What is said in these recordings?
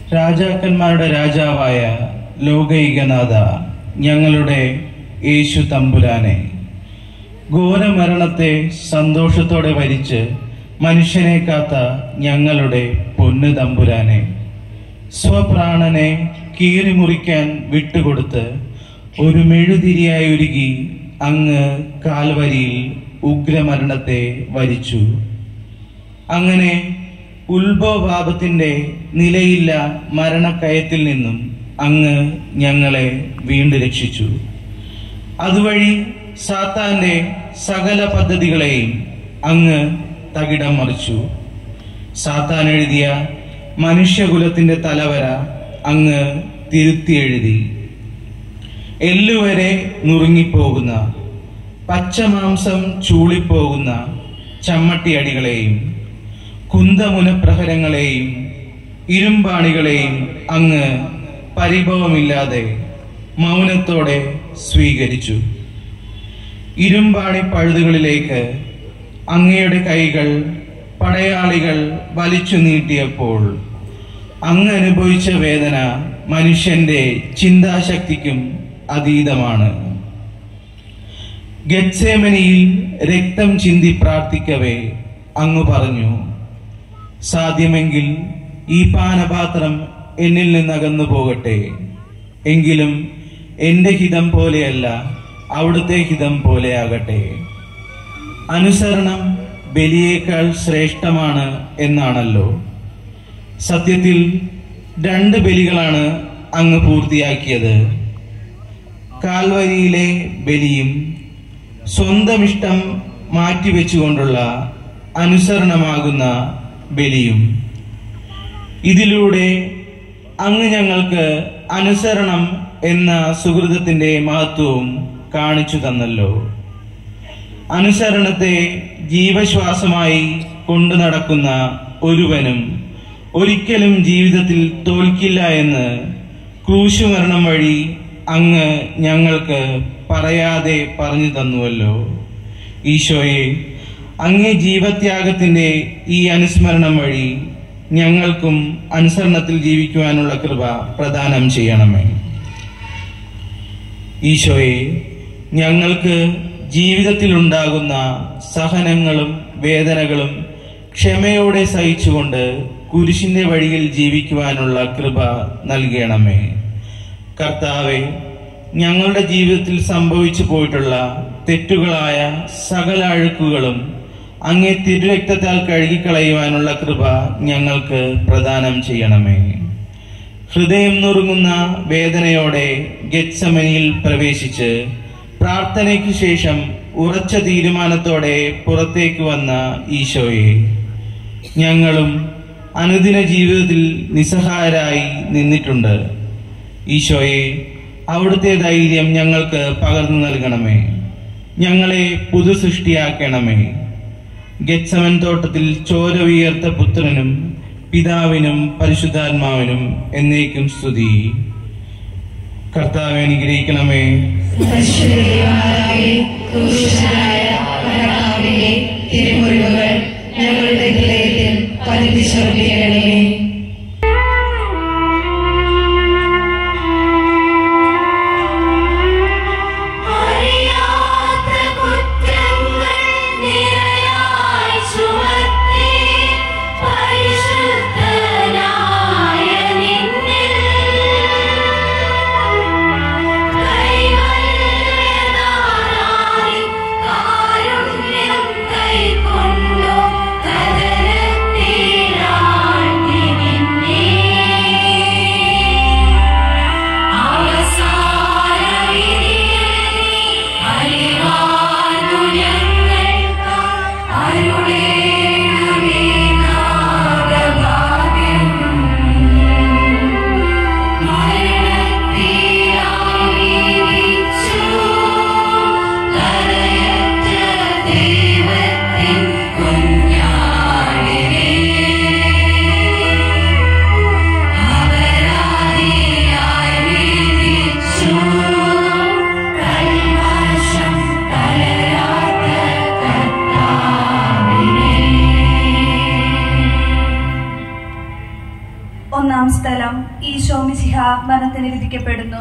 രാജാക്കന്മാരുടെ രാജാവായ ലോകൈകനാഥ ഞങ്ങളുടെ യേശു തമ്പുരാനെ ഘോരമരണത്തെ സന്തോഷത്തോടെ വരിച്ച് മനുഷ്യനെ കാത്ത ഞങ്ങളുടെ പൊന്നു തമ്പുരാനെ സ്വപ്രാണനെ കീറിമുറിക്കാൻ വിട്ടുകൊടുത്ത് ഒരു മെഴുതിരിയായി ഒരുകി അങ്ങ് കാൽവരിയിൽ ഉഗ്രമരണത്തെ വരിച്ചു അങ്ങനെ ഉത്ഭവപാപത്തിന്റെ നിലയില്ല മരണക്കയത്തിൽ നിന്നും അങ്ങ് ഞങ്ങളെ വീണ്ടും രക്ഷിച്ചു അതുവഴി സാത്താന്റെ സകല പദ്ധതികളെയും അങ്ങ് തകിടം മറിച്ചു സാത്താൻ എഴുതിയ മനുഷ്യകുലത്തിന്റെ തലവര അങ്ങ് തിരുത്തി എഴുതി എല്ലുവരെ നുറുങ്ങിപ്പോകുന്ന പച്ചമാംസം ചൂളിപ്പോകുന്ന ചമ്മട്ടിയടികളെയും കുന്തമുനപ്രഹരങ്ങളെയും ഇരുമ്പാണികളെയും അങ്ങ് പരിഭവമില്ലാതെ മൗനത്തോടെ സ്വീകരിച്ചു ഇരുമ്പാണി പഴുതുകളിലേക്ക് അങ്ങയുടെ കൈകൾ പടയാളികൾ വലിച്ചു നീട്ടിയപ്പോൾ അങ്ങ് അനുഭവിച്ച വേദന മനുഷ്യന്റെ ചിന്താശക്തിക്കും അതീതമാണ് ഗത്സേമനിയിൽ രക്തം ചിന്തി പ്രാർത്ഥിക്കവേ അങ്ങ് പറഞ്ഞു സാധ്യമെങ്കിൽ ഈ പാനപാത്രം എന്നിൽ നിന്നകന്നു പോകട്ടെ എങ്കിലും എന്റെ ഹിതം പോലെയല്ല അവിടുത്തെ ഹിതം പോലെയാകട്ടെ അനുസരണം ബലിയേക്കാൾ ശ്രേഷ്ഠമാണ് എന്നാണല്ലോ സത്യത്തിൽ രണ്ട് ബലികളാണ് അങ്ങ് പൂർത്തിയാക്കിയത് കാൽവരിയിലെ ബലിയും സ്വന്തം ഇഷ്ടം മാറ്റിവെച്ചുകൊണ്ടുള്ള അനുസരണമാകുന്ന ബലിയും ഇതിലൂടെ അങ്ങ് ഞങ്ങൾക്ക് അനുസരണം എന്ന സുഹൃതത്തിന്റെ മഹത്വവും കാണിച്ചു തന്നല്ലോ അനുസരണത്തെ ജീവശ്വാസമായി കൊണ്ടു നടക്കുന്ന ഒരുവനും ഒരിക്കലും ജീവിതത്തിൽ തോൽക്കില്ല എന്ന് ക്രൂശുമരണം വഴി അങ്ങ് ഞങ്ങൾക്ക് പറയാതെ പറഞ്ഞു തന്നുവല്ലോ ഈശോയെ അങ്ങേ ജീവത്യാഗത്തിന്റെ ഈ അനുസ്മരണം വഴി ഞങ്ങൾക്കും അനുസരണത്തിൽ ജീവിക്കുവാനുള്ള കൃപ പ്രദാനം ചെയ്യണമേ ഈശോയെ ഞങ്ങൾക്ക് ജീവിതത്തിൽ ഉണ്ടാകുന്ന സഹനങ്ങളും വേദനകളും ക്ഷമയോടെ സഹിച്ചുകൊണ്ട് കുരിശിന്റെ വഴിയിൽ ജീവിക്കുവാനുള്ള കൃപ നൽകണമേ കർത്താവെ ഞങ്ങളുടെ ജീവിതത്തിൽ സംഭവിച്ചു പോയിട്ടുള്ള തെറ്റുകളായ സകല അഴുക്കുകളും അങ്ങേ തിരുരക്തത്താൽ കഴുകിക്കളയുവാനുള്ള കൃപ ഞങ്ങൾക്ക് പ്രദാനം ചെയ്യണമേ ഹൃദയം നുറുങ്ങുന്ന വേദനയോടെ ഗെത്സമനിയിൽ പ്രവേശിച്ച് പ്രാർത്ഥനയ്ക്ക് ശേഷം ഉറച്ച തീരുമാനത്തോടെ പുറത്തേക്ക് വന്ന ഈശോയെ ഞങ്ങളും അനുദിന ജീവിതത്തിൽ നിസ്സഹായരായി നിന്നിട്ടുണ്ട് ഈശോയെ അവിടുത്തെ ധൈര്യം ഞങ്ങൾക്ക് പകർന്നു നൽകണമേ ഞങ്ങളെ പുതു സൃഷ്ടിയാക്കണമേ ഗെത്സമൻ തോട്ടത്തിൽ ചോര ഉയർത്ത പുത്രനും പിതാവിനും പരിശുദ്ധാത്മാവിനും എന്നേക്കും സ്തുതി കർത്താവ് അനുഗ്രഹിക്കണമേ പരിശുദ്ധമായ ക്രൂശനായ കർത്താവിന്റെ തിരുമുറിവുകൾ ഞങ്ങളുടെ ഹൃദയത്തിൽ പതിപ്പിച്ചുറപ്പിക്കണമേ അറിയാത്ത കുറ്റങ്ങൾ നിറയായി ചുമത്തി പരിശുദ്ധനായ നിന്നിൽ കൈവല്യനായി കാരുണ്യം കൈക്കൊണ്ടു കദനത്തിലാഴ്ത്തി വാഴ്ത്തപ്പെടുന്നു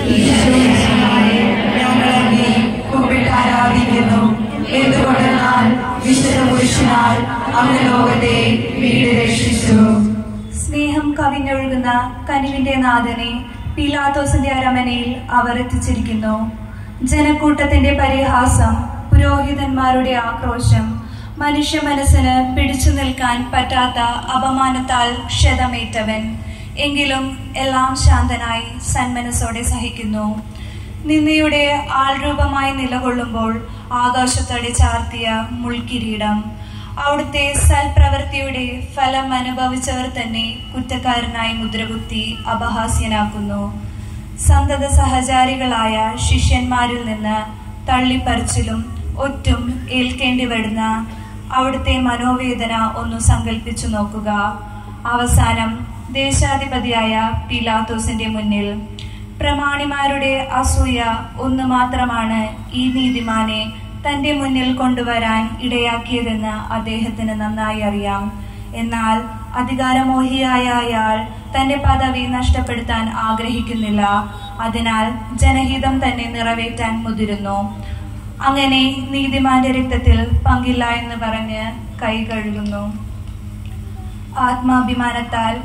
ഞങ്ങളെ കുമ്പിട്ട് ആരാധിക്കുന്നു എന്തുകൊണ്ടെന്നാൽ വിശുദ്ധ പുരുഷനാൽ അവന് ലോകത്തെ വീട് രക്ഷിച്ചു സ്നേഹം കവിഞ്ഞൊഴുകുന്ന കനിവിന്റെ നാഥനെ പീലാത്തോസിന്റെ അരമനയിൽ അവർ എത്തിച്ചിരിക്കുന്നു ജനക്കൂട്ടത്തിന്റെ പരിഹാസം പുരോഹിതന്മാരുടെ ആക്രോശം മനുഷ്യ മനസ്സിന് പിടിച്ചു നിൽക്കാൻ പറ്റാത്ത അപമാനത്താൽ ക്ഷതമേറ്റവൻ എങ്കിലും എല്ലാം ശാന്തനായി സന്മനസ്സോടെ സഹിക്കുന്നു നിന്നയുടെ ആൾരൂപമായി നിലകൊള്ളുമ്പോൾ ആകാശത്തോടെ ചാർത്തിയ മുൾക്കിരീടം അവിടുത്തെ സൽപ്രവൃത്തിയുടെ ഫലം അനുഭവിച്ചവർ തന്നെ കുറ്റക്കാരനായി മുദ്രകുത്തി അപഹാസ്യനാക്കുന്നു സന്തത സഹചാരികളായ ശിഷ്യന്മാരിൽ നിന്ന് തള്ളിപ്പറിച്ചിലും ഒറ്റും ഏൽക്കേണ്ടി വരുന്ന അവിടുത്തെ മനോവേദന ഒന്ന് സങ്കല്പിച്ചു നോക്കുക അവസാനം ദേശാധിപതിയായ പീലാത്തോസിന്റെ മുന്നിൽ പ്രമാണിമാരുടെ അസൂയ ഒന്ന് മാത്രമാണ് ഈ നീതിമാനെ തന്റെ മുന്നിൽ കൊണ്ടുവരാൻ ഇടയാക്കിയതെന്ന് അദ്ദേഹത്തിന് നന്നായി അറിയാം എന്നാൽ അധികാരമോഹിയായ അയാൾ തന്റെ പദവി നഷ്ടപ്പെടുത്താൻ ആഗ്രഹിക്കുന്നില്ല അതിനാൽ ജനഹിതം തന്നെ നിറവേറ്റാൻ മുതിരുന്നു അങ്ങനെ നീതിമാന്റെ രക്തത്തിൽ പങ്കില്ല എന്ന് പറഞ്ഞ് കൈ കഴുകുന്നു ആത്മാഭിമാനത്താൽ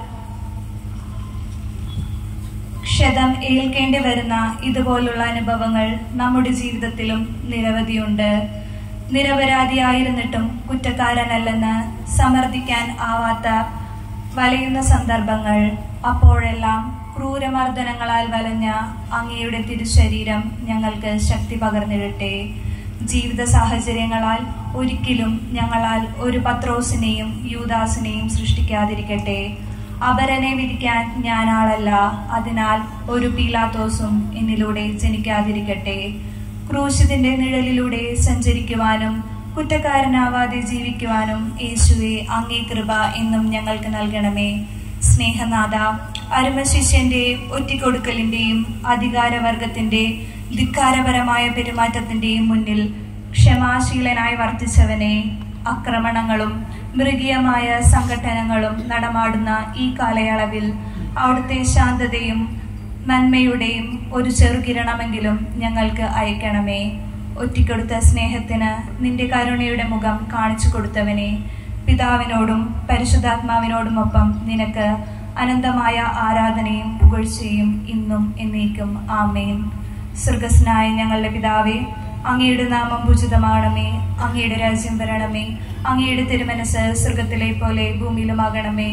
ക്ഷതം ഏൽക്കേണ്ടി വരുന്ന ഇതുപോലുള്ള അനുഭവങ്ങൾ നമ്മുടെ ജീവിതത്തിലും നിരവധിയുണ്ട് നിരപരാധിയായിരുന്നിട്ടും കുറ്റക്കാരനല്ലെന്ന് സമർത്ഥിക്കാൻ ആവാത്ത വലയുന്ന സന്ദർഭങ്ങൾ അപ്പോഴെല്ലാം ക്രൂരമർദ്ദനങ്ങളാൽ വലഞ്ഞ അങ്ങയുടെ തിരുശരീരം ഞങ്ങൾക്ക് ശക്തി പകർന്നിടട്ടെ ജീവിത സാഹചര്യങ്ങളാൽ ഒരിക്കലും ഞങ്ങളാൽ ഒരു പത്രോസിനെയും യൂദാസിനെയും സൃഷ്ടിക്കാതിരിക്കട്ടെ അപരനെ വിധിക്കാൻ ഞാനാളല്ല അതിനാൽ ഒരു പീലാത്തോസും എന്നിലൂടെ ജനിക്കാതിരിക്കട്ടെ ക്രൂശിതിന്റെ നിഴലിലൂടെ സഞ്ചരിക്കുവാനും കുറ്റക്കാരനാവാതെ ജീവിക്കുവാനും യേശുവെ അങ്ങേ കൃപ എന്നും ഞങ്ങൾക്ക് നൽകണമേ സ്നേഹനാഥ അരുമശിഷ്യന്റെ ഒറ്റിക്കൊടുക്കലിന്റെയും അധികാരവർഗത്തിന്റെ ധിക്കാരപരമായ പെരുമാറ്റത്തിന്റെയും മുന്നിൽ ക്ഷമാശീലനായി വർത്തിച്ചവനെ ആക്രമണങ്ങളും മൃഗീയമായ സംഘട്ടനങ്ങളും നടമാടുന്ന ഈ കാലയളവിൽ അവിടുത്തെ ശാന്തതയും നന്മയുടെയും ഒരു ചെറുകിരണമെങ്കിലും ഞങ്ങൾക്ക് അയക്കണമേ ഒറ്റിക്കൊടുത്ത സ്നേഹത്തിന് നിന്റെ കരുണയുടെ മുഖം കാണിച്ചു കൊടുത്തവനെ പിതാവിനോടും പരിശുദ്ധാത്മാവിനോടുമൊപ്പം നിനക്ക് അനന്തമായ ആരാധനയും പുകഴ്ചയും ഇന്നും എന്നേക്കും ആമേൻ സ്വർഗസ്നായ ഞങ്ങളുടെ പിതാവേ അങ്ങയുടെ നാമം പൂജിതമാണമേ അങ്ങയുടെ രാജ്യം വരണമേ അങ്ങയുടെ തിരുമനസ് സ്വർഗത്തിലെ പോലെ ഭൂമിയിലുമാകണമേ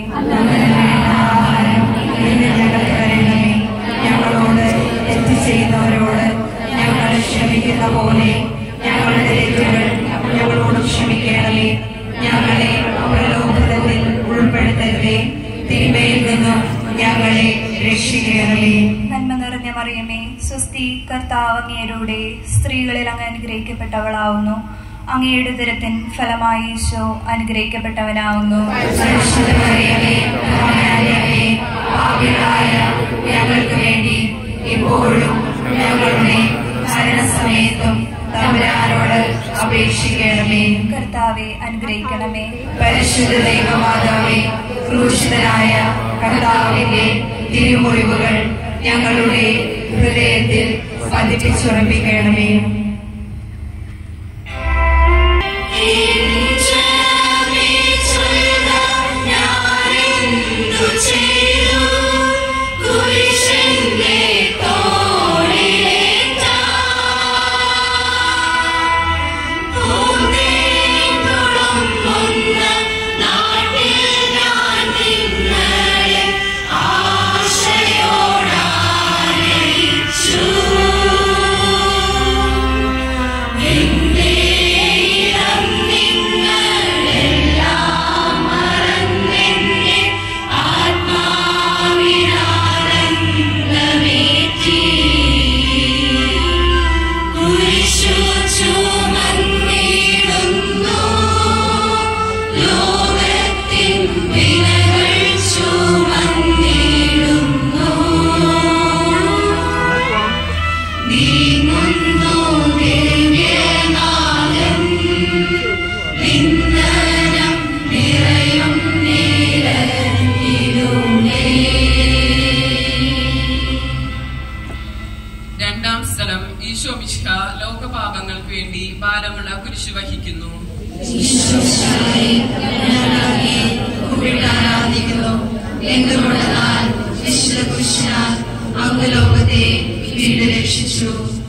ഞങ്ങൾക്ക് തരണമേ ഞങ്ങളോട് തെറ്റ് ചെയ്യുന്നവരോട് ഞങ്ങൾ ക്ഷമിക്കുന്ന പോലെ ഞങ്ങളുടെ തെറ്റുകൾ ഞങ്ങളോട് ക്ഷമിക്കണമേ ഞങ്ങളെ പ്രലോഭനത്തിൽ ഉൾപ്പെടുത്തരുതേ തിന്മയിൽ നിന്നും ഞങ്ങളെ രക്ഷിക്കണമേ നന്മ നിറഞ്ഞ മറിയമേ സ്വസ്തി കർത്താവ് അങ്ങയുടെ സ്ത്രീകളിൽ അങ്ങ് അനുഗ്രഹിക്കപ്പെട്ടവളാവുന്നു അങ്ങയുടെ ദുരത്തിൻ ഫലമായി ഈശോ അനുഗ്രഹിക്കപ്പെട്ടവനാവുന്നു പരിശുദ്ധമറിയമേ, കരുണാമയേ, പാപികളായ ഞങ്ങൾക്ക് വേണ്ടി ഇപ്പോഴും ഞങ്ങളുടെ മരണസമയത്തും തമ്പുരാനോട് അപേക്ഷിക്കണമേ കർത്താവെ അനുഗ്രഹിക്കണമേ പരിശുദ്ധ ദൈവമാതാവേ ക്രൂശിതനായ കർത്താവിന്റെ തിരുമുറിവുകൾ ഞങ്ങളുടെ ഹൃദയത്തിൽ പതിപ്പിച്ചുറപ്പിക്കണമേ ആശയോടാ ലോകപാപങ്ങൾക്ക് വേണ്ടി ഭാരമുള്ള കുരിശു വഹിക്കുന്നു ആരാധിക്കുന്നു എന്തുകൊണ്ടെന്നാൽ വിശുദ്ധ പുരുഷനാൽ അങ്ങ് ലോകത്തെ വീണ്ടും രക്ഷിച്ചു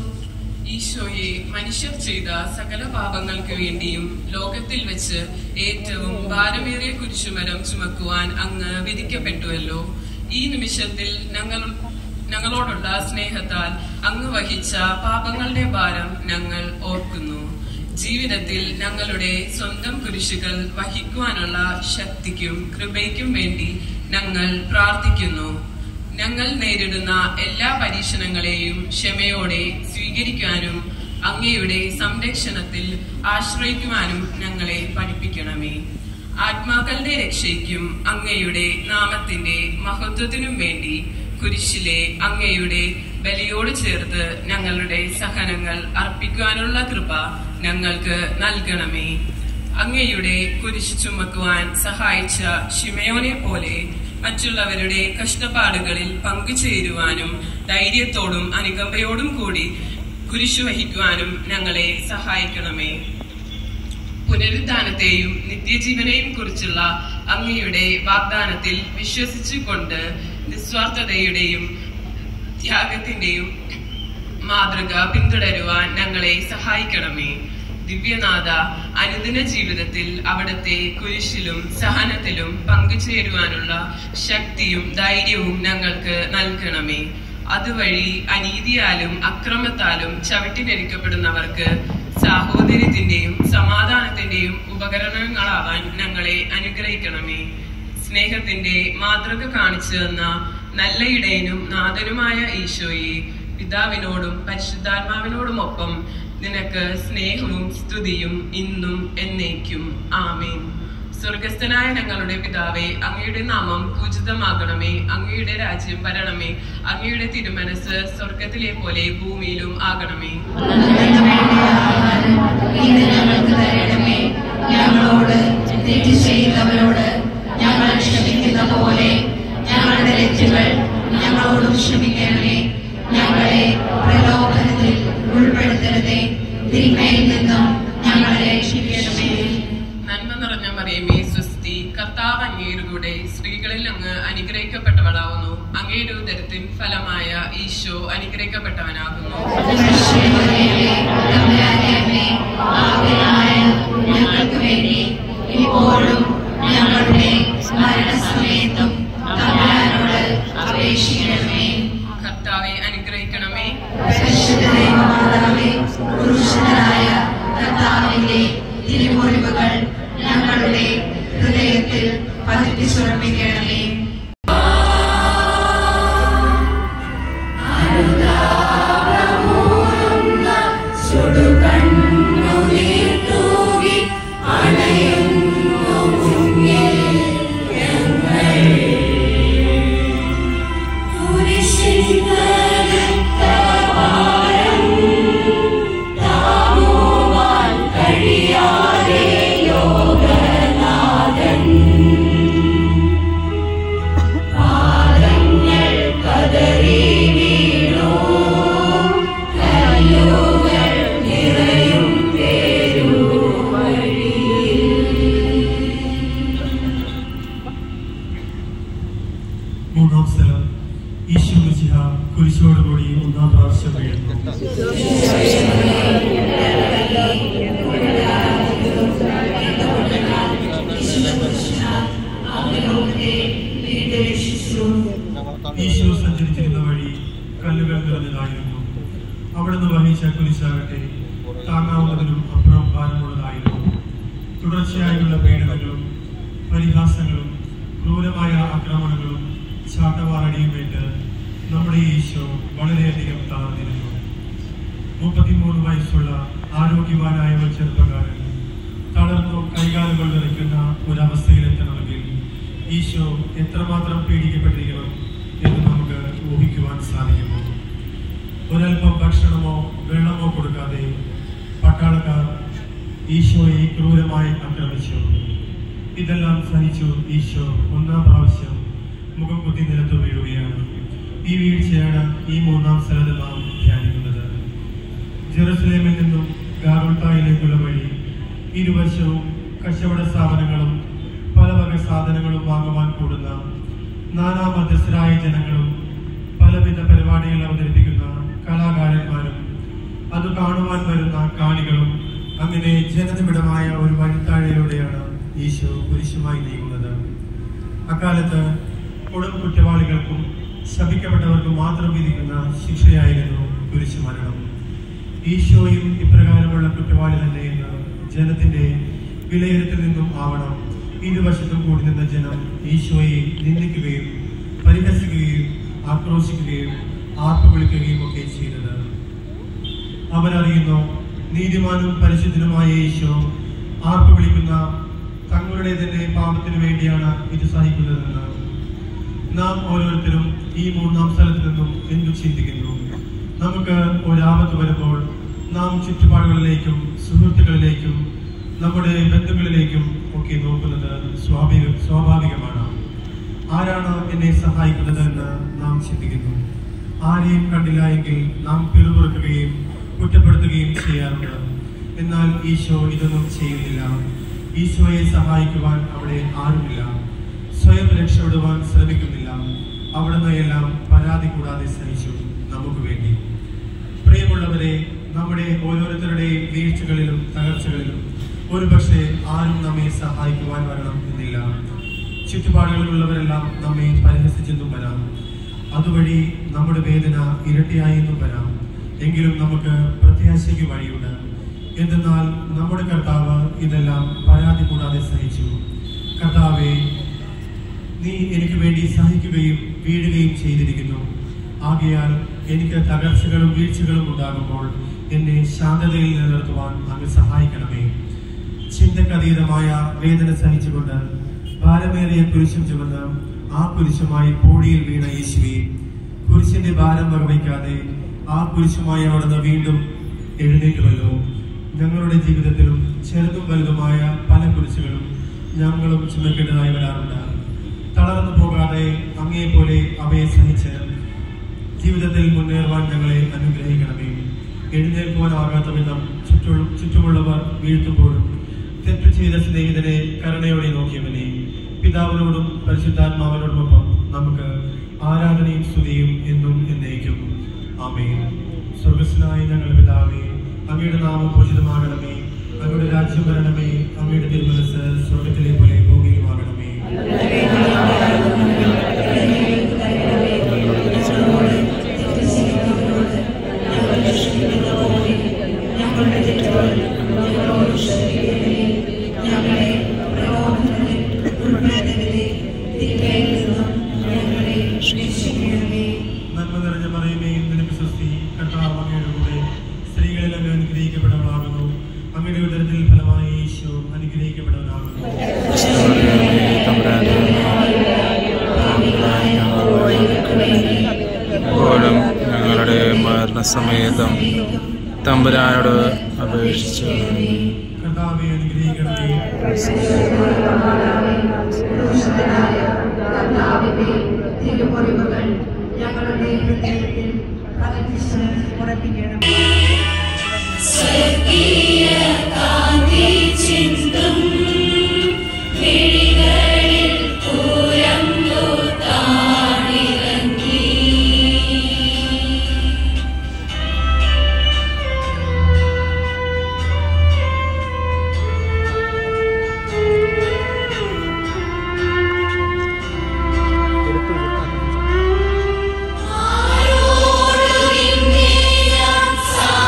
ഈശോയെ മനുഷ്യർ ചെയ്ത സകല പാപങ്ങൾക്ക് വേണ്ടിയും ലോകത്തിൽ വെച്ച് ഏറ്റവും ഭാരമേറിയ കുരിശുമരം ചുമക്കുവാൻ അങ്ങ് വിധിക്കപ്പെട്ടുവല്ലോ ഈ നിമിഷത്തിൽ ഞങ്ങൾ ഞങ്ങളോടുള്ള സ്നേഹത്താൽ അങ്ങ് വഹിച്ച പാപങ്ങളുടെ ഭാരം ഞങ്ങൾ ഓർക്കുന്നു ജീവിതത്തിൽ ഞങ്ങളുടെ സ്വന്തം കുരിശുകൾ വഹിക്കുവാനുള്ള ശക്തിക്കും കൃപയ്ക്കും വേണ്ടി ഞങ്ങൾ പ്രാർത്ഥിക്കുന്നു ഞങ്ങൾ നേരിടുന്ന എല്ലാ പരീക്ഷണങ്ങളെയും ക്ഷമയോടെ സ്വീകരിക്കാനും അങ്ങയുടെ സംരക്ഷണത്തിൽ ആശ്രയിക്കുവാനും ഞങ്ങളെ പഠിപ്പിക്കണമേ ആത്മാക്കളുടെ രക്ഷയ്ക്കും അങ്ങയുടെ നാമത്തിന്റെ മഹത്വത്തിനും വേണ്ടി കുരിശിലെ അങ്ങയുടെ ബലിയോട് ചേർത്ത് ഞങ്ങളുടെ സഹനങ്ങൾ അർപ്പിക്കുവാനുള്ള കൃപ ഞങ്ങൾക്ക് നൽകണമേ അങ്ങയുടെ കുരിശ് ചുമക്കുവാൻ സഹായിച്ച ഷിമയോനെ പോലെ മറ്റുള്ളവരുടെ കഷ്ടപ്പാടുകളിൽ പങ്കുചേരുവാനും ധൈര്യത്തോടും അനുകമ്പയോടും കൂടി കുരിശു വഹിക്കുവാനും ഞങ്ങളെ സഹായിക്കണമേ പുനരുദ്ധാനത്തെയും നിത്യജീവനെയും കുറിച്ചുള്ള അങ്ങയുടെ വാഗ്ദാനത്തിൽ വിശ്വസിച്ചുകൊണ്ട് നിസ്വാർത്ഥതയുടെയും ത്യാഗത്തിന്റെയും മാതൃക പിന്തുടരുവാൻ ഞങ്ങളെ സഹായിക്കണമേ ദിവ്യനാഥ അനുദിന ജീവിതത്തിൽ അവിടുത്തെ കുരിശിലും സഹനത്തിലും പങ്കുചേരുവാനുള്ള ശക്തിയും ധൈര്യവും ഞങ്ങൾക്ക് നൽകണമേ അതുവഴി അനീതിയാലും അക്രമത്താലും ചവിട്ടിനെരിക്കപ്പെടുന്നവർക്ക് സാഹോദര്യത്തിന്റെയും സമാധാനത്തിന്റെയും ഉപകരണങ്ങളാവാൻ ഞങ്ങളെ അനുഗ്രഹിക്കണമേ സ്നേഹത്തിന്റെ മാതൃക കാണിച്ചു തന്ന നല്ല ഇടയനും നാഥനുമായ ഈശോയെ പിതാവിനോടും പരിശുദ്ധാത്മാവിനോടുമൊപ്പം നിനക്ക് സ്നേഹവും സ്തുതിയും ഇന്നും എന്നേക്കും ആമേൻ സ്വർഗസ്ഥനായ ഞങ്ങളുടെ പിതാവേ അങ്ങയുടെ നാമം പൂജിതമാകണമേ അങ്ങയുടെ രാജ്യം വരണമേ അങ്ങയുടെ തിരുമനസ് സ്വർഗത്തിലെ പോലെ ഭൂമിയിലും ആകണമേ ഇന്ന് ഞങ്ങൾക്ക് തരണമേ ഞങ്ങളോട് തെറ്റ് ചെയ്യുന്നവരോട് ഞങ്ങൾ ക്ഷമിക്കുന്ന പോലെ ഞങ്ങളുടെ തെറ്റുകൾ ഞങ്ങളോടും ക്ഷമിക്കണമേ ഞങ്ങളെ പ്രലോഭനത്തിൽ ഉൾപ്പെടുത്തരുതേ തിന്മയിൽ നിന്നും ഞങ്ങളെ രക്ഷിക്കണമേ നന്മ നിറഞ്ഞ മറിയമേ സ്വസ്തി കർത്താവ് അങ്ങയുടെ കൂടെ സ്ത്രീകളിൽ അങ്ങ് അനുഗ്രഹിക്കപ്പെട്ടവളാവുന്നു അങ്ങയുടെ ഉദരത്തിൻ ഫലമായ ഈശോ അനുഗ്രഹിക്കപ്പെട്ടവനാകുന്നു ഞങ്ങൾക്ക് വേണ്ടി ഇപ്പോഴും ഞങ്ങളുടെ മരണസമയത്തും തമ്പുരാനോട് അപേക്ഷിക്കണമേ കർത്താവെ അനുഗ്രഹിക്കണമേ പരിശുദ്ധ ദൈവമാതാവേ പുരുഷനായ കർത്താവിന്റെ തിരുമുറിവുകൾ ഞങ്ങളുടെ ഹൃദയത്തിൽ പതിപ്പിച്ചുറപ്പിക്കണമേ മൂന്നാം സ്ഥലം ഈശോ മിശിഹ കുരിശോടുകൂടി ഒന്നാം പ്രാവശ്യം വീഴുന്നു ഈശോ സഞ്ചരിച്ചിരുന്ന വഴി കല്ലുകൾ നിറഞ്ഞതായിരുന്നു അവിടുന്ന് വഹിച്ച കുരിശാകട്ടെ താങ്ങാവുന്നതിനും അപ്പുറം ഭാരമുള്ളതായിരുന്നു തുടർച്ചയായുള്ള പീഡനങ്ങളും പരിഹാസങ്ങളും ക്രൂരമായ ആക്രമണങ്ങളും ചാട്ടവാറടിയുമേറ്റ് നമ്മുടെ ഈശോ വളരെയധികം തളർന്നിരുന്നു മുപ്പത്തിമൂന്ന് വയസ്സുള്ള ആരോഗ്യവാനായ ഒരു ചെറുപ്പക്കാരൻ തളർന്നു കൈകാലുകൾ നിറയ്ക്കുന്ന ഒരവസ്ഥയിലെത്തണമെങ്കിൽ ഈശോ എത്രമാത്രം പീഡിക്കപ്പെട്ടിരിക്കണം എന്ന് നമുക്ക് ഊഹിക്കുവാൻ സാധിക്കുമോ ഒരൽപ്പം ഭക്ഷണമോ വെള്ളമോ കൊടുക്കാതെ പട്ടാളക്കാർ ഈശോയെ ക്രൂരമായി ആക്രമിച്ചു ഇതെല്ലാം സഹിച്ചു ഈശോ ഒന്നാം പ്രാവശ്യം മുഖം കുത്തി നിലത്ത് വീഴുകയാണ് ഈ വീഴ്ചയാണ് ഈ മൂന്നാം സ്ഥലത്ത് നാം ധ്യാനിക്കുന്നത് ജെറുസലേമിൽ നിന്നും ഗാഗുൽത്തായിലേക്കുള്ള വഴി ഇരുവശവും കച്ചവട സ്ഥാപനങ്ങളും പല വക സാധനങ്ങളും വാങ്ങുവാൻ കൂടുന്ന നാനാ മധ്യസ്ഥരായ ജനങ്ങളും പലവിധ പരിപാടികൾ അവതരിപ്പിക്കുന്ന കലാകാരന്മാരും അത് കാണുവാൻ വരുന്ന കാണികളും അങ്ങനെ ജനനിബിഡമായ ഒരു വഴിത്താഴയിലൂടെയാണ് ഈശോ കുരിശുമായി നീങ്ങുന്നത് അക്കാലത്ത് കൊടും കുറ്റവാളികൾക്കും ശപിക്കപ്പെട്ടവർക്കും മാത്രം വിധിക്കുന്ന ശിക്ഷയായിരുന്നു കുരിശു മരണം ഈശോയും ഇപ്രകാരമുള്ള കുറ്റവാളി തന്നെ എന്ന് ജനത്തിന്റെ വിലയിരുത്തിൽ നിന്നും ആവണം ഇരുവശത്തും കൂടി നിന്ന ജനം ഈശോയെ നിന്ദിക്കുകയും പരിഹസിക്കുകയും ആക്രോശിക്കുകയും ആർപ്പ് വിളിക്കുകയും ഒക്കെ ചെയ്തത് അവരറിയുന്നു നീതിമാനും പരിശുദ്ധനുമായ ഈശോ ആർപ്പ് വിളിക്കുന്ന തങ്ങളുടെ തന്നെ പാപത്തിനു വേണ്ടിയാണ് ഇത് സഹിക്കുന്നതെന്ന് നാം ഓരോരുത്തരും ഈ മൂന്നാം സ്ഥലത്ത് നിന്നും എന്തു ചിന്തിക്കുന്നു നമുക്ക് ഒരാപത്ത് വരുമ്പോൾ നാം ചുറ്റുപാടുകളിലേക്കും സുഹൃത്തുക്കളിലേക്കും നമ്മുടെ ബന്ധുക്കളിലേക്കും ഒക്കെ നോക്കുന്നത് സ്വാഭാവിക സ്വാഭാവികമാണ് ആരാണ് എന്നെ സഹായിക്കുന്നത് എന്ന് നാം ചിന്തിക്കുന്നു ആരെയും കണ്ടില്ല എങ്കിൽ നാം പിറുപിറുക്കുകയും കുറ്റപ്പെടുത്തുകയും ചെയ്യാറുണ്ട് എന്നാൽ ഈശോ ഇതൊന്നും ചെയ്യുന്നില്ല ഈശോയെ സഹായിക്കുവാൻ അവിടെ ആരുമില്ല സ്വയം രക്ഷപ്പെടുവാൻ ശ്രമിക്കുന്നില്ല അവിടുന്ന് എല്ലാം പരാതി കൂടാതെ സഹിച്ചു നമുക്ക് വേണ്ടി പ്രിയമുള്ളവരെ നമ്മുടെ ഓരോരുത്തരുടെയും വീഴ്ചകളിലും തകർച്ചകളിലും ഒരുപക്ഷെ ആരും നമ്മെ സഹായിക്കുവാൻ വരണം എന്നില്ല ചുറ്റുപാടുകളിലുള്ളവരെല്ലാം നമ്മെ പരിഹസിച്ചെന്നും വരാം അതുവഴി നമ്മുടെ വേദന ഇരട്ടിയായെന്നും വരാം എങ്കിലും നമുക്ക് പ്രത്യാശയ്ക്ക് വഴിയുണ്ട് എന്തെന്നാൽ നമ്മുടെ കർത്താവ് ഇതെല്ലാം പരാതി കൂടാതെ സഹിച്ചു കർത്താവെ നീ എനിക്ക് വേണ്ടി സഹിക്കുകയും വീഴുകയും ചെയ്തിരിക്കുന്നു ആകയാൽ എനിക്ക് തകർച്ചകളും വീഴ്ചകളും ഉണ്ടാകുമ്പോൾ എന്നെ ശാന്തതയിൽ നിലനിർത്തുവാൻ അങ്ങ് സഹായിക്കണമേ ചിന്തക്കതീതമായ വേദന സഹിച്ചുകൊണ്ട് ഭാരമേറിയ കുരിശും ചുമന്ന് ആ കുരിശുമായി പോടിയിൽ വീണ യേശുവെ കുരിശിന്റെ ഭാരം വകവയ്ക്കാതെ ആ കുരിശുമായി അവിടുന്ന് വീണ്ടും എഴുന്നേറ്റുവല്ലോ ഞങ്ങളുടെ ജീവിതത്തിലും ചെറുതും വലുതുമായ പല കുരിശുകളും ഞങ്ങളും ചുമക്കേണ്ടതായി വരാറുണ്ട് തളർന്നു പോകാതെ അങ്ങേപോലെ അവയെ സഹിച്ച് ജീവിതത്തിൽ മുന്നേറുവാൻ ഞങ്ങളെ അനുഗ്രഹിക്കണമേ എഴുന്നേൽക്കുവാനാകാത്ത വിധം ചുറ്റു ചുറ്റുമുള്ളവർ വീഴ്ത്തുമ്പോഴും തെറ്റു ചെയ്ത സ്നേഹിതനെ കരുണയോടെ നോക്കിയവനെ പിതാവിനോടും പരിശുദ്ധാത്മാവിനോടുമൊപ്പം നമുക്ക് ആരാധനയും സ്തുതിയും എന്നും എന്നേക്കും ആമേ സ്വർഗസ്നായ ഞങ്ങളുടെ പിതാവേ അങ്ങയുടെ നാമം പൂജിതമാകണമേ അങ്ങയുടെ രാജ്യം വരണമേ അങ്ങയുടെ തിരുമനസ് സ്വർഗത്തിലെ പോലെ ഭൂമിയിലുമാകണമേ ഞങ്ങളെ പ്രലോഭനത്തിൽ ഉൾപ്പെടുത്തരുതേ തിന്മയിൽ നിന്നും ഞങ്ങളെ രക്ഷിക്കണമേ നന്മ നിറഞ്ഞ പറയുമേ നിനക്ക് സ്വസ്തി കർത്താവ് അങ്ങയുടെ കൂടെ സ്ത്രീകളിൽ അങ്ങ് അനുഗ്രഹിക്കപ്പെട്ടവളാകുന്നു അങ്ങയുടെ ഉദരത്തിൽ ഫലമായി ഈശോ അനുഗ്രഹിക്കപ്പെട്ടവനാകുന്നു ഇപ്പോഴും ഞങ്ങളുടെ മരണസമയത്തും തമ്പുരാനോട് അപേക്ഷിച്ചു കർത്താവെ അനുഗ്രഹിക്കണമേ പുരുഷനായ കർത്താവിന്റെ തിരുമുറിവുകൾ ഞങ്ങളുടെ ഹൃദയത്തിൽ പകർത്തിച്ച് ഉറപ്പിക്കണം സ്വർഗീയ കാന്തി ചിന്തും മിഴികളിൽ പൂരമ്പു താണിറങ്ങി ആരോടും ഇന്നേയം സാ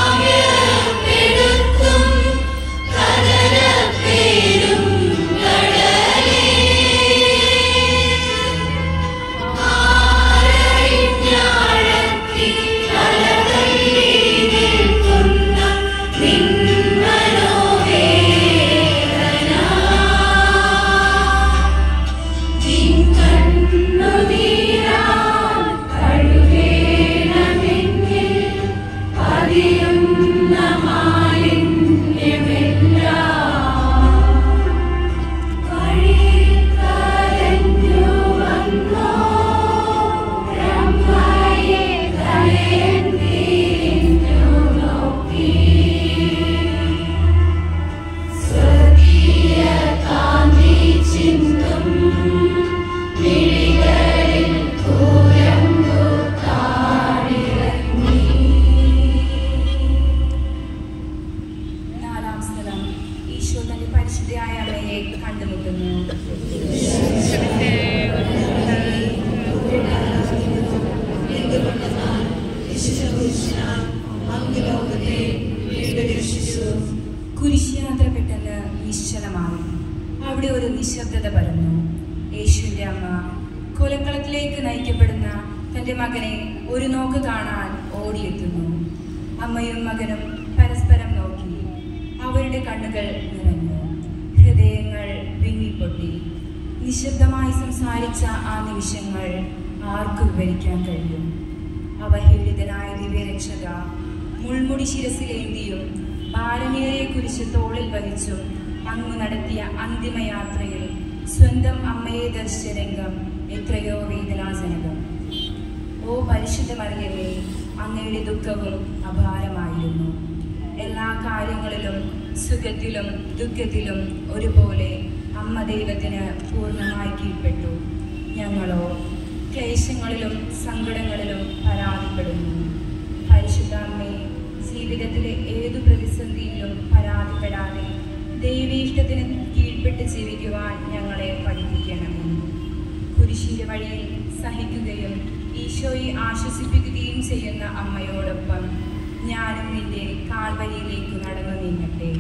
നിശ്ചലമായി അവിടെ ഒരു നിശബ്ദത പരന്നു യേശുവിൻ്റെ അമ്മ കൊലക്കളത്തിലേക്ക് നയിക്കപ്പെടുന്ന തൻ്റെ മകനെ ഒരു നോക്ക് കാണാൻ ഓടിയെത്തുന്നു അമ്മയും മകനും പരസ്പരം നോക്കി അവരുടെ കണ്ണുകൾ നിറഞ്ഞു ഹൃദയങ്ങൾ വിങ്ങിപ്പൊട്ടി നിശബ്ദമായി സംസാരിച്ച ആ നിമിഷങ്ങൾ ആർക്കു വിവരിക്കാൻ കഴിയും അവഹേളിതനായ ദിവ്യരക്ഷക മുൾമുടി ശിരസിലേന്തിയും ഭാരമേറിയ കുരിശ് തോളിൽ വഹിച്ചും അങ്ങ് നടത്തിയ അന്തിമയാത്രയിൽ സ്വന്തം അമ്മയെ ദർശിച്ച രംഗം എത്രയോ വേദനാജനകം ഓ പരിശുദ്ധ മറിയമേ അങ്ങയുടെ ദുഃഖവും അപാരമായിരുന്നു എല്ലാ കാര്യങ്ങളിലും സുഖത്തിലും ദുഃഖത്തിലും ഒരുപോലെ അമ്മ ദൈവത്തിന് പൂർണ്ണമായി കീഴ്പ്പെട്ടു ഞങ്ങളോ ക്ലേശങ്ങളിലും സങ്കടങ്ങളിലും പരാതിപ്പെടുന്നു പരിശുദ്ധ അമ്മേ ജീവിതത്തിലെ ഏതു പ്രതിസന്ധിയിലും പരാതിപ്പെടാതെ ദൈവീഷ്ടത്തിന് കീഴ്പ്പെട്ട് ജീവിക്കുവാൻ ഞങ്ങളെ പഠിപ്പിക്കണമേ കുരിശിന്റെ വഴിയിൽ സഹിക്കുകയും ഈശോയെ ആശ്വസിപ്പിക്കുകയും ചെയ്യുന്ന അമ്മയോടൊപ്പം ഞാനും നിന്റെ കാൽവരിയിലേക്ക് നടന്നു നീങ്ങട്ടെ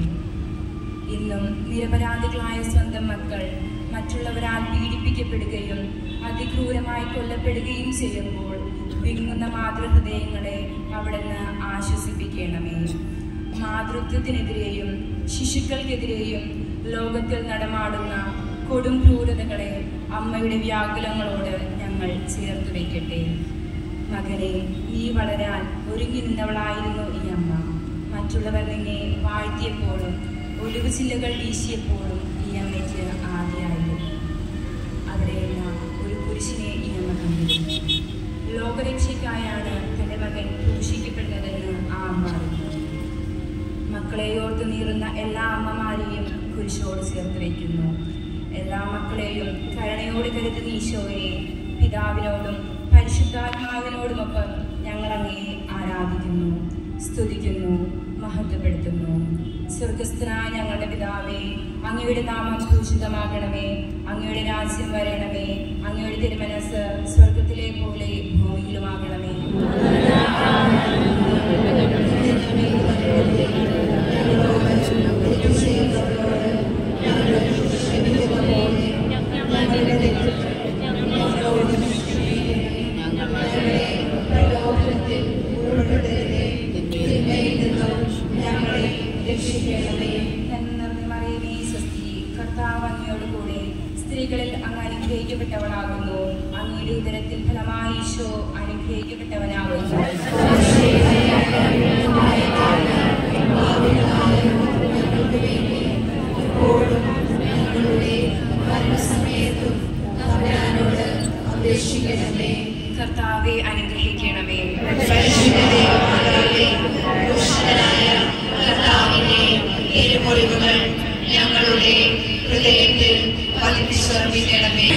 ഇന്നും നിരപരാധികളായ സ്വന്തം മക്കൾ മറ്റുള്ളവരാൽ പീഡിപ്പിക്കപ്പെടുകയും അതിക്രൂരമായി കൊല്ലപ്പെടുകയും ചെയ്യുമ്പോൾ വിങ്ങുന്ന മാതൃഹൃദയങ്ങളെ അവിടുന്ന് ആശ്വസിപ്പിക്കണമേ മാതൃത്വത്തിനെതിരെയും ശിശുക്കൾക്കെതിരെയും ലോകത്തിൽ നടമാടുന്ന കൊടും ക്രൂരതകളെ അമ്മയുടെ വ്യാകുലങ്ങളോട് ഞങ്ങൾ ചേർത്ത് വയ്ക്കട്ടെ മകനെ നീ വളരാൻ ഒരുങ്ങി നിന്നവളായിരുന്നു ഈ അമ്മ മറ്റുള്ളവർ നിന്നെ വാഴ്ത്തിയപ്പോഴും ഒലിവ് ചില്ലകൾ വീശിയപ്പോഴും ഈ അമ്മയ്ക്ക് ആദ്യമായിരുന്നു അവിടെയെല്ലാം ഒരു പുരുഷനെ ഈ അമ്മ കണ്ടിരുന്നു ലോകരക്ഷയ്ക്കായാണ് തൻ്റെ മകൻ ക്രൂശിക്കപ്പെടുന്നതെന്ന് ആ അമ്മ അറിഞ്ഞു മക്കളെ ഓർത്ത് നീറുന്ന എല്ലാ അമ്മമാരെയും കുരിശോട് ചേർത്ത് വയ്ക്കുന്നു എല്ലാ മക്കളെയും കരുണയോട് കരുതുന്ന ഈശോയെ പിതാവിനോടും പരിശുദ്ധാത്മാവിനോടുമൊപ്പം ഞങ്ങൾ അങ്ങയെ ആരാധിക്കുന്നു സ്തുതിക്കുന്നു മഹത്വപ്പെടുത്തുന്നു സ്വർഗസ്ഥനായ ഞങ്ങളുടെ പിതാവേ അങ്ങയുടെ നാമം ഭൂഷിതമാകണമേ അങ്ങയുടെ രാജ്യം വരണമേ അങ്ങയുടെ തിരുമനസ് സ്വർഗത്തിലെ പോലെ ഭൂമിയിലുമാകണമേ മറിയമേ സ്വസ്തി കർത്താവ് അങ്ങയോട് കൂടെ സ്ത്രീകളിൽ അങ്ങ് അനുഗ്രഹിക്കപ്പെട്ടവളാകുന്നു അങ്ങയുടെ ഉദരത്തിൽ ഫലമായി ഈശോ അനുഗ്രഹിക്കപ്പെട്ടവനാകുന്നു കർത്താവെ അനുഗ്രഹിക്കണമേ ഇരുമുറിവുകൾ ഞങ്ങളുടെ ഹൃദയത്തിൽ പതിപ്പിച്ചുറപ്പിക്കണമേ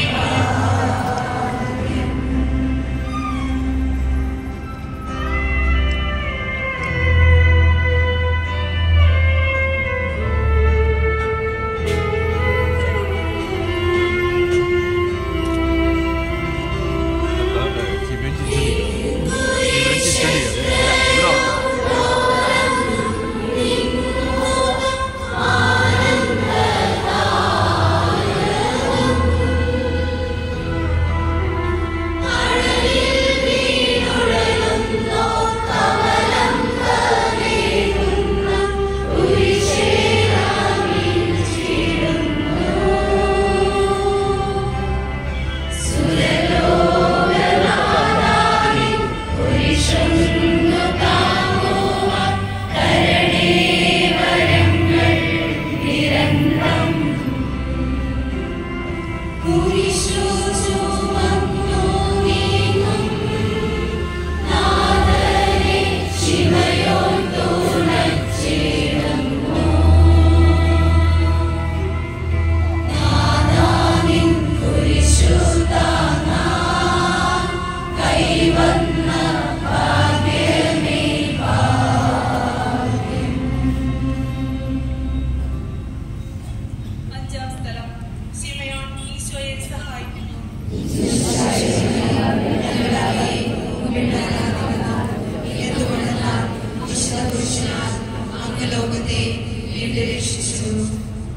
അഞ്ചാം സ്ഥലം ശിമയോൻ ഈശോയെ സഹായിക്കുന്നു ലോകത്തെ വീണ്ടും രക്ഷിച്ചു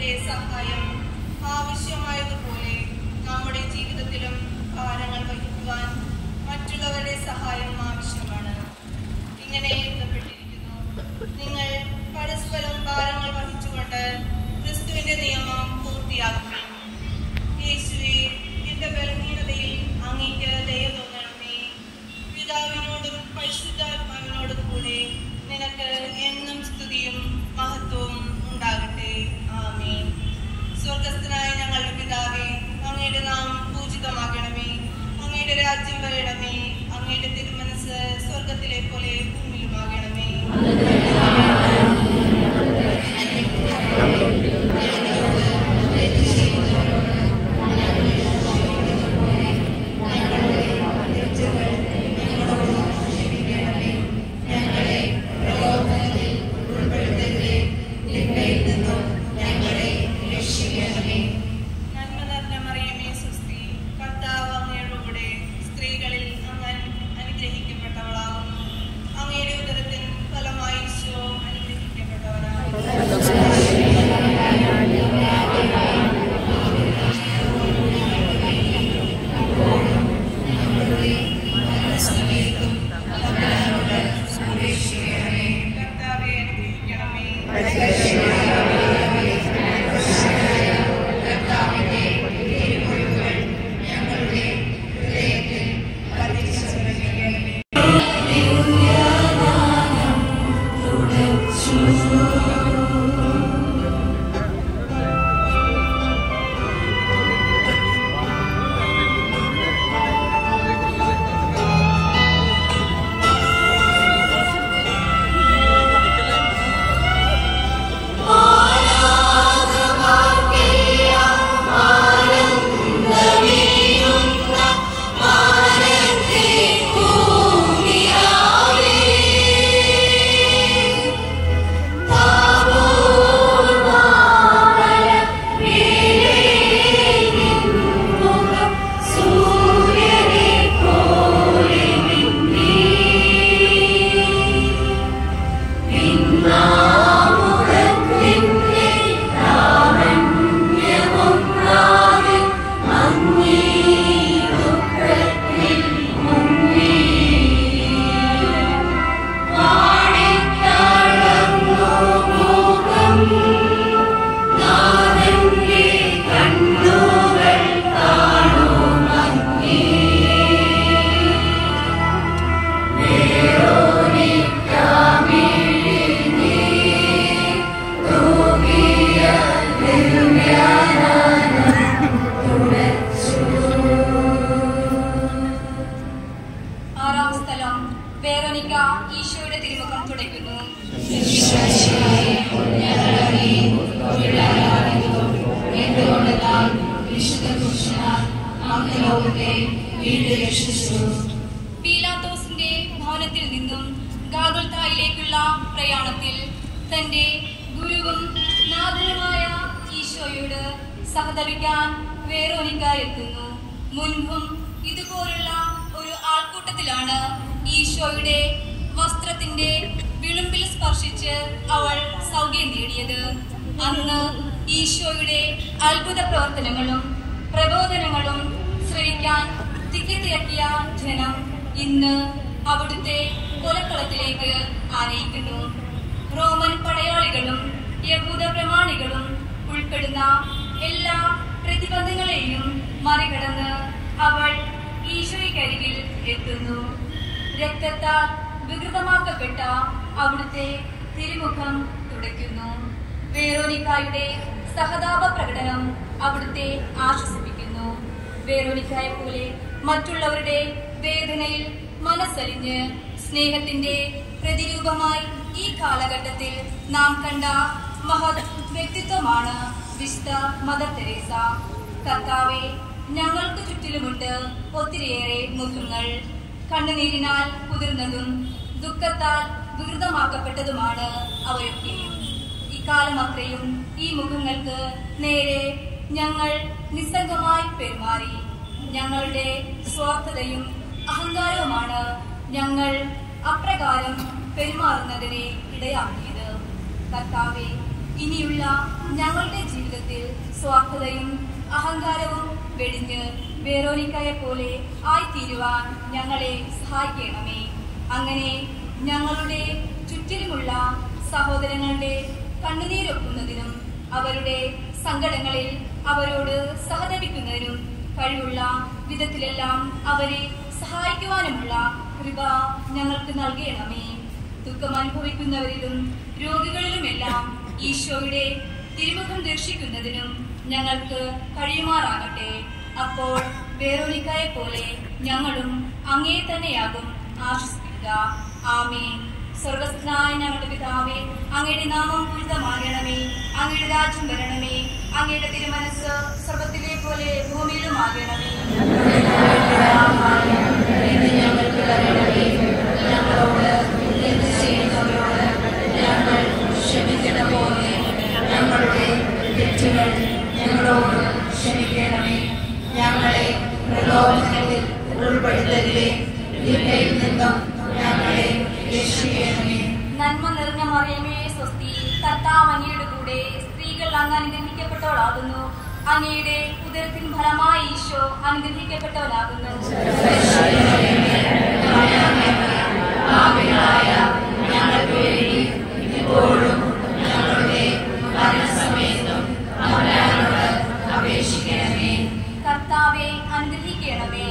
അവിടുത്തെ സഹായം ആവശ്യമായതുപോലെ നമ്മുടെ ജീവിതത്തിലും ഭാരങ്ങൾ വഹിക്കുവാൻ മറ്റുള്ളവരുടെ സഹായം ആവശ്യമാണ് ഇങ്ങനെ എഴുതപ്പെട്ടിരിക്കുന്നു നിങ്ങൾ പരസ്പരം ഭാരങ്ങൾ വഹിച്ചുകൊണ്ട് ക്രിസ്തുവിന്റെ നിയമം പൂർത്തിയാക്കും യേശുവെ എന്റെ ബലഹീനതയിൽ അങ്ങേക്ക് ദയ തോന്നണമേ പിതാവിനോടും പരിശുദ്ധാത്മാവിനോടും കൂടെ നിനക്ക് എന്നും സ്തുതിയും മഹത്വവും ഉണ്ടാകട്ടെ ആമേൻ സ്വർഗസ്ഥനായ ഞങ്ങളുടെ പിതാവേ അങ്ങയുടെ നാം പൂജിതമാകണമേ അങ്ങയുടെ രാജ്യം വരണമേ അങ്ങയുടെ തിരുമനസ് സ്വർഗത്തിലെ പോലെ ഭൂമിയിലുമാകണമേ നന്മ നിറഞ്ഞ മറിയമേ സുസ്തി കർത്താവ് അങ്ങയുടെ കൂടെ സ്ത്രീകളിൽ അങ്ങ് അനു- അനുഗ്രഹിക്കപ്പെട്ടവളാകുന്നു അങ്ങയുടെ ഉദരത്തിൻ ഫലമായി ഈശോ അനുഗ്രഹിക്കപ്പെട്ടവനാകുന്നു കർത്താവെ അനുഗ്രഹിക്കണമേ ആറാം സ്ഥലം വേറോനിക്ക ഈശോയുടെ തിരുമുഖം തുടയ്ക്കുന്നു പീലാത്തോസിന്റെ ഭവനത്തിൽ നിന്നും ഗാഗുൽത്തായിലേക്കുള്ള പ്രയാണത്തിൽ തന്റെ ഗുരുവും നാഥനുമായ ഈശോയോട് സഹതപിക്കാൻ വേറോനിക്ക എത്തുന്നു മുൻപും ഇതുപോലുള്ള ഒരു ആൾക്കൂട്ടത്തിലാണ് ഈശോയുടെ വസ്ത്രത്തിന്റെ വിളുമ്പിൽ സ്പർശിച്ച് അവൾ സൗഖ്യം നേടിയത് അന്ന് ഈശോയുടെ അത്ഭുത പ്രവർത്തനങ്ങളും പ്രബോധനങ്ങളും ശ്രവിക്കാൻ തിക്കിത്തിരക്കിയ ജനം ഇന്ന് അവിടുത്തെ കൊലക്കളത്തിലേക്ക് ആനയിക്കുന്നു റോമൻ പടയാളികളും യഹൂദ പ്രമാണികളും ഉൾപ്പെടുന്ന എല്ലാ പ്രതിബന്ധങ്ങളെയും മറികടന്ന് അവൾ ഈശോയ്ക്കരികിൽ എത്തുന്നു രക്തത്താൽ വികൃതമാക്കപ്പെട്ട അവിടുത്തെ തിരുമുഖം തുടയ്ക്കുന്നു വേറോനിക്കായുടെ സഹതാപ പ്രകടനം അവിടുത്തെ ആശ്വസിപ്പിക്കുന്നു വേറോനിക്കായെ പോലെ മറ്റുള്ളവരുടെ വേദനയിൽ മനസ്സലിഞ്ഞ് സ്നേഹത്തിന്റെ പ്രതിരൂപമായി ഈ കാലഘട്ടത്തിൽ നാം കണ്ട മഹത് വ്യക്തിത്വമാണ് വിശുദ്ധ മദർ തെരേസ കർത്താവെ ഞങ്ങൾക്ക് ചുറ്റിലുമുണ്ട് ഒത്തിരിയേറെ മുഖങ്ങൾ കണ്ണുനീരിനാൽ കുതിർന്നതും ദുഃഖത്താൽ വികൃതമാക്കപ്പെട്ടതുമാണ് അവയൊക്കെയും ഇക്കാലം അത്രയും ഈ മുഖങ്ങൾക്ക് നേരെ ഞങ്ങൾ നിസ്സംഗമായി പെരുമാറി ഞങ്ങളുടെ സ്വാർത്ഥതയും അഹങ്കാരവുമാണ് ഞങ്ങൾ അപ്രകാരം പെരുമാറുന്നതിനെ ഇടയാക്കിയത് കർത്താവെ ഇനിയുള്ള ഞങ്ങളുടെ ജീവിതത്തിൽ സ്വാർത്ഥതയും അഹങ്കാരവും വെടിഞ്ഞ് വേറോനിക്കായെ പോലെ ആയിത്തീരുവാൻ ഞങ്ങളെ സഹായിക്കണമേ അങ്ങനെ ഞങ്ങളുടെ ചുറ്റിലുമുള്ള സഹോദരങ്ങളുടെ കണ്ണുനീരൊക്കുന്നതിനും അവരുടെ സങ്കടങ്ങളിൽ അവരോട് സഹതപിക്കുന്നതിനും കഴിവുള്ള വിധത്തിലെല്ലാം അവരെ സഹായിക്കുവാനുമുള്ള കൃപ ഞങ്ങൾക്ക് നൽകണമേ ദുഃഖം അനുഭവിക്കുന്നവരിലും രോഗികളിലുമെല്ലാം ഈശോയുടെ തിരുമുഖം ദർശിക്കുന്നതിനും ഞങ്ങൾക്ക് കഴിയുമാറാകട്ടെ അപ്പോൾ വേറൊരിക്കായെ പോലെ ഞങ്ങളും അങ്ങേ തന്നെയാകും ആശ്വസിക്കുക ആമേ സ്വർഗസ്ഥനായ ഞങ്ങളുടെ പിതാവേ അങ്ങയുടെ നാമം പൂരിതമാകണമേ അങ്ങയുടെ രാജ്യം വരണമേ അങ്ങയുടെ തിരുമനസ് സ്വർഗത്തിലെ പോലെ ഭൂമിയിലും ആകണമേ ഞങ്ങളെ പ്രലോഭനത്തിൽ ഉൾപ്പെടുത്തരുതേ തിന്മയിൽ നിന്നും ഞങ്ങളെ രക്ഷിക്കണമേ നന്മ നിറഞ്ഞ മറിയമേ സ്വസ്തി കർത്താവ് അങ്ങയുടെ കൂടെ സ്ത്രീകൾ അങ്ങ് അനുഗ്രഹിക്കപ്പെട്ടവളാകുന്നു അങ്ങയുടെ ഉദരത്തിൻ ഫലമായി ഈശോ അനുഗ്രഹിക്കപ്പെട്ടവനാകുന്നു കർത്താവെ അനുഗ്രഹിക്കണമേ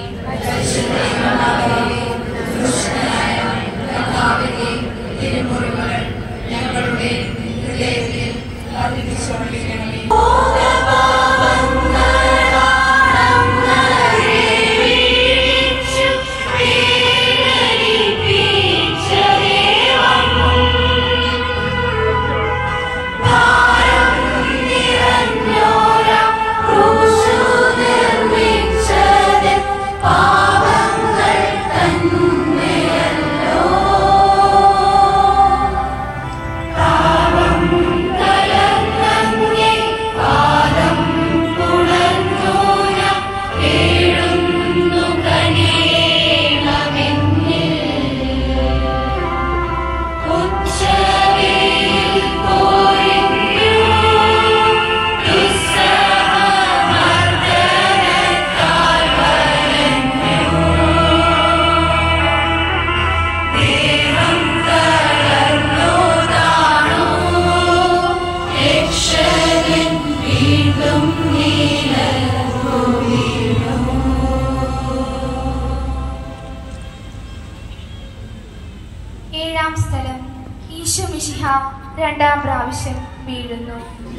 ഏഴാം സ്ഥലം ഈശോ മിശിഹ രണ്ടാം പ്രാവശ്യം വീഴുന്നു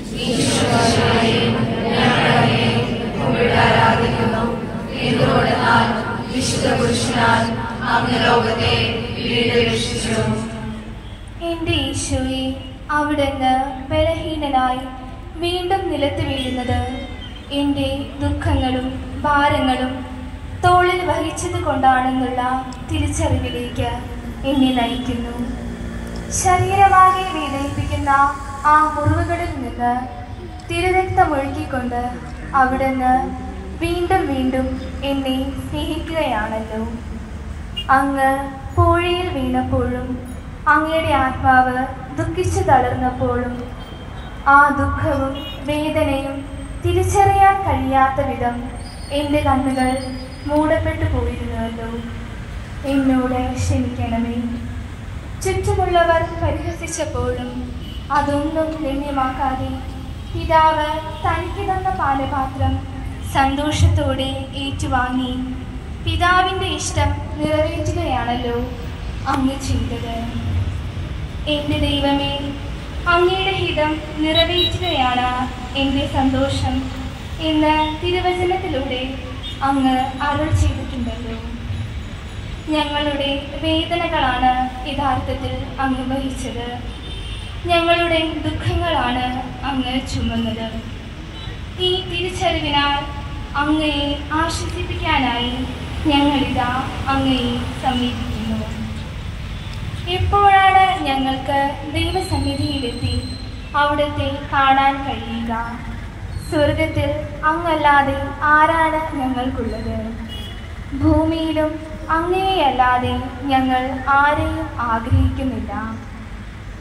എന്തുകൊണ്ടെന്നാൽ വിശുദ്ധ പുരുഷനാൽ അങ്ങ് ലോകത്തെ വീടുരക്ഷിച്ചു എന്റെ ഈശോയെ അവിടുന്ന് ബലഹീനനായി വീണ്ടും നിലത്ത് വീഴുന്നത് എൻ്റെ ദുഃഖങ്ങളും ഭാരങ്ങളും തോളിൽ വഹിച്ചത് കൊണ്ടാണെന്നുള്ള തിരിച്ചറിവിലേക്ക് എന്നെ നയിക്കുന്നു ശരീരമാകെ വേദനിപ്പിക്കുന്ന ആ മുറിവുകളിൽ നിന്ന് തിരുരക്തമൊഴുക്കിക്കൊണ്ട് അവിടുന്ന് വീണ്ടും വീണ്ടും എന്നെ സ്നേഹിക്കുകയാണല്ലോ അങ്ങ് പൂഴിയിൽ വീണപ്പോഴും അങ്ങയുടെ ആത്മാവ് ദുഃഖിച്ചു തളർന്നപ്പോഴും ആ ദുഃഖവും വേദനയും തിരിച്ചറിയാൻ കഴിയാത്ത വിധം എൻ്റെ കണ്ണുകൾ മൂടപ്പെട്ടു പോയിരുന്നുവല്ലോ എന്നോട് ക്ഷമിക്കണമേ ചുറ്റുമുള്ളവർ പരിഹസിച്ചപ്പോഴും അതൊന്നും ഗണ്യമാക്കാതെ പിതാവ് തനിക്ക് തന്ന പാനപാത്രം സന്തോഷത്തോടെ ഏറ്റുവാങ്ങി പിതാവിൻ്റെ ഇഷ്ടം നിറവേറ്റുകയാണല്ലോ അങ്ങ് ചെയ്തത് എൻ്റെ ദൈവമേ അങ്ങയുടെ ഹിതം നിറവേറ്റുകയാണ് എൻ്റെ സന്തോഷം എന്ന് തിരുവചനത്തിലൂടെ അങ്ങ് അരുൾ ചെയ്തിട്ടുണ്ടല്ലോ ഞങ്ങളുടെ വേദനകളാണ് യഥാർത്ഥത്തിൽ അങ്ങ് വഹിച്ചത് ഞങ്ങളുടെ ദുഃഖങ്ങളാണ് അങ്ങ് ചുമന്നത് ഈ തിരിച്ചറിവിനാൽ അങ്ങയെ ആശ്വസിപ്പിക്കാനായി ഞങ്ങളിതാ അങ്ങയെ സമീപിക്കുന്നു എപ്പോഴാണ് ഞങ്ങൾക്ക് ദൈവസന്നിധിയിലെത്തി അവിടുത്തെ കാണാൻ കഴിയുക സ്വർഗത്തിൽ അങ്ങല്ലാതെ ആരാണ് ഞങ്ങൾക്കുള്ളത് ഭൂമിയിലും അങ്ങയെയല്ലാതെ ഞങ്ങൾ ആരെയും ആഗ്രഹിക്കുന്നില്ല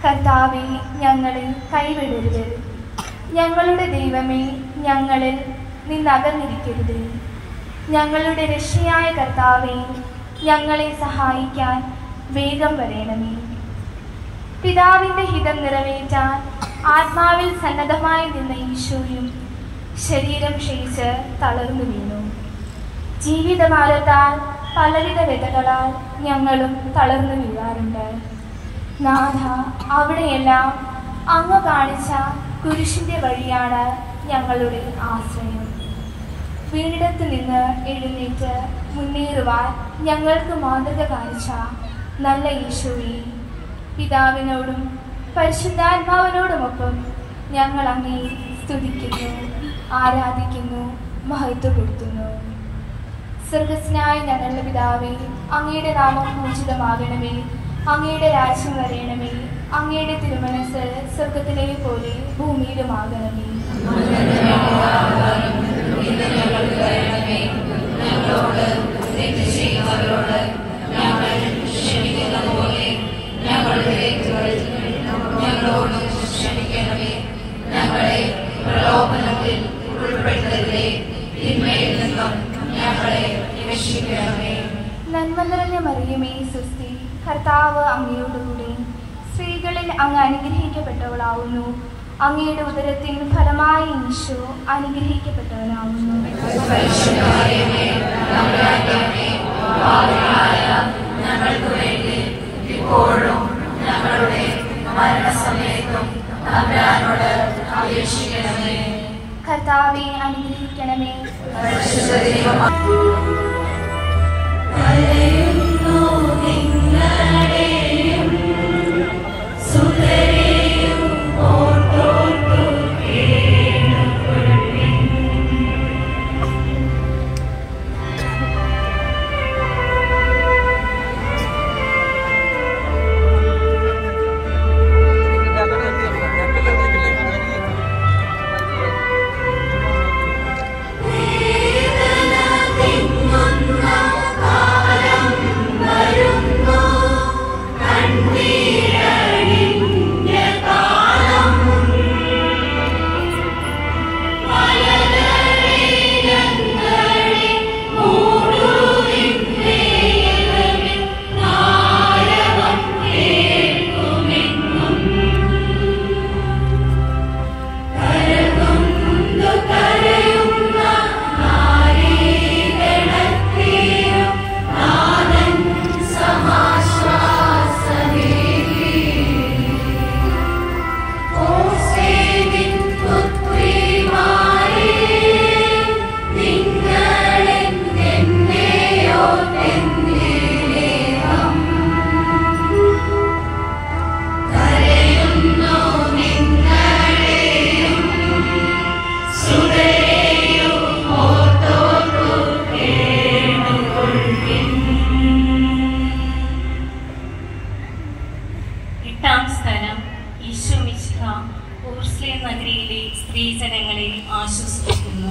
കർത്താവെ ഞങ്ങളെ കൈവിടരുത് ഞങ്ങളുടെ ദൈവമേ ഞങ്ങളിൽ നിന്നകന്നിരിക്കരുത് ഞങ്ങളുടെ രക്ഷയായ കർത്താവെ ഞങ്ങളെ സഹായിക്കാൻ വേഗം വരേണമേ പിതാവിൻ്റെ ഹിതം നിറവേറ്റാൻ ആത്മാവിൽ സന്നദ്ധമായി നിന്ന ഈശോയും ശരീരം ക്ഷയിച്ച് തളർന്നു വീണു ജീവിതകാലത്താൽ പലവിധ വ്യതകളാൽ ഞങ്ങളും തളർന്നു വീഴാറുണ്ട് നാഥ അവിടെയെല്ലാം അങ്ങ് കാണിച്ച കുരിശിന്റെ വഴിയാണ് ഞങ്ങളുടെ ആശ്രയം വീടിടത്ത് നിന്ന് എഴുന്നേറ്റ് മുന്നേറുവാൻ ഞങ്ങൾക്ക് മാതൃക കാണിച്ച നല്ല ഈശോയെ പിതാവിനോടും പരിശുദ്ധാത്മാവിനോടുമൊപ്പം ഞങ്ങൾ അങ്ങേ സ്തുതിക്കുന്നു ആരാധിക്കുന്നു മഹത്വപ്പെടുത്തുന്നു സ്വർഗസ്നായ ഞങ്ങളുടെ പിതാവേ അങ്ങയുടെ നാമം പൂജിതമാകണമേ അങ്ങയുടെ രാജ്യം വരയണമേ അങ്ങയുടെ തിരുമനസ് സ്വർഗത്തിലെ പോലെ ഭൂമിയിലുമാകണമേ ഞങ്ങളോട് തെറ്റ് ചെയ്യുന്നവരോട് ഞങ്ങൾ ക്ഷമിക്കുന്ന പോലെ ഞങ്ങളുടെ തെറ്റുകൾ ഞങ്ങളോട് ക്ഷമിക്കണമേ ഞങ്ങളെ പ്രലോഭനത്തിൽ ഉൾപ്പെടുത്തരുതേ തിന്മയിൽ നിന്നും ഞങ്ങളെ രക്ഷിക്കണമേ നന്മ നിറഞ്ഞ മറിയമേ സുസ്തി കർത്താവ് അങ്ങയോടുകൂടി സ്ത്രീകളിൽ അങ്ങ് അനുഗ്രഹിക്കപ്പെട്ടവളാവുന്നു അങ്ങയുടെ ഉദരത്തിൻ ഫലമായി ഈശോ അനുഗ്രഹിക്കപ്പെട്ടവനാവുന്നു ഞങ്ങൾക്ക് വേണ്ടി ഇപ്പോഴും ഞങ്ങളുടെ മരണസമയത്തും തമ്പുരാനോട് അപേക്ഷിക്കണമേ കർത്താവെ അനുഗ്രഹിക്കണമേ പരിശുദ്ധ ദൈവമേ കരയുന്നു നിങ്ങളെയും സുതരെയും ഓർത്തോർത്തു കേണപ്പെടുവിൻ. വേദന തിങ്ങുന്ന കാലം വരുന്നു കണ്ണീരണിഞ്ഞ കാലം മലരണിഞ്ഞങ്ങളെ മൂടുവിൻ വേഗമിൽ നാരവം കേൾക്കുമെന്നും കരകൊണ്ടു കരയുന്ന നാരീഗണത്തെയും നാഥൻ സമാശ്വാസമേകി. ഓസേവിൻ പുത്രിമാരേ, നിങ്ങളെന്നെന്നെയോ തെന്നിലേകം. കരയുന്നു നിങ്ങളെയും സുതരെയും ഓർത്തോർത്തു കേണുകൊള്ളിൻ. എട്ടാം സ്ഥലം ഈശോ മിശിഹ ഊർസ്ലേ നഗരിയിലെ സ്ത്രീജനങ്ങളെ ആശ്വസിപ്പിക്കുന്നു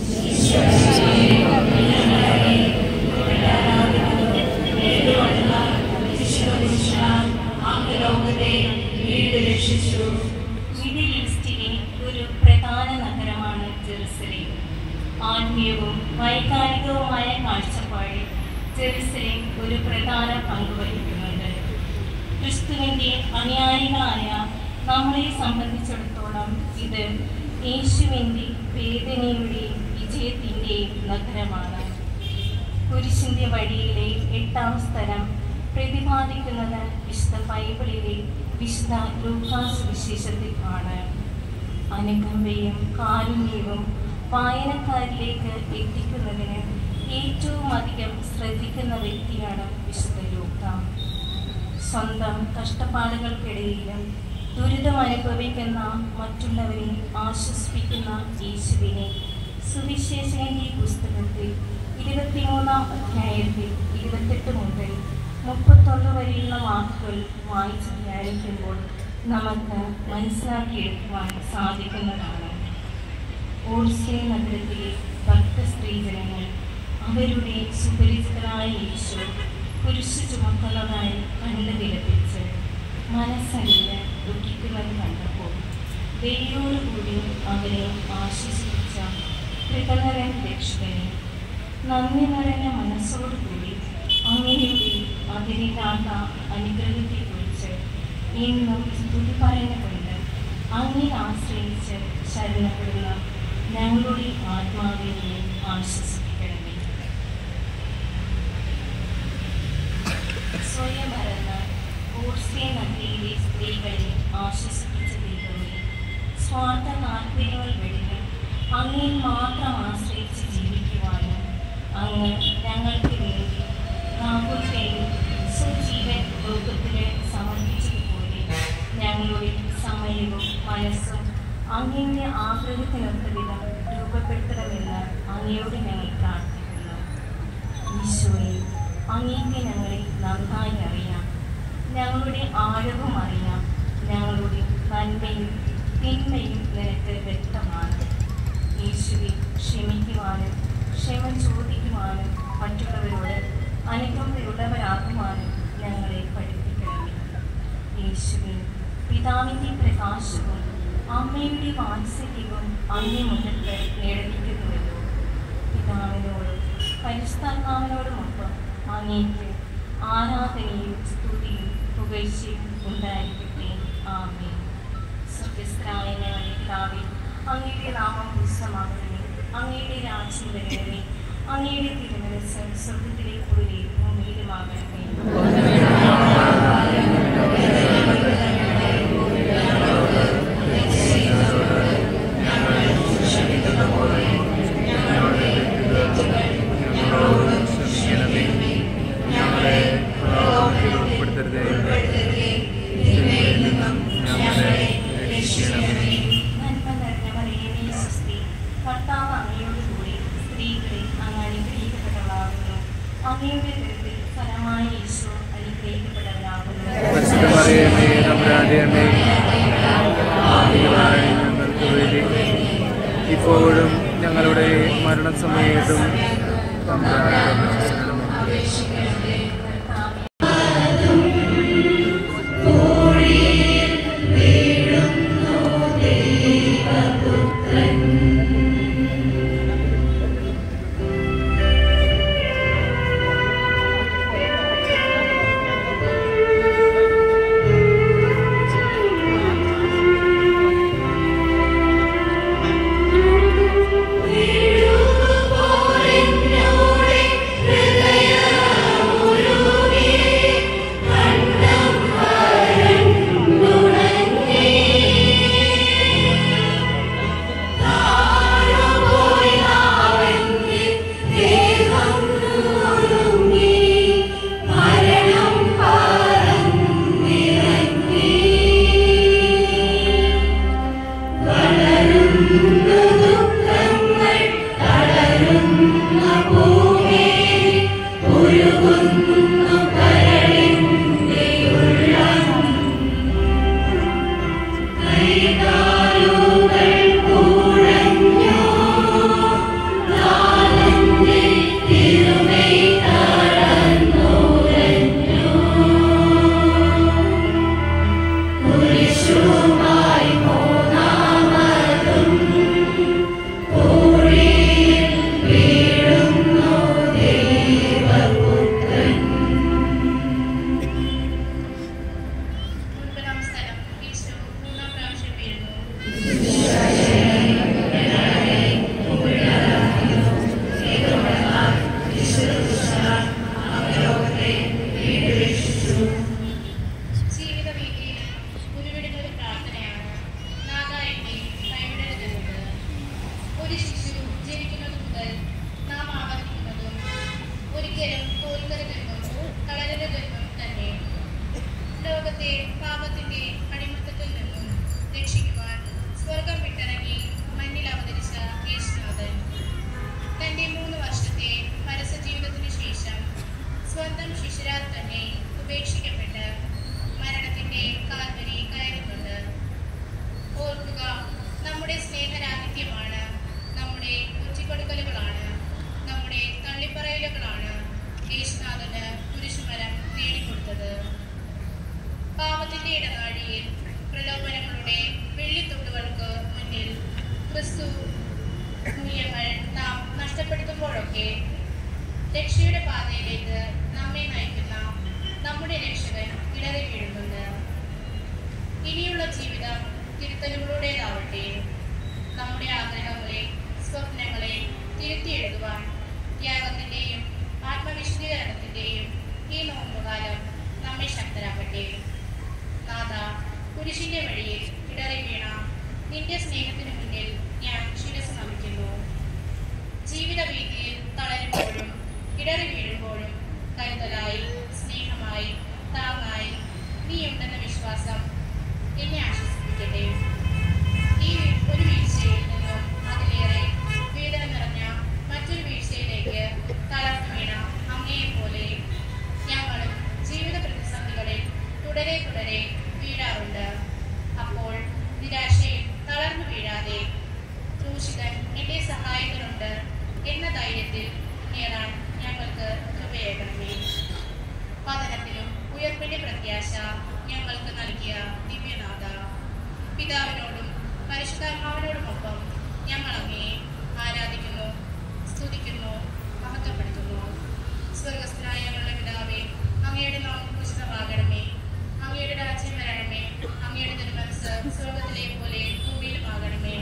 ലോകത്തെ വീട് രക്ഷിച്ചു മിഡിൽ ഈസ്റ്റിലെ ഒരു പ്രധാന നഗരമാണ് ജെറുസലേം ആത്മീയവും വൈകാരികവുമായ കാഴ്ചപ്പാടിൽ ജെറുസലേം ഒരു പ്രധാന പങ്ക് വഹിക്കുന്നുണ്ട് ക്രിസ്തുവിൻ്റെ അനുയായികളായ നമ്മളെ സംബന്ധിച്ചിടത്തോളം ഇത് യേശുവിൻ്റെ വേദനയുടെയും വിജയത്തിൻ്റെയും നഗരമാണ് കുരിശിന്റെ വഴിയിലെ എട്ടാം സ്ഥലം പ്രതിപാദിക്കുന്നത് വിശുദ്ധ ബൈബിളിലെ വിശുദ്ധ ലൂക്കാസ് വിശേഷത്തിൽ ആണ് അനുകമ്പയും കാരുണ്യവും വായനക്കാരിലേക്ക് എത്തിക്കുന്നതിന് ഏറ്റവും അധികം ശ്രദ്ധിക്കുന്ന വ്യക്തിയാണ് വിശുദ്ധ ലൂക്ക സ്വന്തം കഷ്ടപ്പാടുകൾക്കിടയിലും ദുരിതം അനുഭവിക്കുന്ന മറ്റുള്ളവരെ ആശ്വസിപ്പിക്കുന്ന യേശുവിനെ സുവിശേഷകന്റെ പുസ്തകത്തിൽ ഇരുപത്തിമൂന്നാം അധ്യായത്തിൽ ഇരുപത്തെട്ട് മുതൽ മുപ്പത്തൊന്ന് വരെയുള്ള വാക്കുകൾ വായിച്ച് ധ്യാനിക്കുമ്പോൾ നമുക്ക് മനസ്സിലാക്കിയെടുക്കുവാൻ സാധിക്കുന്നതാണ് ഓർസേ നഗരത്തിലെ ഭക്ത സ്ത്രീജനങ്ങൾ അവരുടെ സുപരിചിതരായ യേശു കുരിശു ചുമക്കുന്നതായി കണ്ടു വിലപിച്ച് മനസ്സറിഞ്ഞ് ദുഃഖിക്കുമെന്ന് കണ്ടപ്പോൾ ദൈവോടുകൂടി അവരെ ആശ്വസിപ്പിച്ച കൃതകരൻ രക്ഷകനെ നന്ദി നിറഞ്ഞ മനസ്സോടുകൂടി അങ്ങനെയുടെ അതിരില്ലാത്ത അനുഗ്രഹത്തെക്കുറിച്ച് ഇന്നും സ്തുതി പറഞ്ഞുകൊണ്ട് അങ്ങേ ആശ്രയിച്ച് ശരണപ്പെടുന്ന ഞങ്ങളുടെ ആത്മാവിനെ ആശ്വസിപ്പിക്കണമേ സ്വയം മറന്ന് ഓർസ്യ നദിയിലെ സ്ത്രീകളെ ആശ്വസിപ്പിച്ച ദൈവമേ സ്വാർത്ഥ താല്പര്യങ്ങൾ വെടിഞ്ഞ് അങ്ങേ മാത്രം ആശ്രയിച്ച് ജീവിക്കുവാനും അങ്ങ് ഞങ്ങൾക്ക് വേണ്ടി കാബൂൾത്തെയും സുജീവൻ ലോകത്തിന് സമർപ്പിച്ചതുപോലെ ഞങ്ങളുടെ സമയവും മനസ്സും അങ്ങയുടെ ആഗ്രഹത്തിനൊത്ത വിധം രൂപപ്പെടുത്തണമെന്ന് അങ്ങയോട് ഞങ്ങൾ പ്രാർത്ഥിക്കുന്നു ഈശോയെ അങ്ങേക്ക് ഞങ്ങളെ നന്നായി അറിയാം ഞങ്ങളുടെ ആഴവും അറിയാം ഞങ്ങളുടെ നന്മയും തിന്മയും നിനക്ക് വ്യക്തമാണ് യേശുവെ ക്ഷമിക്കുവാനും ക്ഷമ ചോദിക്കുവാനും മറ്റുള്ളവരോട് അനുകമ്പയുള്ളവരാകുവാനും ഞങ്ങളെ പഠിപ്പിക്കണമേ യേശുവെ പിതാവിൻ്റെ പ്രകാശവും അമ്മയുടെ വാത്സല്യവും അങ്ങേ മുഖത്ത് നേടിക്കുന്നുവല്ലോ പിതാവിനോടും പരിസ്ഥാത്മാവിനോടുമൊപ്പം അങ്ങേക്ക് ആരാധനയും സ്തുതിയും പുകഴ്ചയും ഉണ്ടായിരിക്കട്ടെ ആമേ സ്വർഗസ്ഥനായ ഞങ്ങളുടെ പിതാവേ അങ്ങയുടെ നാമം പുസ്തമാകണമേ അങ്ങയുടെ രാജ്യം വരണമേ അങ്ങയുടെ തിരുമനസ് സ്വർഗത്തിലെ പോലെ ഭൂമിയിലുമാകണമേ ഞങ്ങളെ ഉൾപ്പെടുത്തരുതേ തിന്മയിൽ നിന്നും ഞങ്ങളെ രക്ഷിക്കണമേ നന്മ നിറഞ്ഞ മറിയമേ സ്വസ്തി കർത്താവ് അങ്ങയോട് കൂടി സ്ത്രീകളിൽ അങ്ങ് അനുഗ്രഹിക്കപ്പെട്ടവളാകുന്നു അങ്ങയുടെ കൃതി ഫലമായ ഈശോ അനുഗ്രഹിക്കപ്പെട്ടവരാകുന്നു പരിശുദ്ധ മറിയമേ തമ്പുരാന്റെ അമ്മേ പാപികളായ ഞങ്ങൾക്ക് വേണ്ടി ഇപ്പോഴും ഞങ്ങളുടെ മരണസമയത്തും തമ്പുരാനോട് അപേക്ഷിക്കണമേ മൂന്നാം സ്ഥലം ഈശോ മൂന്നാം പ്രാവശ്യം വീഴുന്നു ജീവിത വീതിയിൽ ഉരുവിടുന്ന ഒരു പ്രാർത്ഥനയാണ് നാഥ എന്നെ കൈവിടരുതെന്നത് ഒരു ശിശു ജനിക്കുന്നത് മുതൽ നാം ആവർത്തിക്കുന്നതും ഒരിക്കലും തോൽക്കരുതെന്നും തളരരുതെന്നും തന്നെ ലോകത്തെ പാപത്തിന്റെ അടിമത്തത്തിൽ നിന്നും രക്ഷിക്കുവാൻ സ്വർഗം വിട്ടിറങ്ങി മണ്ണിൽ അവതരിച്ച യേശുനാഥൻ തന്റെ മൂന്ന് വർഷത്തെ പരസ്യ ജീവിതത്തിനു ശേഷം സ്വന്തം ശിശുരാൽ തന്നെ ഉപേക്ഷിക്കപ്പെട്ട് മരണത്തിന്റെ കാൽവരി കയറുന്നുണ്ട് ഓർക്കുക നമ്മുടെ സ്നേഹരാഹിത്യമാണ് നമ്മുടെ ഒറ്റിക്കൊടുക്കലുകളാണ് നമ്മുടെ തള്ളിപ്പറയലുകളാണ് യേശുനാഥന് കുരിശുമരം നേടിക്കൊടുത്തത് പാപത്തിന്റെ ഇടനാഴിയിൽ പ്രത്യാശ ഞങ്ങൾക്ക് നൽകിയ ദിവ്യനാഥ പിതാവിനോടും പരിശുദ്ധാത്മാവിനോടുമൊപ്പം ഞങ്ങൾ അങ്ങയെ ആരാധിക്കുന്നു സ്തുതിക്കുന്നു മഹത്വപ്പെടുത്തുന്നു സ്വർഗസ്ഥനായ ഞങ്ങളുടെ പിതാവേ അങ്ങയുടെ നാമം ഉചിതമാകണമേ അങ്ങയുടെ രാജ്യം വരണമേ അങ്ങയുടെ തിരുമനസ് സ്വർഗത്തിലെ പോലെ ഭൂമിയിലുമാകണമേ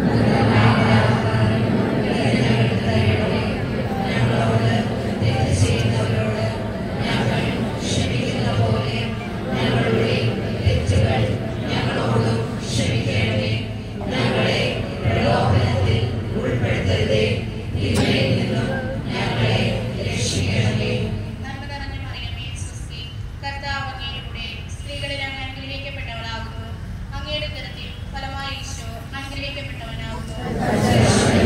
നന്മ നിറഞ്ഞ മറിയമേ സുസ്തി കർത്താവ് അങ്ങയുടെ കൂടെ സ്ത്രീകളിൽ അങ്ങ് അനുഗ്രഹിക്കപ്പെട്ടവളാകുന്നു അങ്ങയുടെ തരത്തിൽ ഫലമായ ഈശോ അനുഗ്രഹിക്കപ്പെട്ടവനാകുന്നു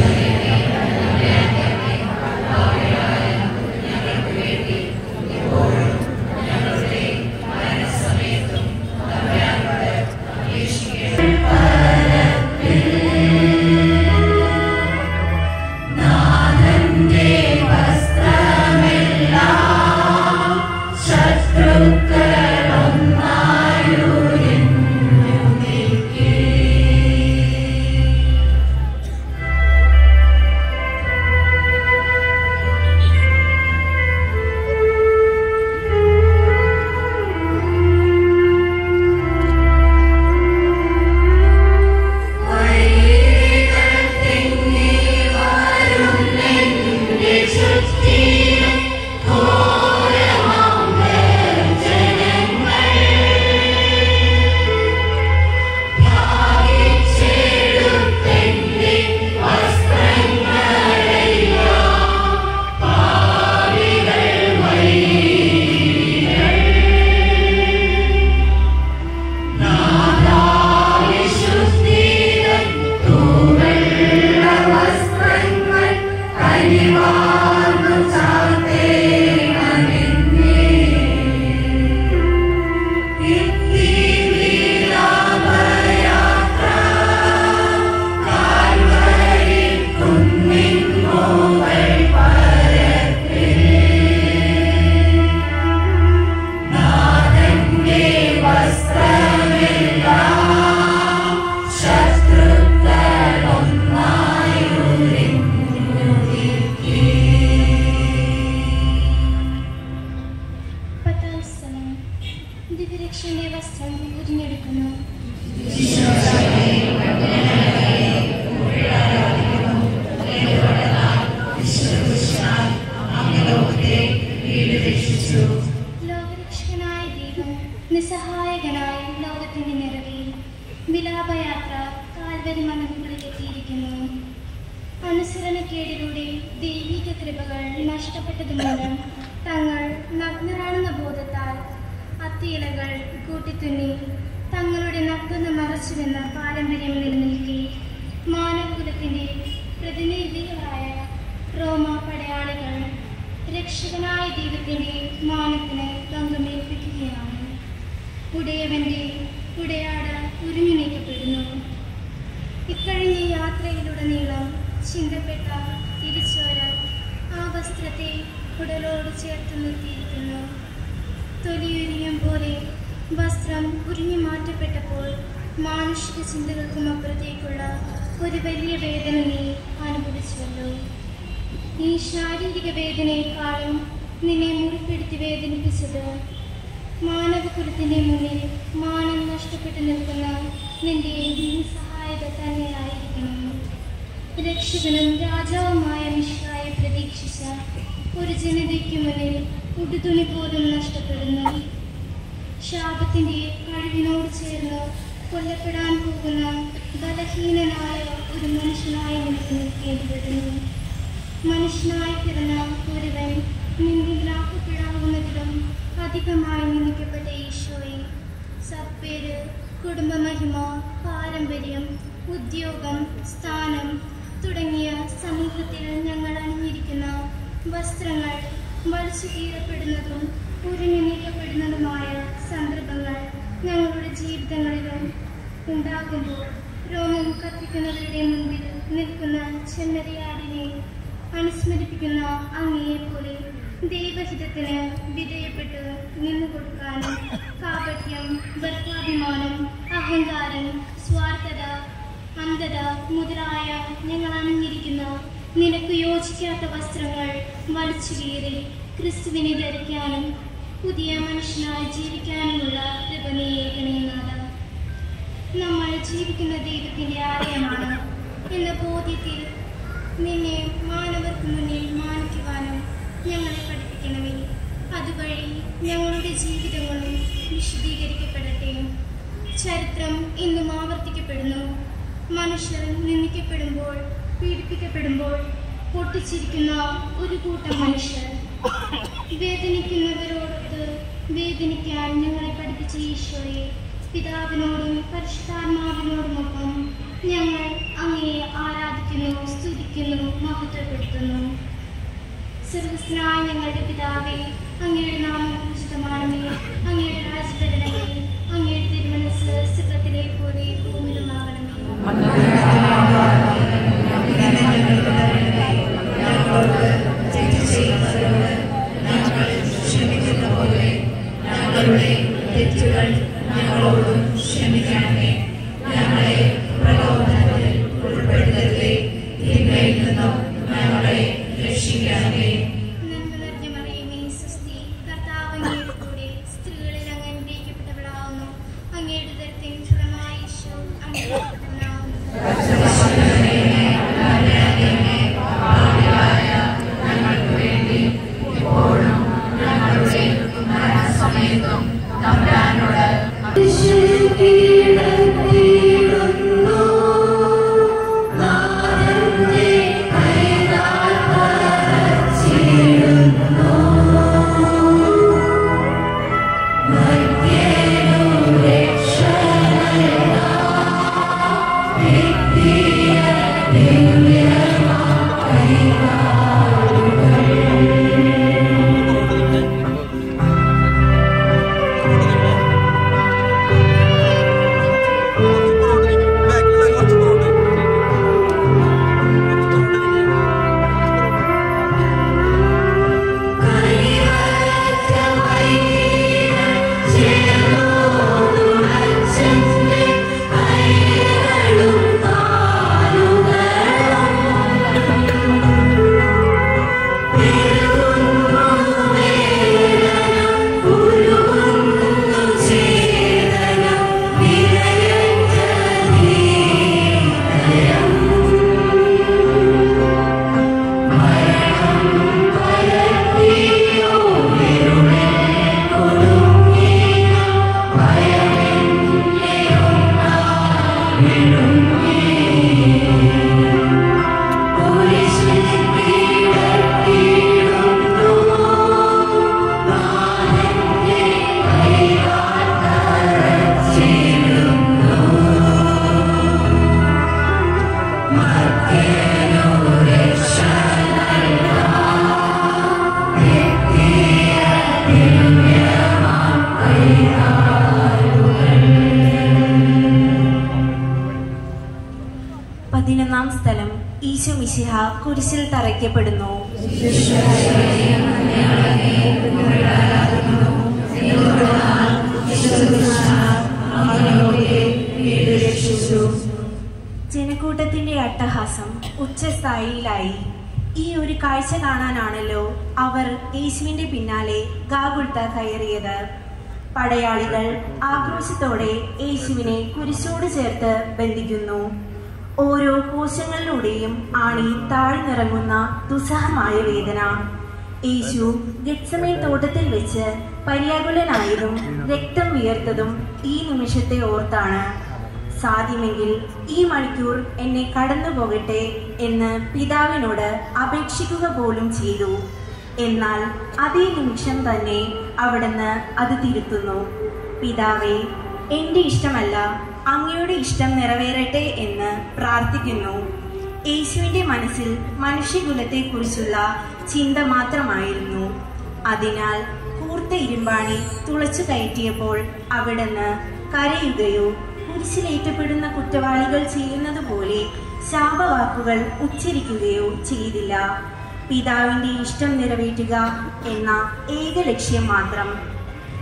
പത്താം സ്ഥലം ദിവ്യരക്ഷന്റെ വസ്ത്രം ഉരിഞ്ഞെടുക്കുന്നു ലോകരക്ഷകനായ ദൈവം നിസ്സഹായകനായ ലോകത്തിന്റെ നിറവിൽ വിലാപയാത്ര കാൽവരി മണലുകളിൽ എത്തിയിരിക്കുന്നു അനുസരണക്കേടിലൂടെ ദൈവിക കൃപകൾ നഷ്ടപ്പെട്ടത് മൂലം തങ്ങൾ നഗ്നരാണെന്ന ബോധത്താൽ അത്തിയിലകൾ കൂട്ടിത്തുന്നി തങ്ങളുടെ നഗ്നത മറച്ചുവെന്ന പാരമ്പര്യം നിലനിൽക്കെ മാനവകുലത്തിന്റെ പ്രതിനിധികളായ റോമ പടയാളികൾ രക്ഷകനായ ദൈവത്തിന്റെ മാനത്തിന് ഭംഗമേൽപ്പിക്കുകയാണ് ഉടയവന്റെ ഉടയാട ഉരുങ്ങി നീക്കപ്പെടുന്നു ഇക്കഴിഞ്ഞ യാത്രയിലുടനീളം ചിന്തപ്പെട്ട തിരിച്ചോര ആ വസ്ത്രത്തെ ഉടലോട് ചേർത്ത് നിർത്തിയിരിക്കുന്നു തൊലിയുരിയും പോലെ വസ്ത്രം ഉരിഞ്ഞു മാറ്റപ്പെട്ടപ്പോൾ മാനുഷിക ചിന്തകൾക്കും അപ്പുറത്തേക്കുള്ള ഒരു വലിയ വേദന നീ അനുഭവിച്ചുവല്ലോ ഈ ശാരീരിക വേദനയെക്കാളും നിന്നെ മുറിപ്പെടുത്തി വേദനിപ്പിച്ചത് മാനവകുലത്തിന്റെ മുന്നിൽ മാനം നഷ്ടപ്പെട്ടു നിൽക്കുന്ന നിന്റെ നിസ്സഹായത തന്നെയായിരിക്കണം രക്ഷകനും രാജാവുമായ മിഷായെ പ്രതീക്ഷിച്ച ഒരു ജനതയ്ക്ക് മുന്നിൽ ഉടുതുണി പോലും നഷ്ടപ്പെടുന്നു ശാപത്തിന്റെ കഴിവിനോട് ചേർന്ന് കൊല്ലപ്പെടാൻ പോകുന്ന ബലഹീനനായ ഒരു മനുഷ്യനായി നിനക്ക് നിൽക്കേണ്ടി വരുന്നു മനുഷ്യനായി പിറന്ന ഒരുവൻ നിന്ദിലാക്കപ്പെടാവുന്നതിലും അധികമായി നിന്ദിക്കപ്പെട്ട ഈശോയെ സത്പേര് കുടുംബമഹിമ പാരമ്പര്യം ഉദ്യോഗം സ്ഥാനം തുടങ്ങിയ സമൂഹത്തിൽ ഞങ്ങൾ അണിഞ്ഞിരിക്കുന്ന വസ്ത്രങ്ങൾ വലിച്ചു കീറപ്പെടുന്നതും ഉരുങ്ങി നീക്കപ്പെടുന്നതുമായ സന്ദർഭങ്ങൾ ഞങ്ങളുടെ ജീവിതങ്ങളിലും ഉണ്ടാകുമ്പോൾ രോമം കത്തിക്കുന്നവരുടെ മുൻപിൽ നിൽക്കുന്ന ചെമ്മരിയാടിനെ അനുസ്മരിപ്പിക്കുന്ന അങ്ങയെ പോലെ ദൈവഹിതത്തിന് വിധേയപ്പെട്ട് നിന്നു കൊടുക്കാനും കാപട്യം ഗർഭാഭിമാനം അഹങ്കാരം സ്വാർത്ഥത അന്ധത മുതലായ ഞങ്ങൾ അണിഞ്ഞിരിക്കുന്ന നിനക്ക് യോജിക്കാത്ത വസ്ത്രങ്ങൾ വലിച്ചു കീറി ക്രിസ്തുവിനെ ധരിക്കാനും പുതിയ മനുഷ്യനായി ജീവിക്കാനുമുള്ള കൃപ നീയേക്കണേനാഥ നമ്മൾ ജീവിക്കുന്ന ദൈവത്തിന്റെ ആലയമാണ് എന്ന ബോധ്യത്തിൽ നിന്നെ മാനവർക്ക് മുന്നിൽ മാനിക്കുവാനും ഞങ്ങളെ പഠിപ്പിക്കണമേ അതുവഴി ഞങ്ങളുടെ ജീവിതങ്ങളും വിശദീകരിക്കപ്പെടട്ടെ ചരിത്രം ഇന്നും ആവർത്തിക്കപ്പെടുന്നു മനുഷ്യർ നിന്ദിക്കപ്പെടുമ്പോൾ പീഡിപ്പിക്കപ്പെടുമ്പോൾ പൊട്ടിച്ചിരിക്കുന്ന ഒരു കൂട്ടം മനുഷ്യർ വേദനിക്കുന്നവരോടൊത്ത് വേദനിക്കാൻ ഞങ്ങളെ പഠിപ്പിച്ച ഈശോയെ പിതാവിനോടും പരിശുദ്ധാത്മാവിനോടുമൊപ്പം ഞങ്ങൾ അങ്ങയെ ആരാധിക്കുന്നു സ്തുതിക്കുന്നു മഹത്വപ്പെടുത്തുന്നു സർവസ്നായ ഞങ്ങളുടെ പിതാവേ അങ്ങയുടെ നാമം പൂജിതമാണമേ അങ്ങയുടെ രാജ്യഭരണമേ അങ്ങയുടെ തിരുമനസ് സ്വർഗത്തിലെ പോലെ ഭൂമിയിലുമാകണമേ ഞങ്ങളുടെ തെറ്റുകൾ ഞങ്ങളോടും ക്ഷമിക്കണമേ ഞങ്ങളെ പ്രലോഭനത്തിൽ ഉൾപ്പെടുത്തരുതേ തിന്മയിൽ നിന്നും ഞങ്ങളെ രക്ഷിക്കണമേ നന്മ നിറഞ്ഞ മറിയമേ സുസ്തി കർത്താവ് അങ്ങയുടെ കൂടെ സ്ത്രീകളിൽ അങ്ങ് അനുഗ്രഹിക്കപ്പെട്ടവളാവുന്നു അങ്ങയുടെ ദരത്തിൻ ഫലമായ ഈശോ അനുഗ്രഹിക്കപ്പെട്ടവനാവുന്നു സമയത്തും തമ്പുരാനോട് പതിനൊന്നാം സ്ഥലം ഈശോ മിശിഹ കുരിശിൽ തറയ്ക്കപ്പെടുന്നു ജനക്കൂട്ടത്തിന്റെ അട്ടഹാസം ഉച്ചസ്ഥായിയിലായി ഈ ഒരു കാഴ്ച കാണാനാണല്ലോ അവർ യേശുവിന്റെ പിന്നാലെ ഗാഗുൽത്ത കയറിയത് പടയാളികൾ ആക്രോശത്തോടെ യേശുവിനെ കുരിശോട് ചേർത്ത് ബന്ധിക്കുന്നു ഓരോ കോശങ്ങളിലൂടെയും ആണി താഴ്ന്നിറങ്ങുന്ന ദുസ്സഹമായ വേദന യേശു ഗെറ്റ്സമേൻ തോട്ടത്തിൽ വെച്ച് പര്യാകുലനായതും രക്തം വിയർത്തതും ഈ നിമിഷത്തെ ഓർത്താണ് സാധ്യമെങ്കിൽ ഈ മണിക്കൂർ എന്നെ കടന്നു പോകട്ടെ എന്ന് പിതാവിനോട് അപേക്ഷിക്കുക പോലും ചെയ്തു എന്നാൽ അതേ നിമിഷം തന്നെ അവിടുന്ന് അത് തിരുത്തുന്നു പിതാവേ എന്റെ ഇഷ്ടമല്ല അങ്ങയുടെ ഇഷ്ടം നിറവേറട്ടെ എന്ന് പ്രാർത്ഥിക്കുന്നു യേശുവിന്റെ മനസ്സിൽ മനുഷ്യകുലത്തെക്കുറിച്ചുള്ള ചിന്ത മാത്രമായിരുന്നു അതിനാൽ കൂർത്ത ഇരുമ്പാണി തുളച്ചു കയറ്റിയപ്പോൾ അവിടുന്ന് കരയുകയോ കുരിശിലേറ്റപ്പെടുന്ന കുറ്റവാളികൾ ചെയ്യുന്നത് പോലെ ശാപവാക്കുകൾ ഉച്ചരിക്കുകയോ ചെയ്തില്ല പിതാവിന്റെ ഇഷ്ടം നിറവേറ്റുക എന്ന ഏക ലക്ഷ്യം മാത്രം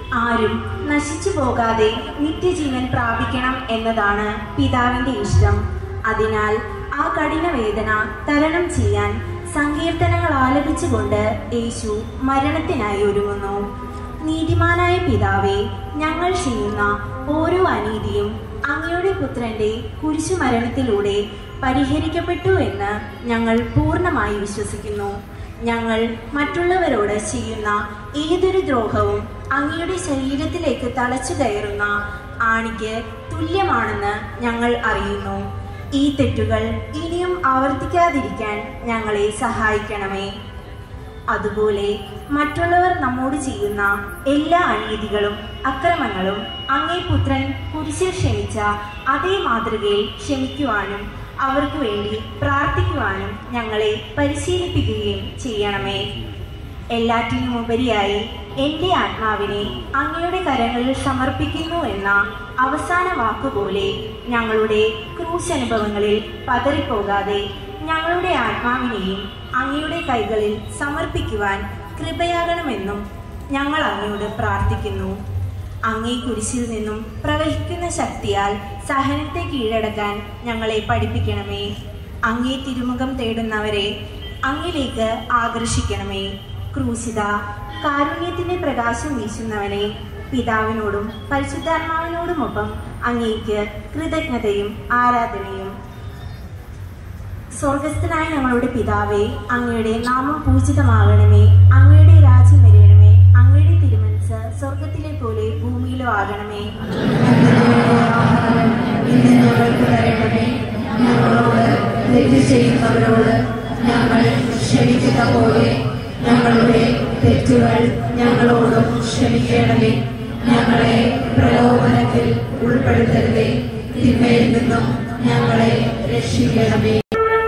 ആരും നശിച്ചു പോകാതെ നിത്യജീവൻ പ്രാപിക്കണം എന്നതാണ് പിതാവിന്റെ ഇഷ്ടം അതിനാൽ ആ കഠിന വേദന തരണം ചെയ്യാൻ സങ്കീർത്തനങ്ങൾ ആലപിച്ചുകൊണ്ട് യേശു മരണത്തിനായി ഒരുങ്ങുന്നു നീതിമാനായ പിതാവേ ഞങ്ങൾ ചെയ്യുന്ന ഓരോ അനീതിയും അങ്ങയുടെ പുത്രന്റെ കുരിശുമരണത്തിലൂടെ പരിഹരിക്കപ്പെട്ടു എന്ന് ഞങ്ങൾ പൂർണ്ണമായി വിശ്വസിക്കുന്നു ഞങ്ങൾ മറ്റുള്ളവരോട് ചെയ്യുന്ന ഏതൊരു ദ്രോഹവും അങ്ങയുടെ ശരീരത്തിലേക്ക് തളച്ചു കയറുന്ന ആണിക്ക് തുല്യമാണെന്ന് ഞങ്ങൾ അറിയുന്നു ഈ തെറ്റുകൾ ഇനിയും ആവർത്തിക്കാതിരിക്കാൻ ഞങ്ങളെ സഹായിക്കണമേ അതുപോലെ മറ്റുള്ളവർ നമ്മോട് ചെയ്യുന്ന എല്ലാ അനീതികളും അക്രമങ്ങളും അങ്ങേ പുത്രൻ കുരിശിൽ ക്ഷമിച്ച അതേ മാതൃകയിൽ ക്ഷമിക്കുവാനും അവർക്ക് വേണ്ടി പ്രാർത്ഥിക്കുവാനും ഞങ്ങളെ പരിശീലിപ്പിക്കുകയും ചെയ്യണമേ എല്ലാറ്റിനും ഉപരിയായി എൻ്റെ ആത്മാവിനെ അങ്ങയുടെ കരങ്ങളിൽ സമർപ്പിക്കുന്നു എന്ന അവസാന വാക്കുപോലെ ഞങ്ങളുടെ ക്രൂശ് അനുഭവങ്ങളിൽ പതറിപ്പോകാതെ ഞങ്ങളുടെ ആത്മാവിനെയും അങ്ങയുടെ കൈകളിൽ സമർപ്പിക്കുവാൻ കൃപയാകണമെന്നും ഞങ്ങൾ അങ്ങയോട് പ്രാർത്ഥിക്കുന്നു അങ്ങേ കുരിശിൽ നിന്നും പ്രവഹിക്കുന്ന ശക്തിയാൽ സഹനത്തെ കീഴടക്കാൻ ഞങ്ങളെ പഠിപ്പിക്കണമേ അങ്ങേ തിരുമുഖം തേടുന്നവരെ അങ്ങിലേക്ക് ആകർഷിക്കണമേ ക്രൂശിത കാരുണ്യത്തിന്റെ പ്രകാശം വീശുന്നവനെ പിതാവിനോടും പരിശുദ്ധാത്മാവിനോടുമൊപ്പം അങ്ങേക്ക് കൃതജ്ഞതയും ആരാധനയും സ്വർഗസ്ഥനായ ഞങ്ങളുടെ പിതാവേ അങ്ങയുടെ നാമം പൂജിതമാകണമേ അങ്ങയുടെ രാജ്യം വരയണമേ അങ്ങയുടെ തിരുമനസ് സ്വർഗത്തിലെ പോലെ ഭൂമിയിലും ആകണമേ ഞങ്ങളോട് തെറ്റ് ചെയ്യുന്നവരോട് ഞങ്ങൾ ക്ഷമിക്കുന്ന പോലെ ഞങ്ങളുടെ തെറ്റുകൾ ഞങ്ങളോടും ക്ഷമിക്കണമേ ഞങ്ങളെ പ്രലോഭനത്തിൽ ഉൾപ്പെടുത്തരുതേ തിന്മയിൽ നിന്നും ഞങ്ങളെ രക്ഷിക്കണമേ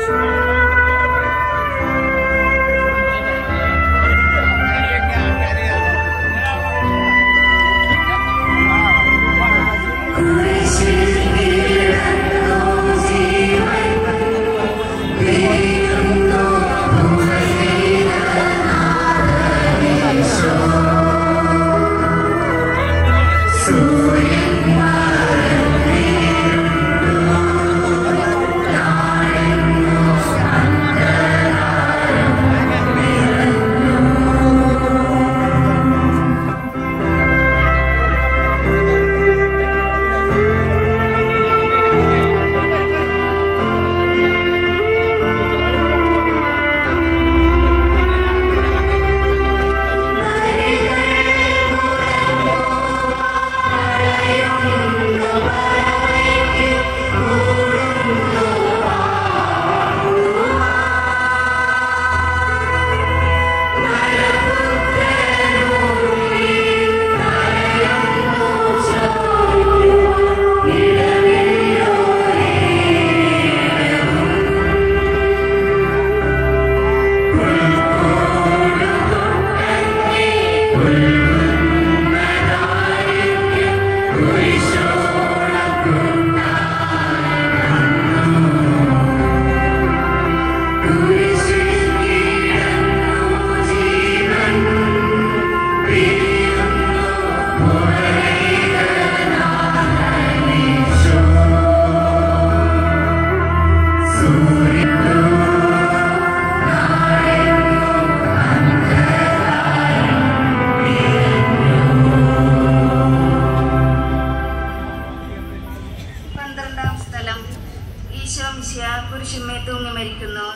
പന്ത്രണ്ടാം സ്ഥലം ഈശോ മിശിയ കുരിശുമേ തൂങ്ങി മരിക്കുന്നു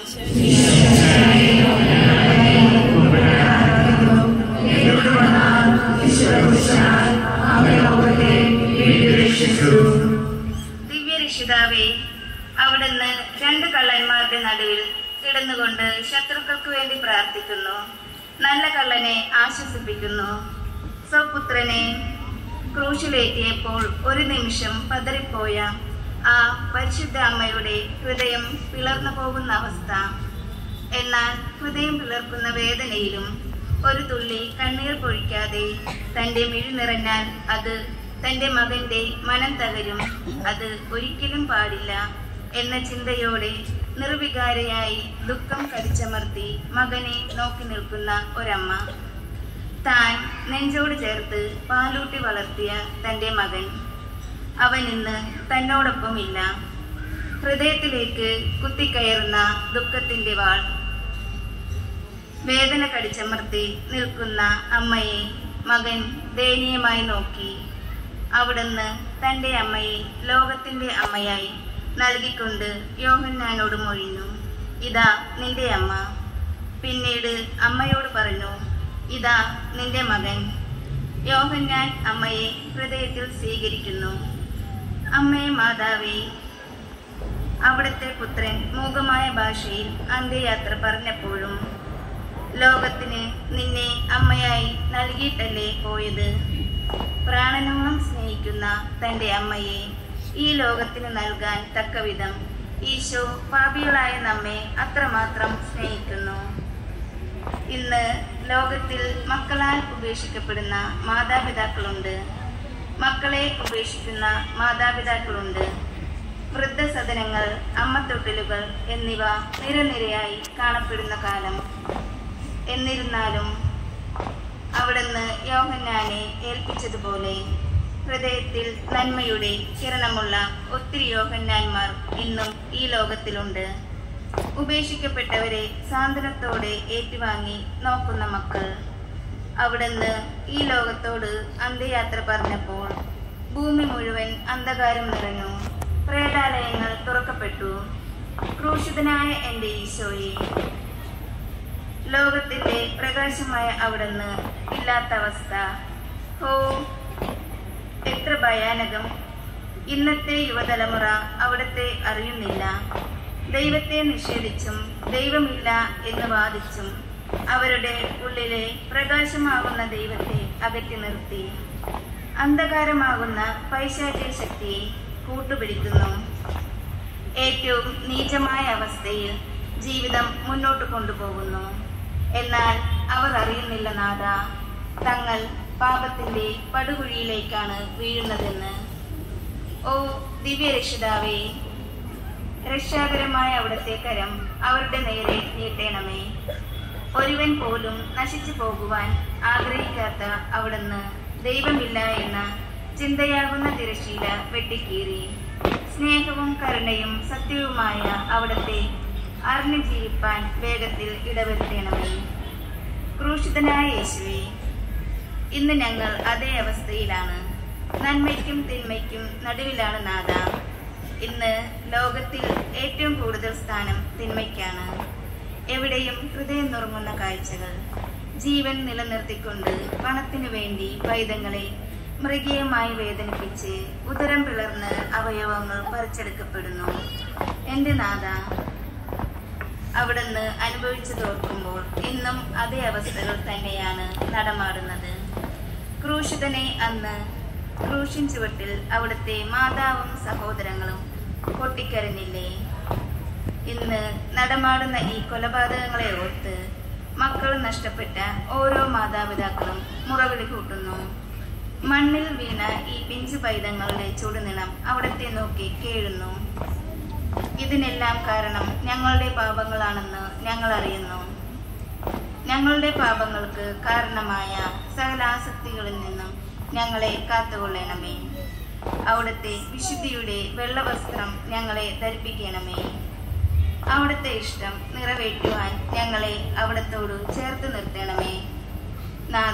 ദിവ്യരക്ഷിതാവേ അവിടുന്ന് രണ്ട് കള്ളന്മാരുടെ നടുവിൽ കിടന്നുകൊണ്ട് ശത്രുക്കൾക്ക് വേണ്ടി പ്രാർത്ഥിക്കുന്നു നല്ല കള്ളനെ ആശ്വസിപ്പിക്കുന്നു സ്വപുത്രനെ ക്രൂശിലേറ്റിയപ്പോൾ ഒരു നിമിഷം പതറിപ്പോയ ആ പരിശുദ്ധ അമ്മയുടെ ഹൃദയം പിളർന്നു പോകുന്ന അവസ്ഥ എന്നാൽ ഹൃദയം പിളർക്കുന്ന വേദനയിലും ഒരു തുള്ളി കണ്ണീർ പൊഴിക്കാതെ തന്റെ മിഴി നിറഞ്ഞാൽ അത് തന്റെ മകന്റെ മനം തകരും അത് ഒരിക്കലും പാടില്ല എന്ന ചിന്തയോടെ നിർവികാരയായി ദുഃഖം കടിച്ചമർത്തി മകനെ നോക്കി നിൽക്കുന്ന ഒരമ്മ താൻ നെഞ്ചോട് ചേർത്ത് പാലൂട്ടി വളർത്തിയ തന്റെ മകൻ അവൻ ഇന്ന് തന്നോടൊപ്പം ഇല്ല ഹൃദയത്തിലേക്ക് കുത്തിക്കയറുന്ന ദുഃഖത്തിന്റെ വാൾ വേദന കടിച്ചമർത്തി നിൽക്കുന്ന അമ്മയെ മകൻ ദയനീയമായി നോക്കി അവിടുന്ന് തന്റെ അമ്മയെ ലോകത്തിന്റെ അമ്മയായി നൽകിക്കൊണ്ട് യോഹന്നാനോട് മൊഴിഞ്ഞു ഇതാ നിന്റെ അമ്മ പിന്നീട് അമ്മയോട് പറഞ്ഞു ഇതാ നിന്റെ മകൻ യോഹന്നാൻ അമ്മയെ ഹൃദയത്തിൽ സ്വീകരിക്കുന്നു അമ്മയെ മാതാവേ അവിടുത്തെ പുത്രൻ മൂകമായ ഭാഷയിൽ അന്ത്യയാത്ര പറഞ്ഞപ്പോഴും ലോകത്തിന് നിന്നെ അമ്മയായി നൽകിയിട്ടല്ലേ പോയത് പ്രാണനോളം സ്നേഹിക്കുന്ന തന്റെ അമ്മയെ ഈ ലോകത്തിന് നൽകാൻ തക്കവിധം ഈശോ പാപികളായ നമ്മെ അത്രമാത്രം സ്നേഹിക്കുന്നു ഇന്ന് ലോകത്തിൽ മക്കളാൽ ഉപേക്ഷിക്കപ്പെടുന്ന മാതാപിതാക്കളുണ്ട് മക്കളെ ഉപേക്ഷിക്കുന്ന മാതാപിതാക്കളുണ്ട് വൃദ്ധസദനങ്ങൾ അമ്മത്തൊട്ടിലുകൾ എന്നിവ നിരനിരയായി കാണപ്പെടുന്ന കാലം എന്നിരുന്നാലും അവിടുന്ന് യോഹന്നാനെ ഏൽപ്പിച്ചതുപോലെ ഹൃദയത്തിൽ നന്മയുടെ കിരണമുള്ള ഒത്തിരി യോഹന്നാന്മാർ ഇന്നും ഈ ലോകത്തിലുണ്ട് ഉപേക്ഷിക്കപ്പെട്ടവരെ സാന്ത്വനത്തോടെ ഏറ്റുവാങ്ങി നോക്കുന്ന മക്കൾ അവിടുന്ന് ഈ ലോകത്തോട് അന്ത്യയാത്ര പറഞ്ഞപ്പോൾ ഭൂമി മുഴുവൻ അന്ധകാരം നിറഞ്ഞു പ്രേതാലയങ്ങൾ തുറക്കപ്പെട്ടു ക്രൂശിതനായ എൻ്റെ ഈശോയെ ലോകത്തിന്റെ പ്രകാശമായ അവിടുന്ന് ഇല്ലാത്ത അവസ്ഥ ഓ എത്ര ഭയാനകം ഇന്നത്തെ യുവതലമുറ അവിടുത്തെ അറിയുന്നില്ല ദൈവത്തെ നിഷേധിച്ചും ദൈവമില്ല എന്ന് വാദിച്ചും അവരുടെ ഉള്ളിലെ പ്രകാശമാകുന്ന ദൈവത്തെ അകറ്റി നിർത്തി അന്ധകാരമാകുന്ന പൈശാചിക ശക്തിയെ കൂട്ടുപിടിക്കുന്നു ഏറ്റവും നീചമായ അവസ്ഥയിൽ ജീവിതം മുന്നോട്ട് കൊണ്ടുപോകുന്നു എന്നാൽ അവർ അറിയുന്നില്ല നാഥ തങ്ങൾ പാപത്തിന്റെ പടുകുഴിയിലേക്കാണ് വീഴുന്നതെന്ന് ഓ ദിവ്യരക്ഷിതാവേ രക്ഷാകരമായ അവിടുത്തെ കരം അവരുടെ നേരെ നീട്ടേണമേ ഒരുവൻ പോലും നശിച്ചു പോകുവാൻ ആഗ്രഹിക്കാത്ത അവിടുന്ന് ദൈവമില്ല എന്ന ചിന്തയാകുന്ന തിരശീല വെട്ടിക്കീറി സ്നേഹവും കരുണയും സത്യവുമായ അവിടത്തെ അറിഞ്ഞു ജീവിപ്പാൻ വേഗത്തിൽ ഇടവരുത്തണമേ ക്രൂശിതനായ യേശുവേ ഇന്ന് ഞങ്ങൾ അതേ അവസ്ഥയിലാണ് നന്മയ്ക്കും തിന്മയ്ക്കും നടുവിലാണ് നാഥ ഇന്ന് ലോകത്തിൽ ഏറ്റവും കൂടുതൽ സ്ഥാനം തിന്മയ്ക്കാണ് എവിടെയും ഹൃദയം നുറങ്ങുന്ന കാഴ്ചകൾ ജീവൻ നിലനിർത്തിക്കൊണ്ട് പണത്തിനു വേണ്ടി പൈതങ്ങളെ മൃഗീയമായി വേദനിപ്പിച്ച് ഉദരം പിളർന്ന് അവയവങ്ങൾ പറിച്ചെടുക്കപ്പെടുന്നു എന്റെ നാഥ അവിടുന്ന് അനുഭവിച്ചതോർക്കുമ്പോൾ ഇന്നും അതേ അവസ്ഥകൾ തന്നെയാണ് നടമാടുന്നത് ക്രൂശിതനെ അന്ന് ക്രൂശിൻ ചുവട്ടിൽ അവിടുത്തെ മാതാവും സഹോദരങ്ങളും പൊട്ടിക്കരഞ്ഞില്ലേ ഇന്ന് നടമാടുന്ന ഈ കൊലപാതകങ്ങളെ ഓർത്ത് മക്കൾ നഷ്ടപ്പെട്ട ഓരോ മാതാപിതാക്കളും മുറവിളി കൂട്ടുന്നു മണ്ണിൽ വീണ ഈ പിഞ്ചു പൈതങ്ങളുടെ ചുടുനിണം അവിടത്തെ നോക്കി കേഴുന്നു ഇതിനെല്ലാം കാരണം ഞങ്ങളുടെ പാപങ്ങളാണെന്ന് ഞങ്ങൾ അറിയുന്നു ഞങ്ങളുടെ പാപങ്ങൾക്ക് കാരണമായ സകല ആസക്തികളിൽ നിന്നും ഞങ്ങളെ കാത്തുകൊള്ളണമേ അവിടുത്തെ വിശുദ്ധിയുടെ വെള്ളവസ്ത്രം ഞങ്ങളെ ധരിപ്പിക്കണമേ അവിടുത്തെ ഇഷ്ടം നിറവേറ്റുവാൻ ഞങ്ങളെ അവിടത്തോട് ചേർത്ത് നിർത്തണമേ നാഥ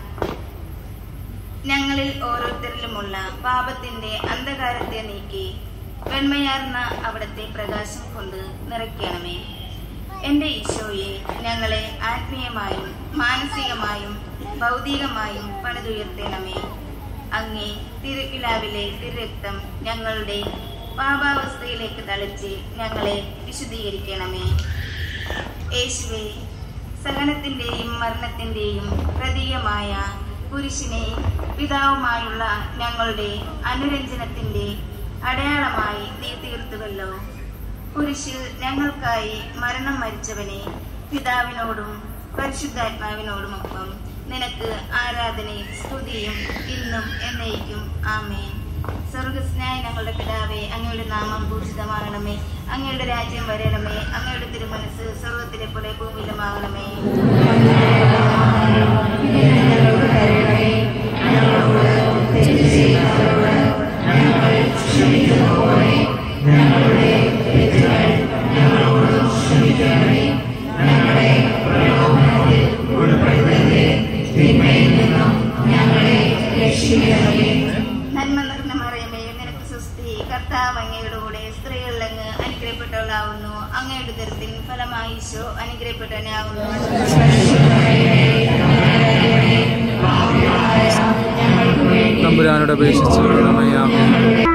ഞങ്ങളിൽ ഓരോരുത്തരിലുമുള്ള പാപത്തിന്റെ അന്ധകാരത്തെ നീക്കി വെണ്മയാർന്ന അവിടുത്തെ പ്രകാശം കൊണ്ട് നിറയ്ക്കണമേ എന്റെ ഈശോയെ ഞങ്ങളെ ആത്മീയമായും മാനസികമായും ഭൗതികമായും പണിതുയർത്തണമേ അങ്ങേ തിരുക്കിലാവിലെ തിരുരക്തം ഞങ്ങളുടെ പാപാവസ്ഥയിലേക്ക് തളിച്ച് ഞങ്ങളെ വിശുദ്ധീകരിക്കണമേ യേശുവെ സഹനത്തിന്റെയും മരണത്തിന്റെയും പ്രതീകമായ കുരിശിനെ പിതാവുമായുള്ള ഞങ്ങളുടെ അനുരഞ്ജനത്തിന്റെ അടയാളമായി നീ തീർത്തുവല്ലോ കുരിശിൽ ഞങ്ങൾക്കായി മരണം മരിച്ചവനെ പിതാവിനോടും പരിശുദ്ധാത്മാവിനോടുമൊപ്പം നിനക്ക് ആരാധനയും സ്തുതിയും ഇന്നും എന്നേക്കും ആമേൻ സ്വർഗസ്നായ ഞങ്ങളുടെ പിതാവേ അങ്ങയുടെ നാമം പൂജിതമാകണമേ അങ്ങയുടെ രാജ്യം വരണമേ അങ്ങയുടെ തിരുമനസ് സ്വർഗത്തിലെ പോലെ ഭൂമിയിലുമാകണമേ തിന്മയിൽ നിന്നും ഞങ്ങളെ രക്ഷിക്കണമേ നന്മ നിറഞ്ഞ മറിയമേ നിനക്ക് സുസ്ഥി കർത്താവ് അങ്ങയുടെ കൂടെ സ്ത്രീകളിൽ അങ്ങ് അനുഗ്രഹപ്പെട്ടവളാവുന്നു അങ്ങയുടെ ദരത്തിൻ ഫലമായി ഈശോ അനുഗ്രഹപ്പെട്ടവനാവുന്നു തമ്പുരാനോട് അപേക്ഷിച്ച് കരുണമയാമേ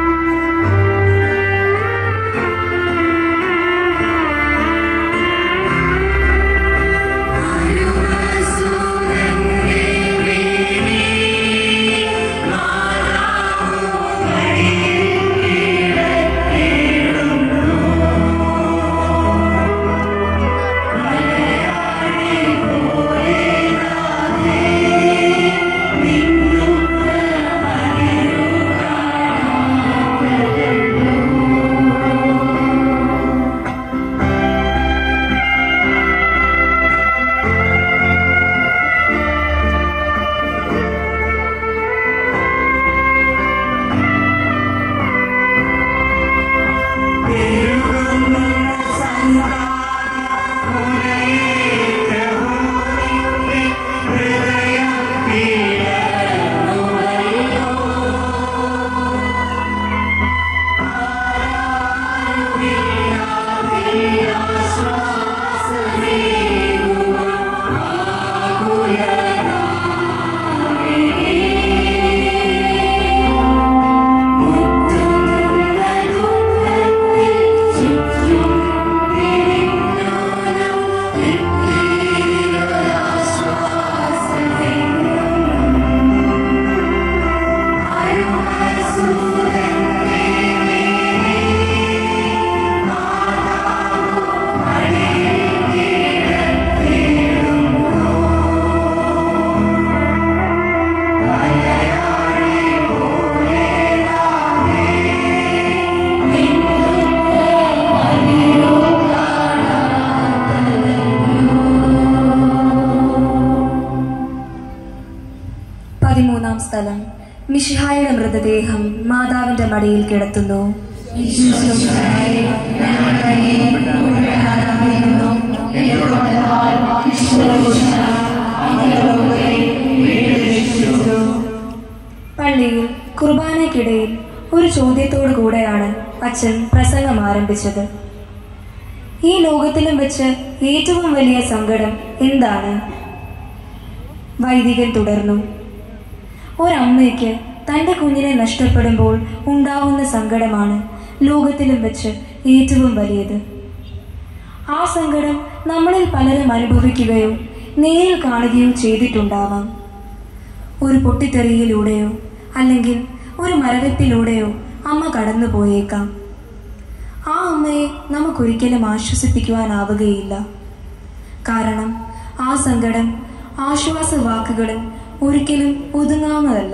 പതിമൂന്നാം സ്ഥലം മിഷിഹായുടെ മൃതദേഹം മാതാവിന്റെ മടിയിൽ കിടത്തുന്നു പള്ളിയിൽ കുർബാനയ്ക്കിടയിൽ ഒരു ചോദ്യത്തോടു കൂടെയാണ് അച്ഛൻ പ്രസംഗം ആരംഭിച്ചത് ഈ ലോകത്തിലും വെച്ച് ഏറ്റവും വലിയ സങ്കടം എന്താണ് വൈദികൻ തുടർന്നു ഒരമ്മയ്ക്ക് തന്റെ കുഞ്ഞിനെ നഷ്ടപ്പെടുമ്പോൾ ഉണ്ടാവുന്ന സങ്കടമാണ് ലോകത്തിലും വെച്ച് ഏറ്റവും വലിയത് ആ സങ്കടം നമ്മളിൽ പലരും അനുഭവിക്കുകയോ നേരിൽ കാണുകയോ ചെയ്തിട്ടുണ്ടാവാം ഒരു പൊട്ടിത്തെറിയിലൂടെയോ അല്ലെങ്കിൽ ഒരു മരവിപ്പിലൂടെയോ അമ്മ കടന്നു പോയേക്കാം ആ അമ്മയെ നമുക്കൊരിക്കലും ആശ്വസിപ്പിക്കുവാനാവുകയില്ല കാരണം ആ സങ്കടം ആശ്വാസ വാക്കുകളിൽ ഒരിക്കലും ഒതുങ്ങാവുന്നതല്ല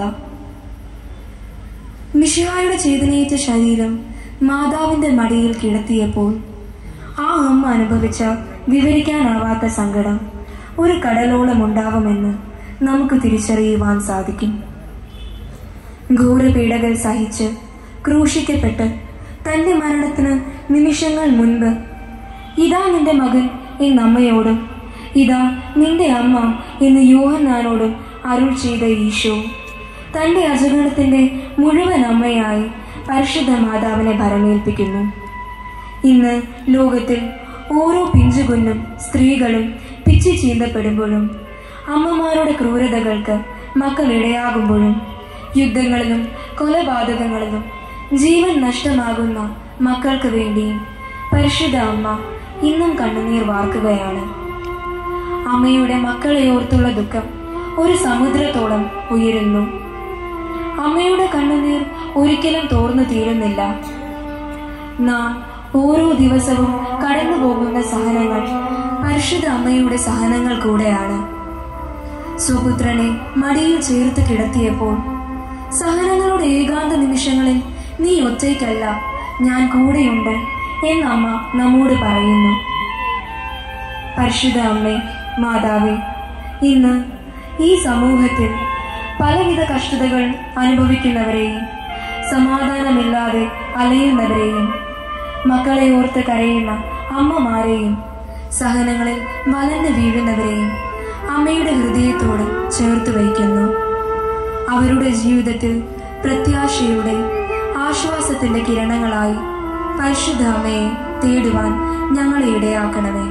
മിഷിഹായുടെ ചേതനയേറ്റ ശരീരം മാതാവിന്റെ മടിയിൽ കിടത്തിയപ്പോൾ ആ അമ്മ അനുഭവിച്ച വിവരിക്കാനാവാത്ത സങ്കടം ഒരു കടലോളം ഉണ്ടാവുമെന്ന് നമുക്ക് തിരിച്ചറിയുവാൻ സാധിക്കും ഘോരപീഡകൾ സഹിച്ച് ക്രൂശിക്കപ്പെട്ട് തന്റെ മരണത്തിന് നിമിഷങ്ങൾ മുൻപ് ഇതാ നിന്റെ മകൻ എന്നമ്മയോടും ഇതാ നിന്റെ അമ്മ എന്ന് യോഹന്നാനോടും അരുൾ ചെയ്ത ഈശോ തന്റെ അജഗണത്തിന്റെ മുഴുവൻ അമ്മയായി പരിശുദ്ധ മാതാവിനെ ഭരമേൽപ്പിക്കുന്നു ഇന്ന് ലോകത്തിൽ ഓരോ പിഞ്ചുകുഞ്ഞും സ്ത്രീകളും പിച്ചി ചീന്തപ്പെടുമ്പോഴും അമ്മമാരുടെ ക്രൂരതകൾക്ക് മക്കൾ ഇടയാകുമ്പോഴും യുദ്ധങ്ങളിലും കൊലപാതകങ്ങളിലും ജീവൻ നഷ്ടമാകുന്ന മക്കൾക്ക് വേണ്ടിയും പരിശുദ്ധ അമ്മ ഇന്നും കണ്ണുനീർ വാർക്കുകയാണ് അമ്മയുടെ മക്കളെ ഓർത്തുള്ള ദുഃഖം ഒരു സമുദ്രത്തോളം ഉയരുന്നു അമ്മയുടെ കണ്ണുനീർ ഒരിക്കലും തോർന്നു തീരുന്നില്ല നാം ഓരോ ദിവസവും കടന്നു പോകുന്ന സഹനങ്ങൾ പരിശുദ്ധ അമ്മയുടെ സഹനങ്ങൾ കൂടെയാണ് സുപുത്രനെ മടിയിൽ ചേർത്ത് കിടത്തിയപ്പോൾ സഹനങ്ങളുടെ ഏകാന്ത നിമിഷങ്ങളിൽ നീ ഒറ്റയ്ക്കല്ല ഞാൻ കൂടെയുണ്ട് എന്ന് അമ്മ നമ്മോട് പറയുന്നു പരിശുദ്ധ അമ്മേ മാതാവേ ഇന്ന് ഈ സമൂഹത്തിൽ പലവിധ കഷ്ടതകൾ അനുഭവിക്കുന്നവരെയും സമാധാനമില്ലാതെ അലയുന്നവരെയും മക്കളെ ഓർത്ത് കരയുന്ന അമ്മമാരെയും സഹനങ്ങളിൽ വലഞ്ഞു വീഴുന്നവരെയും അമ്മയുടെ ഹൃദയത്തോട് ചേർത്ത് വയ്ക്കുന്നു അവരുടെ ജീവിതത്തിൽ പ്രത്യാശയുടെ ആശ്വാസത്തിന്റെ കിരണങ്ങളായി പരിശുദ്ധ അമ്മയെ തേടുവാൻ ഞങ്ങളെ ഇടയാക്കണമേ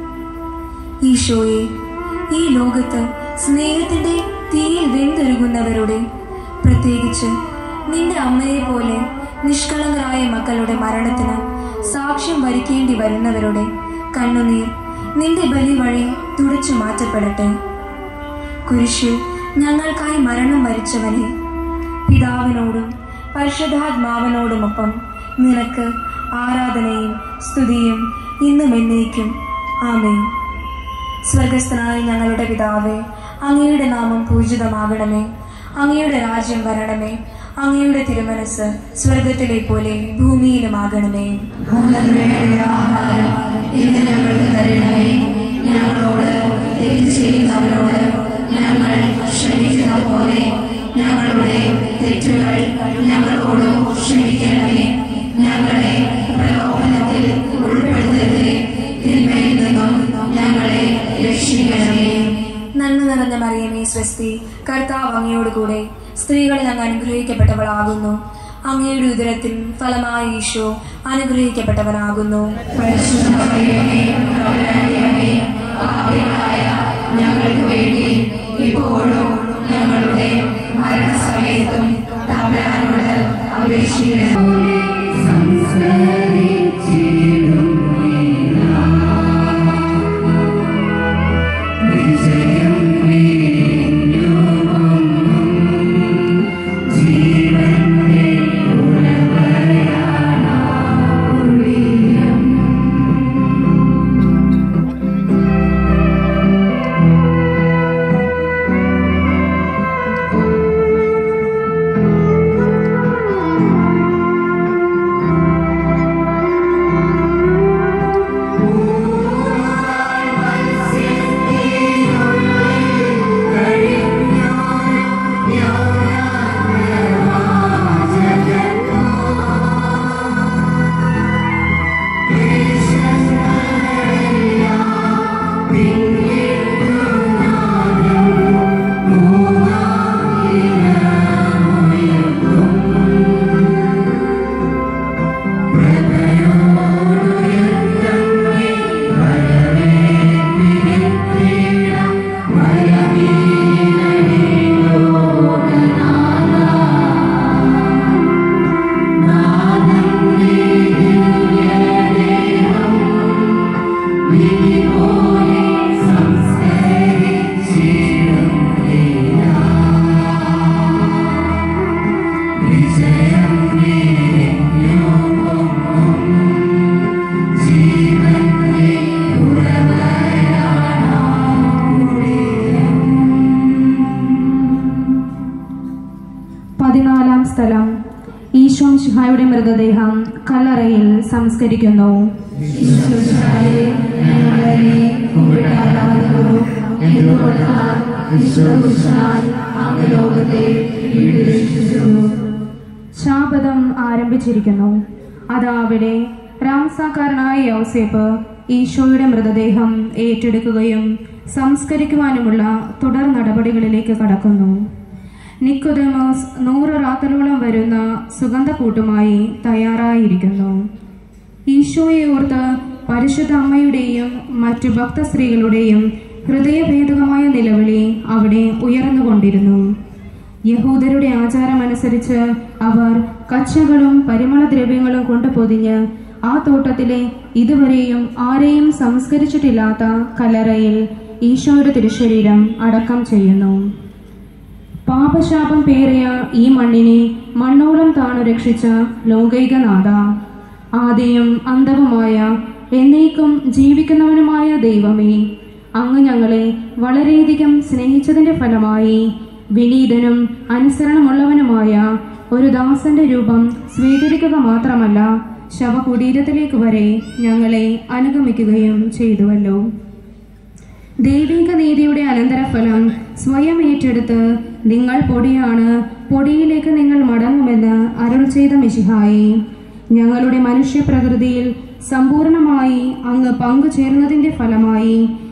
ഈശോയെ ഈ ലോകത്ത് സ്നേഹത്തിന്റെ തീയിൽ വെന്തൊരുകുന്നവരുടെ പ്രത്യേകിച്ച് നിന്റെ അമ്മയെ പോലെ നിഷ്കളങ്കരായ മക്കളുടെ മരണത്തിന് സാക്ഷ്യം വരിക്കേണ്ടി വരുന്നവരുടെ കണ്ണുനീർ നിന്റെ ബലി വഴി തുടച്ചു മാറ്റപ്പെടട്ടെ കുരിശിൽ ഞങ്ങൾക്കായി മരണം വരിച്ചവനെ പിതാവിനോടും പരിശുദ്ധാത്മാവിനോടുമൊപ്പം നിനക്ക് ആരാധനയും സ്തുതിയും ഇന്നും എന്നേക്കും ആമേൻ സ്വർഗസ്ഥനായ ഞങ്ങളുടെ പിതാവേ അങ്ങയുടെ നാമം പൂജിതമാകണമേ അങ്ങയുടെ രാജ്യം വരണമേ അങ്ങയുടെ തിരുമനസ് സ്വർഗത്തിലെ പോലെ ഭൂമിയിലുമാകണമേ ഇന്ന് ഞങ്ങൾക്ക് തരണമേ ഞങ്ങളോട് തെറ്റ് ചെയ്യുന്നവരോട് ഞങ്ങൾ ക്ഷമിക്കുന്ന പോലെ ഞങ്ങളുടെ തെറ്റുകൾ ഞങ്ങളോട് ക്ഷമിക്കണമേ ഞങ്ങളെ പ്രലോഭനത്തിൽ ഉൾപ്പെടുത്തരുതേ തിന്മയിൽ നിന്നും ഞങ്ങളെ രക്ഷിക്കണമേ നന്മ നിറഞ്ഞ മറിയമേ സ്വസ്തി കർത്താവ് അങ്ങയോട് കൂടെ സ്ത്രീകളിൽ അങ്ങ് അനുഗ്രഹിക്കപ്പെട്ടവളാകുന്നു അങ്ങയുടെ ഉദരത്തിൽ ഫലമായ ഈശോ അനുഗ്രഹിക്കപ്പെട്ടവനാകുന്നു ഞങ്ങൾക്ക് വേണ്ടി ഇപ്പോഴും ഞങ്ങളുടെ മരണസമയത്തും തമ്പുരാനോട് അപേക്ഷിക്കണം പതിനാലാം സ്ഥലം ഈശോ ശിഹായുടെ മൃതദേഹം കല്ലറയിൽ സംസ്കരിക്കുന്നു ശാപതം ആരംഭിച്ചിരിക്കുന്നു അതാവിടെ രാംസാക്കാരനായ യൗസേപ്പ് ഈശോയുടെ മൃതദേഹം ഏറ്റെടുക്കുകയും സംസ്കരിക്കുവാനുമുള്ള തുടർ നടപടികളിലേക്ക് കടക്കുന്നു നിക്കോദമോസ് നൂറ് റാത്തലോളം വരുന്ന സുഗന്ധക്കൂട്ടുമായി തയ്യാറായിരിക്കുന്നു ഈശോയെ ഓർത്ത് പരിശുദ്ധ അമ്മയുടെയും മറ്റു ഭക്തസ്ത്രീകളുടെയും ഹൃദയഭേദകമായ നിലവിളി അവിടെ ഉയർന്നുകൊണ്ടിരുന്നു യഹൂദരുടെ ആചാരമനുസരിച്ച് അവർ കച്ചകളും പരിമളദ്രവ്യങ്ങളും കൊണ്ട് പൊതിഞ്ഞ് ആ തോട്ടത്തിലെ ഇതുവരെയും ആരെയും സംസ്കരിച്ചിട്ടില്ലാത്ത കല്ലറയിൽ ഈശോയുടെ തിരുശരീരം അടക്കം ചെയ്യുന്നു പാപശാപം പേറിയ ഈ മണ്ണിനെ മണ്ണോളം താണു രക്ഷിച്ച ലോകൈകനാഥ ആദ്യം അന്തവുമായ എന്നേക്കും ജീവിക്കുന്നവനുമായ ദൈവമേ അങ്ങ് ഞങ്ങളെ വളരെയധികം സ്നേഹിച്ചതിന്റെ ഫലമായി വിനീതനും അനുസരണമുള്ളവനുമായ ഒരു ദാസന്റെ രൂപം സ്വീകരിക്കുക മാത്രമല്ല ശവകുടീരത്തിലേക്ക് വരെ ഞങ്ങളെ അനുഗമിക്കുകയും ചെയ്തുവല്ലോ ദൈവിക നീതിയുടെ അനന്തരഫലം സ്വയം ഏറ്റെടുത്ത് നിങ്ങൾ പൊടിയാണ് പൊടിയിലേക്ക് നിങ്ങൾ മടങ്ങുമെന്ന് അരുൾ ചെയ്ത മിശിഹായി ഞങ്ങളുടെ മനുഷ്യപ്രകൃതിയിൽ സമ്പൂർണമായി അങ്ങ് പങ്കുചേർന്നതിന്റെ ഫലമായി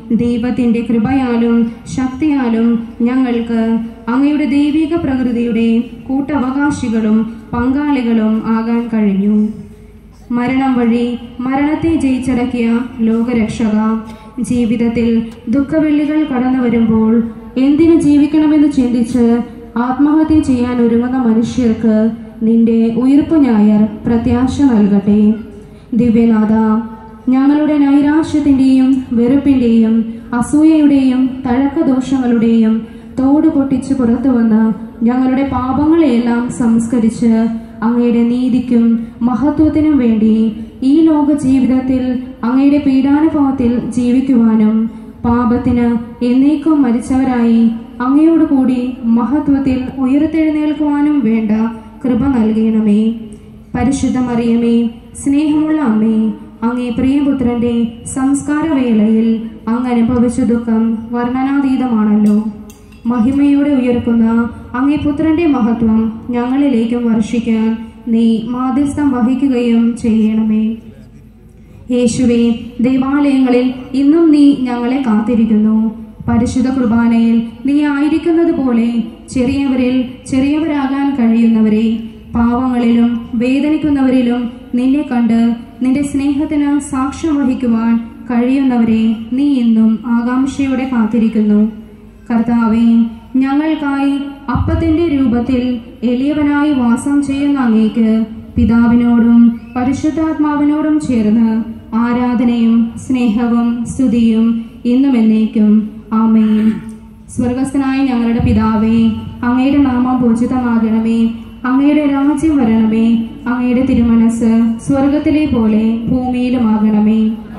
ദൈവത്തിൻ്റെ കൃപയാലും ശക്തിയാലും ഞങ്ങൾക്ക് അങ്ങയുടെ ദൈവിക പ്രകൃതിയുടെ കൂട്ടവകാശികളും പങ്കാളികളും ആകാൻ കഴിഞ്ഞു മരണം വഴി മരണത്തെ ജയിച്ചടക്കിയ ലോകരക്ഷക ജീവിതത്തിൽ ദുഃഖവെള്ളികൾ കടന്നു വരുമ്പോൾ എന്തിനു ജീവിക്കണമെന്ന് ചിന്തിച്ച് ആത്മഹത്യ ചെയ്യാൻ ഒരുങ്ങുന്ന മനുഷ്യർക്ക് നിന്റെ ഉയർപ്പു ഞായർ പ്രത്യാശ നൽകട്ടെ ദിവ്യനാഥ ഞങ്ങളുടെ നൈരാശ്യത്തിൻ്റെയും വെറുപ്പിൻ്റെയും അസൂയയുടെയും തഴക്കദോഷങ്ങളുടെയും തോട് പൊട്ടിച്ച് പുറത്തു വന്ന് ഞങ്ങളുടെ പാപങ്ങളെയെല്ലാം സംസ്കരിച്ച് അങ്ങയുടെ നീതിക്കും മഹത്വത്തിനും വേണ്ടി ഈ ലോക ജീവിതത്തിൽ അങ്ങയുടെ പീഡാനുഭവത്തിൽ ജീവിക്കുവാനും പാപത്തിന് എന്നേക്കും മരിച്ചവരായി അങ്ങയോട് കൂടി മഹത്വത്തിൽ ഉയർത്തെഴുന്നേൽക്കുവാനും വേണ്ട കൃപ നൽകണമേ പരിശുദ്ധ മറിയമേ സ്നേഹമുള്ള അമ്മേ അങ്ങേ പ്രിയപുത്രന്റെ സംസ്കാരവേളയിൽ അങ്ങ് അനുഭവിച്ച ദുഃഖം വർണ്ണനാതീതമാണല്ലോ മഹിമയോടെ ഉയർക്കുന്ന അങ്ങേ പുത്രന്റെ മഹത്വം ഞങ്ങളിലേക്കും വർഷിക്കാൻ നീ മാധ്യസ്ഥം വഹിക്കുകയും ചെയ്യണമേ യേശുവെ ദേവാലയങ്ങളിൽ ഇന്നും നീ ഞങ്ങളെ കാത്തിരിക്കുന്നു പരിശുദ്ധ കുർബാനയിൽ നീ ആയിരിക്കുന്നത് പോലെ ചെറിയവരിൽ ചെറിയവരാകാൻ കഴിയുന്നവരെ പാവങ്ങളിലും വേദനിക്കുന്നവരിലും നിന്നെ കണ്ട് നിന്റെ സ്നേഹത്തിന് സാക്ഷ്യം വഹിക്കുവാൻ കഴിയുന്നവരെ നീ ഇന്നും ആകാംക്ഷയോടെ കാത്തിരിക്കുന്നു കർത്താവെ ഞങ്ങൾക്കായി അപ്പത്തിന്റെ രൂപത്തിൽ എളിയവനായി വാസം ചെയ്യുന്ന അങ്ങേക്ക് പിതാവിനോടും പരിശുദ്ധാത്മാവിനോടും ചേർന്ന് ആരാധനയും സ്നേഹവും സ്തുതിയും ഇന്നും എന്നേക്കും ആമേൻ സ്വർഗസ്ഥനായ ഞങ്ങളുടെ പിതാവേ അങ്ങയുടെ നാമം പൂജിതമാകണമേ അങ്ങയുടെ രാജ്യം വരണമേ അങ്ങയുടെ തിരുമനസ് സ്വർഗത്തിലെ പോലെ ഭൂമിയിലുമാകണമേ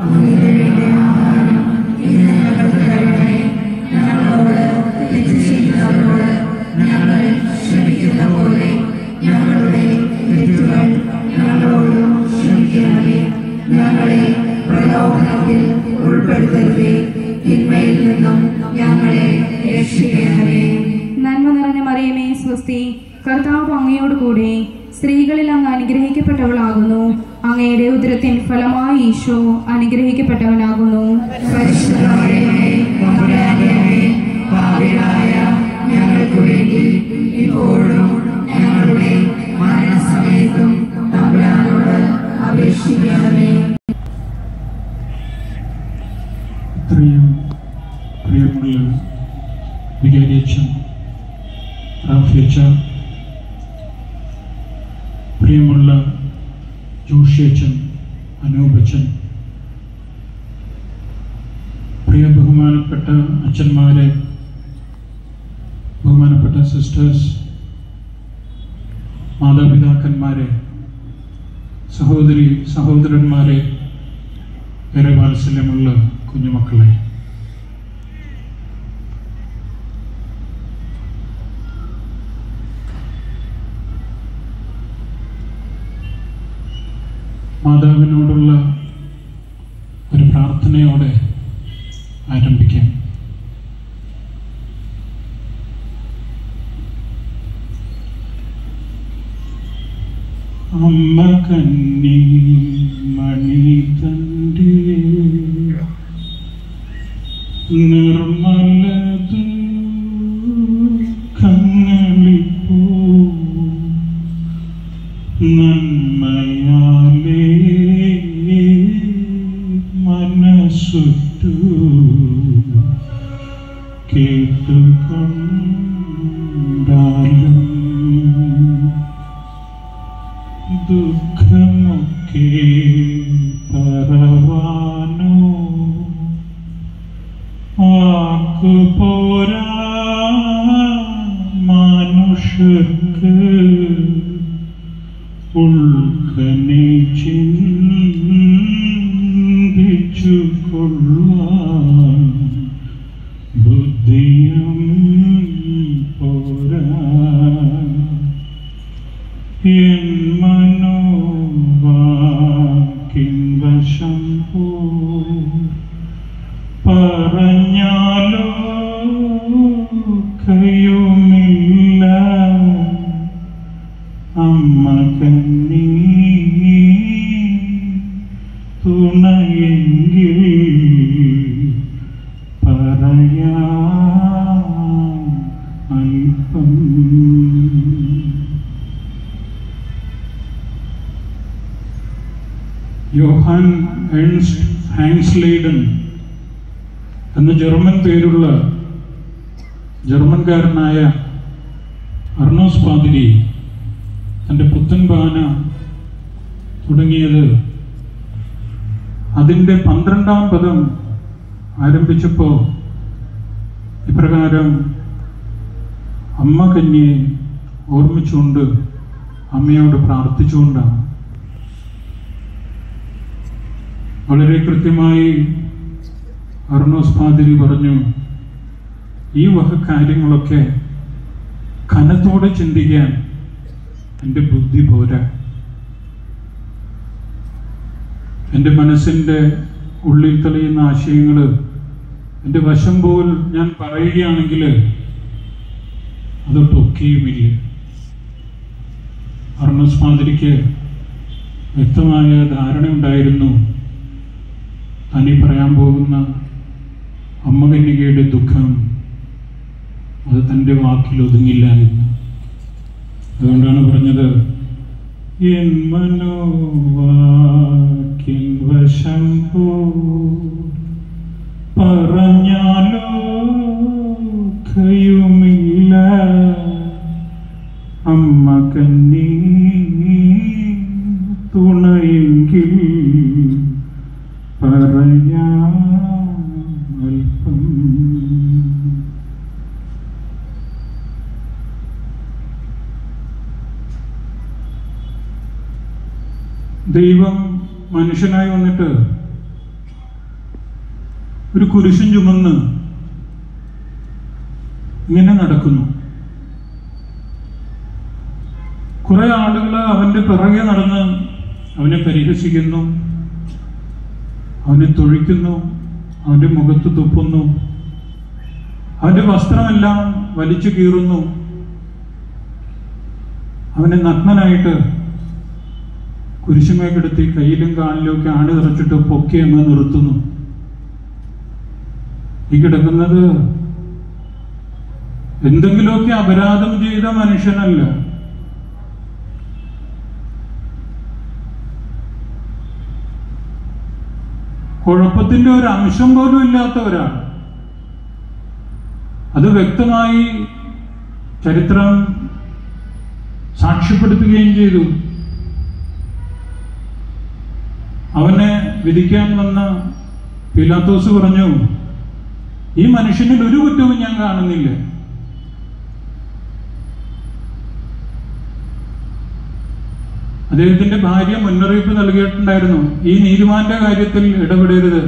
ഞങ്ങളോട് തെറ്റ് ചെയ്യുന്നവരോട് ഞങ്ങൾ ക്ഷമിക്കുന്ന പോലെ ഞങ്ങളുടെ തെറ്റുകൾ ഞങ്ങളോടും ക്ഷമിക്കണമേ ഞങ്ങളെ പ്രലോഭനത്തിൽ ഉൾപ്പെടുത്തരുതേ തിന്മയിൽ നിന്നും ഞങ്ങളെ രക്ഷിക്കണമേ നന്മ നിറഞ്ഞ മറിയമേ സ്വസ്തി കർത്താവ് അങ്ങയോട് കൂടെ സ്ത്രീകളിൽ അങ്ങ് അനുഗ്രഹിക്കപ്പെട്ടവളാകുന്നു അങ്ങയുടെ ഉദരത്തിൻ ഫലമായി ഈശോ അനുഗ്രഹിക്കപ്പെട്ടവനാകുന്നു പരിശുദ്ധമറിയമേ തമ്പുരാന്റെയമ്മേ പാപികളായ ഞങ്ങൾക്ക് വേണ്ടി ഇപ്പോഴും ഞങ്ങളുടെ മരണസമയത്തും തമ്പുരാനോട് അപേക്ഷിക്കണമേ ഇത്രയും പ്രിയമുള്ള വികാരിയച്ഛൻ റാഫിയച്ച പ്രിയമുള്ള ജോഷിയച്ഛൻ അനൂപച്ചൻ പ്രിയ ബഹുമാനപ്പെട്ട അച്ഛന്മാരെ ബഹുമാനപ്പെട്ട സിസ്റ്റേഴ്സ് മാതാപിതാക്കന്മാരെ സഹോദരി സഹോദരന്മാരെ ഏറെ വാത്സല്യമുള്ള കുഞ്ഞുമക്കളെ മാതാവിനോടുള്ള ഒരു പ്രാർത്ഥനയോടെ ആരംഭിക്കാം അമ്മ കന്നി മണി തന്റെ നിർമ്മലത് കങ്ങളിപ്പോ നന്മയാലേ മനസ്സുറ്റു കേട്ടുകൊണ്ടാലും ദുഃഖമൊക്കെ പറവാനോ ആക്കുപോരാ മനുഷ്യർക്ക് ഉൾക്കനെ ചിന്തിച്ചു കൊള്ളാൻ ബുദ്ധിയും പോരാ എൻ മനോവാക്കിൻ വശം പോ പറഞ്ഞാലോ കയ്യുമില്ല അമ്മ കണ്ണീ യോഹാൻ ഏൺസ്റ്റ് ഹാൻസ്ലീഡൻ എന്ന ജർമ്മൻ പേരുള്ള ജർമ്മൻകാരനായ അർണോസ് പാതിരി തൻ്റെ പുത്തൻ ബാന തുടങ്ങിയത് അതിൻ്റെ പന്ത്രണ്ടാം പദം ആരംഭിച്ചപ്പോൾ ഇപ്രകാരം അമ്മ കന്യെ ഓർമ്മിച്ചുകൊണ്ട് അമ്മയോട് പ്രാർത്ഥിച്ചുകൊണ്ടാണ് വളരെ കൃത്യമായി അർണോസ് പാതിരി പറഞ്ഞു ഈ വക കാര്യങ്ങളൊക്കെ കനത്തോടെ ചിന്തിക്കാൻ എൻ്റെ ബുദ്ധി പോരാ എൻ്റെ മനസ്സിൻ്റെ ഉള്ളിൽ തെളിയുന്ന ആശയങ്ങൾ എൻ്റെ വശം പോൽ ഞാൻ പറയുകയാണെങ്കിൽ അതൊട്ടൊക്കെയുമില്ല അർണസ് മാതിരിക്ക് വ്യക്തമായ ധാരണയുണ്ടായിരുന്നു തനി പറയാൻ പോകുന്ന അമ്മകന്യകയുടെ ദുഃഖം അത് തൻ്റെ വാക്കിൽ ഒതുങ്ങില്ല എന്ന് അതുകൊണ്ടാണ് പറഞ്ഞത് എൻ മനോവാക്കിൻ വശം പോ പറഞ്ഞാലോ കയുമില്ല അമ്മ കന്നി തുണയെങ്കിൽ പറയാം അല്പം ദൈവം മനുഷ്യനായി വന്നിട്ട് ഒരു കുരിശും ചുമന്ന് ഇങ്ങനെ നടക്കുന്നു കുറെ ആളുകൾ അവന്റെ പിറകെ നടന്ന് അവനെ പരിഹസിക്കുന്നു അവനെ തൊഴിക്കുന്നു അവന്റെ മുഖത്ത് തുപ്പുന്നു അവന്റെ വസ്ത്രമെല്ലാം വലിച്ചു കീറുന്നു അവനെ നഗ്നനായിട്ട് കുരിശുമേ കിടത്തി കയ്യിലും കാലിലും ഒക്കെ ആണി നിറച്ചിട്ട് പൊക്കി അങ്ങ് നിർത്തുന്നു ഈ കിടക്കുന്നത് എന്തെങ്കിലുമൊക്കെ അപരാധം ചെയ്ത മനുഷ്യനല്ല കുഴപ്പത്തിന്റെ ഒരു അംശം പോലും ഇല്ലാത്ത ഒരാൾ അത് വ്യക്തമായി ചരിത്രം സാക്ഷ്യപ്പെടുത്തുകയും ചെയ്തു അവനെ വിധിക്കാൻ വന്ന പിലാത്തോസ് പറഞ്ഞു ഈ മനുഷ്യനിൽ ഒരു കുറ്റവും ഞാൻ കാണുന്നില്ല അദ്ദേഹത്തിന്റെ ഭാര്യ മുന്നറിയിപ്പ് നൽകിയിട്ടുണ്ടായിരുന്നു ഈ നീതിമാന്റെ കാര്യത്തിൽ ഇടപെടരുത്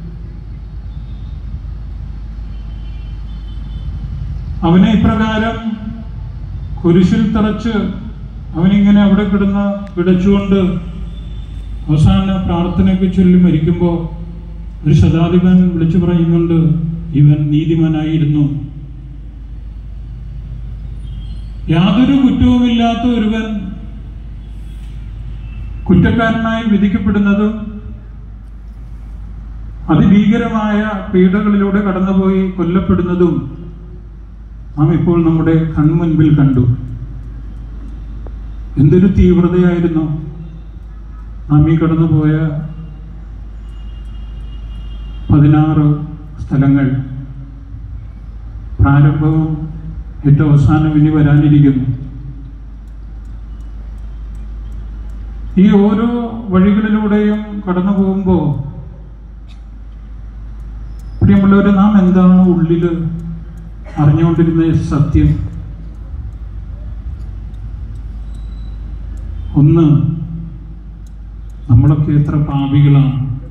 അവനെ ഇപ്രകാരം കുരിശിൽ തറച്ച് അവനിങ്ങനെ അവിടെ കിടന്ന് പിടച്ചുകൊണ്ട് അവസാന പ്രാർത്ഥനയ്ക്ക് ചൊല്ലി മരിക്കുമ്പോൾ ഒരു ശതാധിപൻ വിളിച്ചു പറയുന്നുണ്ട് ഇവൻ നീതിമാനായിരുന്നു യാതൊരു കുറ്റവുമില്ലാത്ത ഒരുവൻ കുറ്റക്കാരനായി വിധിക്കപ്പെടുന്നതും അതിഭീകരമായ പീഡകളിലൂടെ കടന്നുപോയി കൊല്ലപ്പെടുന്നതും നാം ഇപ്പോൾ നമ്മുടെ കൺമുൻപിൽ കണ്ടു എന്തൊരു തീവ്രതയായിരുന്നു നാം ഈ കടന്നുപോയ പതിനാറ് സ്ഥലങ്ങൾ പ്രാരംഭവും ഏറ്റവും അവസാനം ഇനി വരാനിരിക്കുന്നു ഈ ഓരോ വഴികളിലൂടെയും കടന്നു പോകുമ്പോൾ പ്രിയമുള്ളവരെ നാം എന്താണ് ഉള്ളില് അറിഞ്ഞുകൊണ്ടിരുന്ന സത്യം ഒന്ന് നമ്മളൊക്കെ എത്ര പാപികളാണ്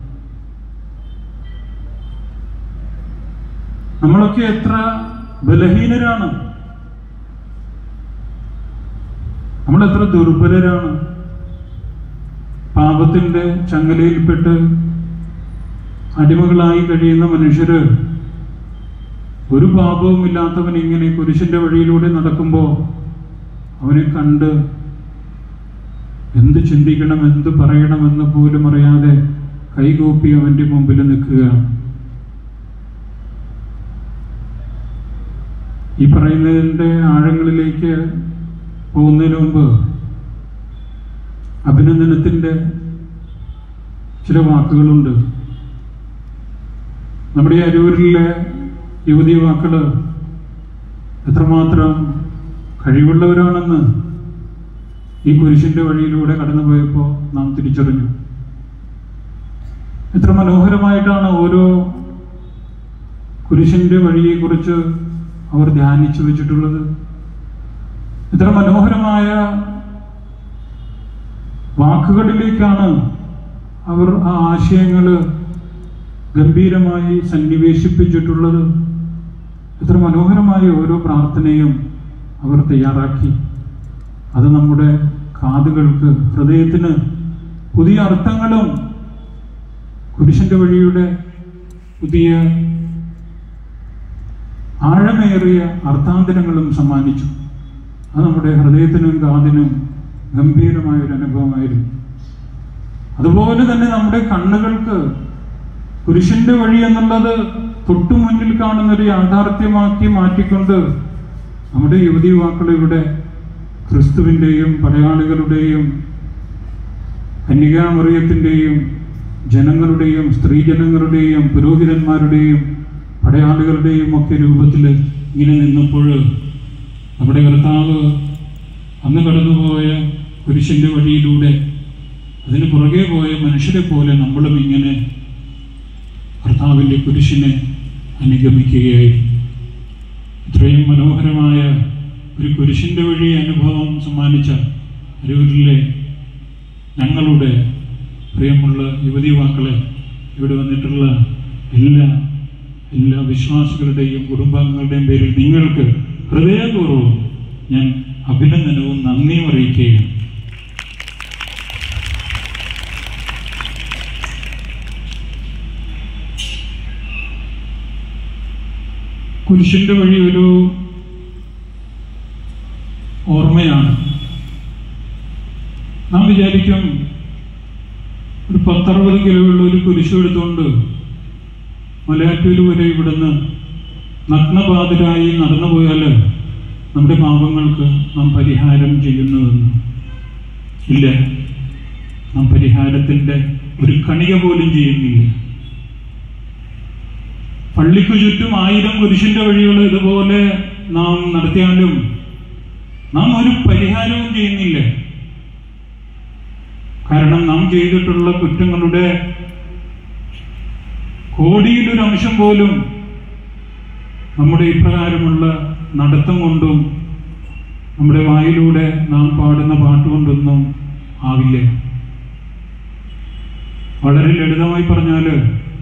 നമ്മളൊക്കെ എത്ര ബലഹീനരാണ് നമ്മൾ എത്ര ദുർബലരാണ് പാപത്തിന്റെ ചങ്ങലയിൽപ്പെട്ട് അടിമകളായി കഴിയുന്ന മനുഷ്യര് ഒരു പാപവും ഇല്ലാത്തവൻ ഇങ്ങനെ കുരിശിന്റെ വഴിയിലൂടെ നടക്കുമ്പോൾ അവനെ കണ്ട് എന്ത് ചിന്തിക്കണം എന്ത് പറയണമെന്ന് പോലും അറിയാതെ കൈകൂപ്പി അവന്റെ മുമ്പിൽ നിൽക്കുകയാണ് ഈ പറയുന്നതിൻ്റെ ആഴങ്ങളിലേക്ക് പോകുന്നതിന് മുമ്പ് അഭിനന്ദനത്തിൻ്റെ ചില വാക്കുകളുണ്ട് നമ്മുടെ ഈ അരൂരിലെ യുവതി യുവാക്കള് എത്രമാത്രം കഴിവുള്ളവരാണെന്ന് ഈ കുരിശിന്റെ വഴിയിലൂടെ കടന്നുപോയപ്പോൾ നാം തിരിച്ചറിഞ്ഞു എത്ര മനോഹരമായിട്ടാണ് ഓരോ കുരിശിന്റെ വഴിയെക്കുറിച്ച് അവർ ധ്യാനിച്ചു വെച്ചിട്ടുള്ളത് എത്ര മനോഹരമായ വാക്കുകളിലേക്കാണ് അവർ ആ ആശയങ്ങൾ ഗംഭീരമായി സന്നിവേശിപ്പിച്ചിട്ടുള്ളത് എത്ര മനോഹരമായ ഓരോ പ്രാർത്ഥനയും അവർ തയ്യാറാക്കി അത് നമ്മുടെ കാതുകൾക്ക് ഹൃദയത്തിന് പുതിയ അർത്ഥങ്ങളും കുരിശന്റെ വഴിയുടെ പുതിയ ആഴമേറിയ അർത്ഥാന്തരങ്ങളും സമ്മാനിച്ചു അത് നമ്മുടെ ഹൃദയത്തിനും കാതിനും ഗംഭീരമായ ഒരു അനുഭവമായിരുന്നു അതുപോലെ തന്നെ നമ്മുടെ കണ്ണുകൾക്ക് പുരുഷന്റെ വഴി എന്നുള്ളത് തൊട്ടു മുന്നിൽ കാണുന്ന ഒരു യാഥാർത്ഥ്യമാക്കി മാറ്റിക്കൊണ്ട് നമ്മുടെ യുവതി യുവാക്കൾ ഇവിടെ ക്രിസ്തുവിൻ്റെയും പടയാളികളുടെയും കന്യകാമറിയത്തിൻ്റെയും ജനങ്ങളുടെയും സ്ത്രീജനങ്ങളുടെയും പുരോഹിതന്മാരുടെയും പടയാളികളുടെയും ഒക്കെ രൂപത്തിൽ ഇങ്ങനെ നിന്നപ്പോൾ നമ്മുടെ കർത്താവ് അന്ന് കടന്നുപോയ കുരിശിന്റെ വഴിയിലൂടെ അതിന് പുറകെ പോയ മനുഷ്യരെ പോലെ നമ്മളും ഇങ്ങനെ കർത്താവിൻ്റെ കുരിശിനെ അനുഗമിക്കുകയായിരുന്നു ഇത്രയും മനോഹരമായ ഒരു കുരിശിന്റെ വഴി അനുഭവം സമ്മാനിച്ച അരൂരിലെ ഞങ്ങളുടെ പ്രിയമുള്ള യുവതി യുവാക്കളെ ഇവിടെ വന്നിട്ടുള്ള എല്ലാ എല്ലാ വിശ്വാസികളുടെയും കുടുംബാംഗങ്ങളുടെയും പേരിൽ നിങ്ങൾക്ക് ഹൃദയപൂർവ്വം ഞാൻ അഭിനന്ദനവും നന്ദിയും അറിയിക്കുകയാണ് കുരിശിന്റെ വഴി ഒരു ഓർമ്മയാണ് നാം വിചാരിക്കും ഒരു പത്തറുപത് കിലോ ഉള്ള ഒരു കുരിശ് എടുത്തുകൊണ്ട് മലയാറ്റൂർ വരെ ഇവിടുന്ന് നഗ്നബാധിരായി നടന്നു പോയാൽ നമ്മുടെ പാപങ്ങൾക്ക് നാം പരിഹാരം ചെയ്യുന്നുവെന്ന് ഇല്ല നാം പരിഹാരത്തിൻ്റെ ഒരു കണിക പോലും ചെയ്യുന്നില്ല പള്ളിക്കു ചുറ്റും ആയിരം കുരിശിന്റെ വഴികൾ ഇതുപോലെ നാം നടത്തിയാലും നാം ഒരു പരിഹാരവും ചെയ്യുന്നില്ല കാരണം നാം ചെയ്തിട്ടുള്ള കുറ്റങ്ങളുടെ കോടിയിലൊരു അംശം പോലും നമ്മുടെ ഇപ്രകാരമുള്ള നടത്തം കൊണ്ടും നമ്മുടെ വായിലൂടെ നാം പാടുന്ന പാട്ട് കൊണ്ടൊന്നും ആവില്ല വളരെ ലളിതമായി പറഞ്ഞാല്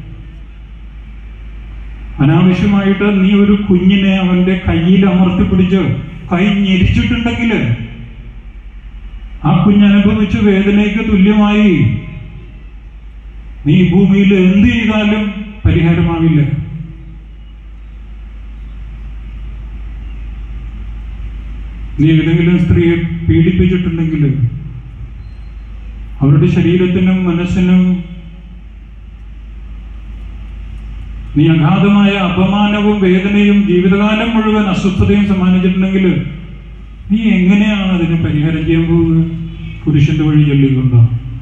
അനാവശ്യമായിട്ട് നീ ഒരു കുഞ്ഞിനെ അവന്റെ കയ്യിൽ അമർത്തി പിടിച്ച് കൈ ഞെരിച്ചിട്ടുണ്ടെങ്കിൽ ആ കുഞ്ഞനുഭവിച്ച വേദനയ്ക്ക് തുല്യമായി നീ ഭൂമിയിൽ എന്ത് ചെയ്താലും പരിഹാരമാവില്ല നീ ഏതെങ്കിലും സ്ത്രീയെ പീഡിപ്പിച്ചിട്ടുണ്ടെങ്കിൽ അവരുടെ ശരീരത്തിനും മനസ്സിനും നീ അഗാധമായ അപമാനവും വേദനയും ജീവിതകാലം മുഴുവൻ അസ്വസ്ഥതയും സമ്മാനിച്ചിട്ടുണ്ടെങ്കിൽ നീ എങ്ങനെയാണ് അതിന് പരിഹാരം ചെയ്യാൻ പോകുന്നത് പുരുഷന്റെ വഴി ചൊല്ലിക്കൊണ്ടോ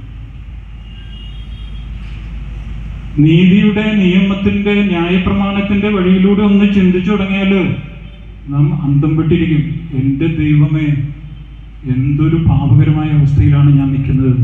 നീതിയുടെ നിയമത്തിന്റെ ന്യായപ്രമാണത്തിന്റെ വഴിയിലൂടെ ഒന്ന് ചിന്തിച്ചു തുടങ്ങിയാൽ നാം അന്തം വിട്ടിരിക്കും എൻ്റെ ദൈവമേ എന്തൊരു പാപകരമായ അവസ്ഥയിലാണ് ഞാൻ നിൽക്കുന്നത്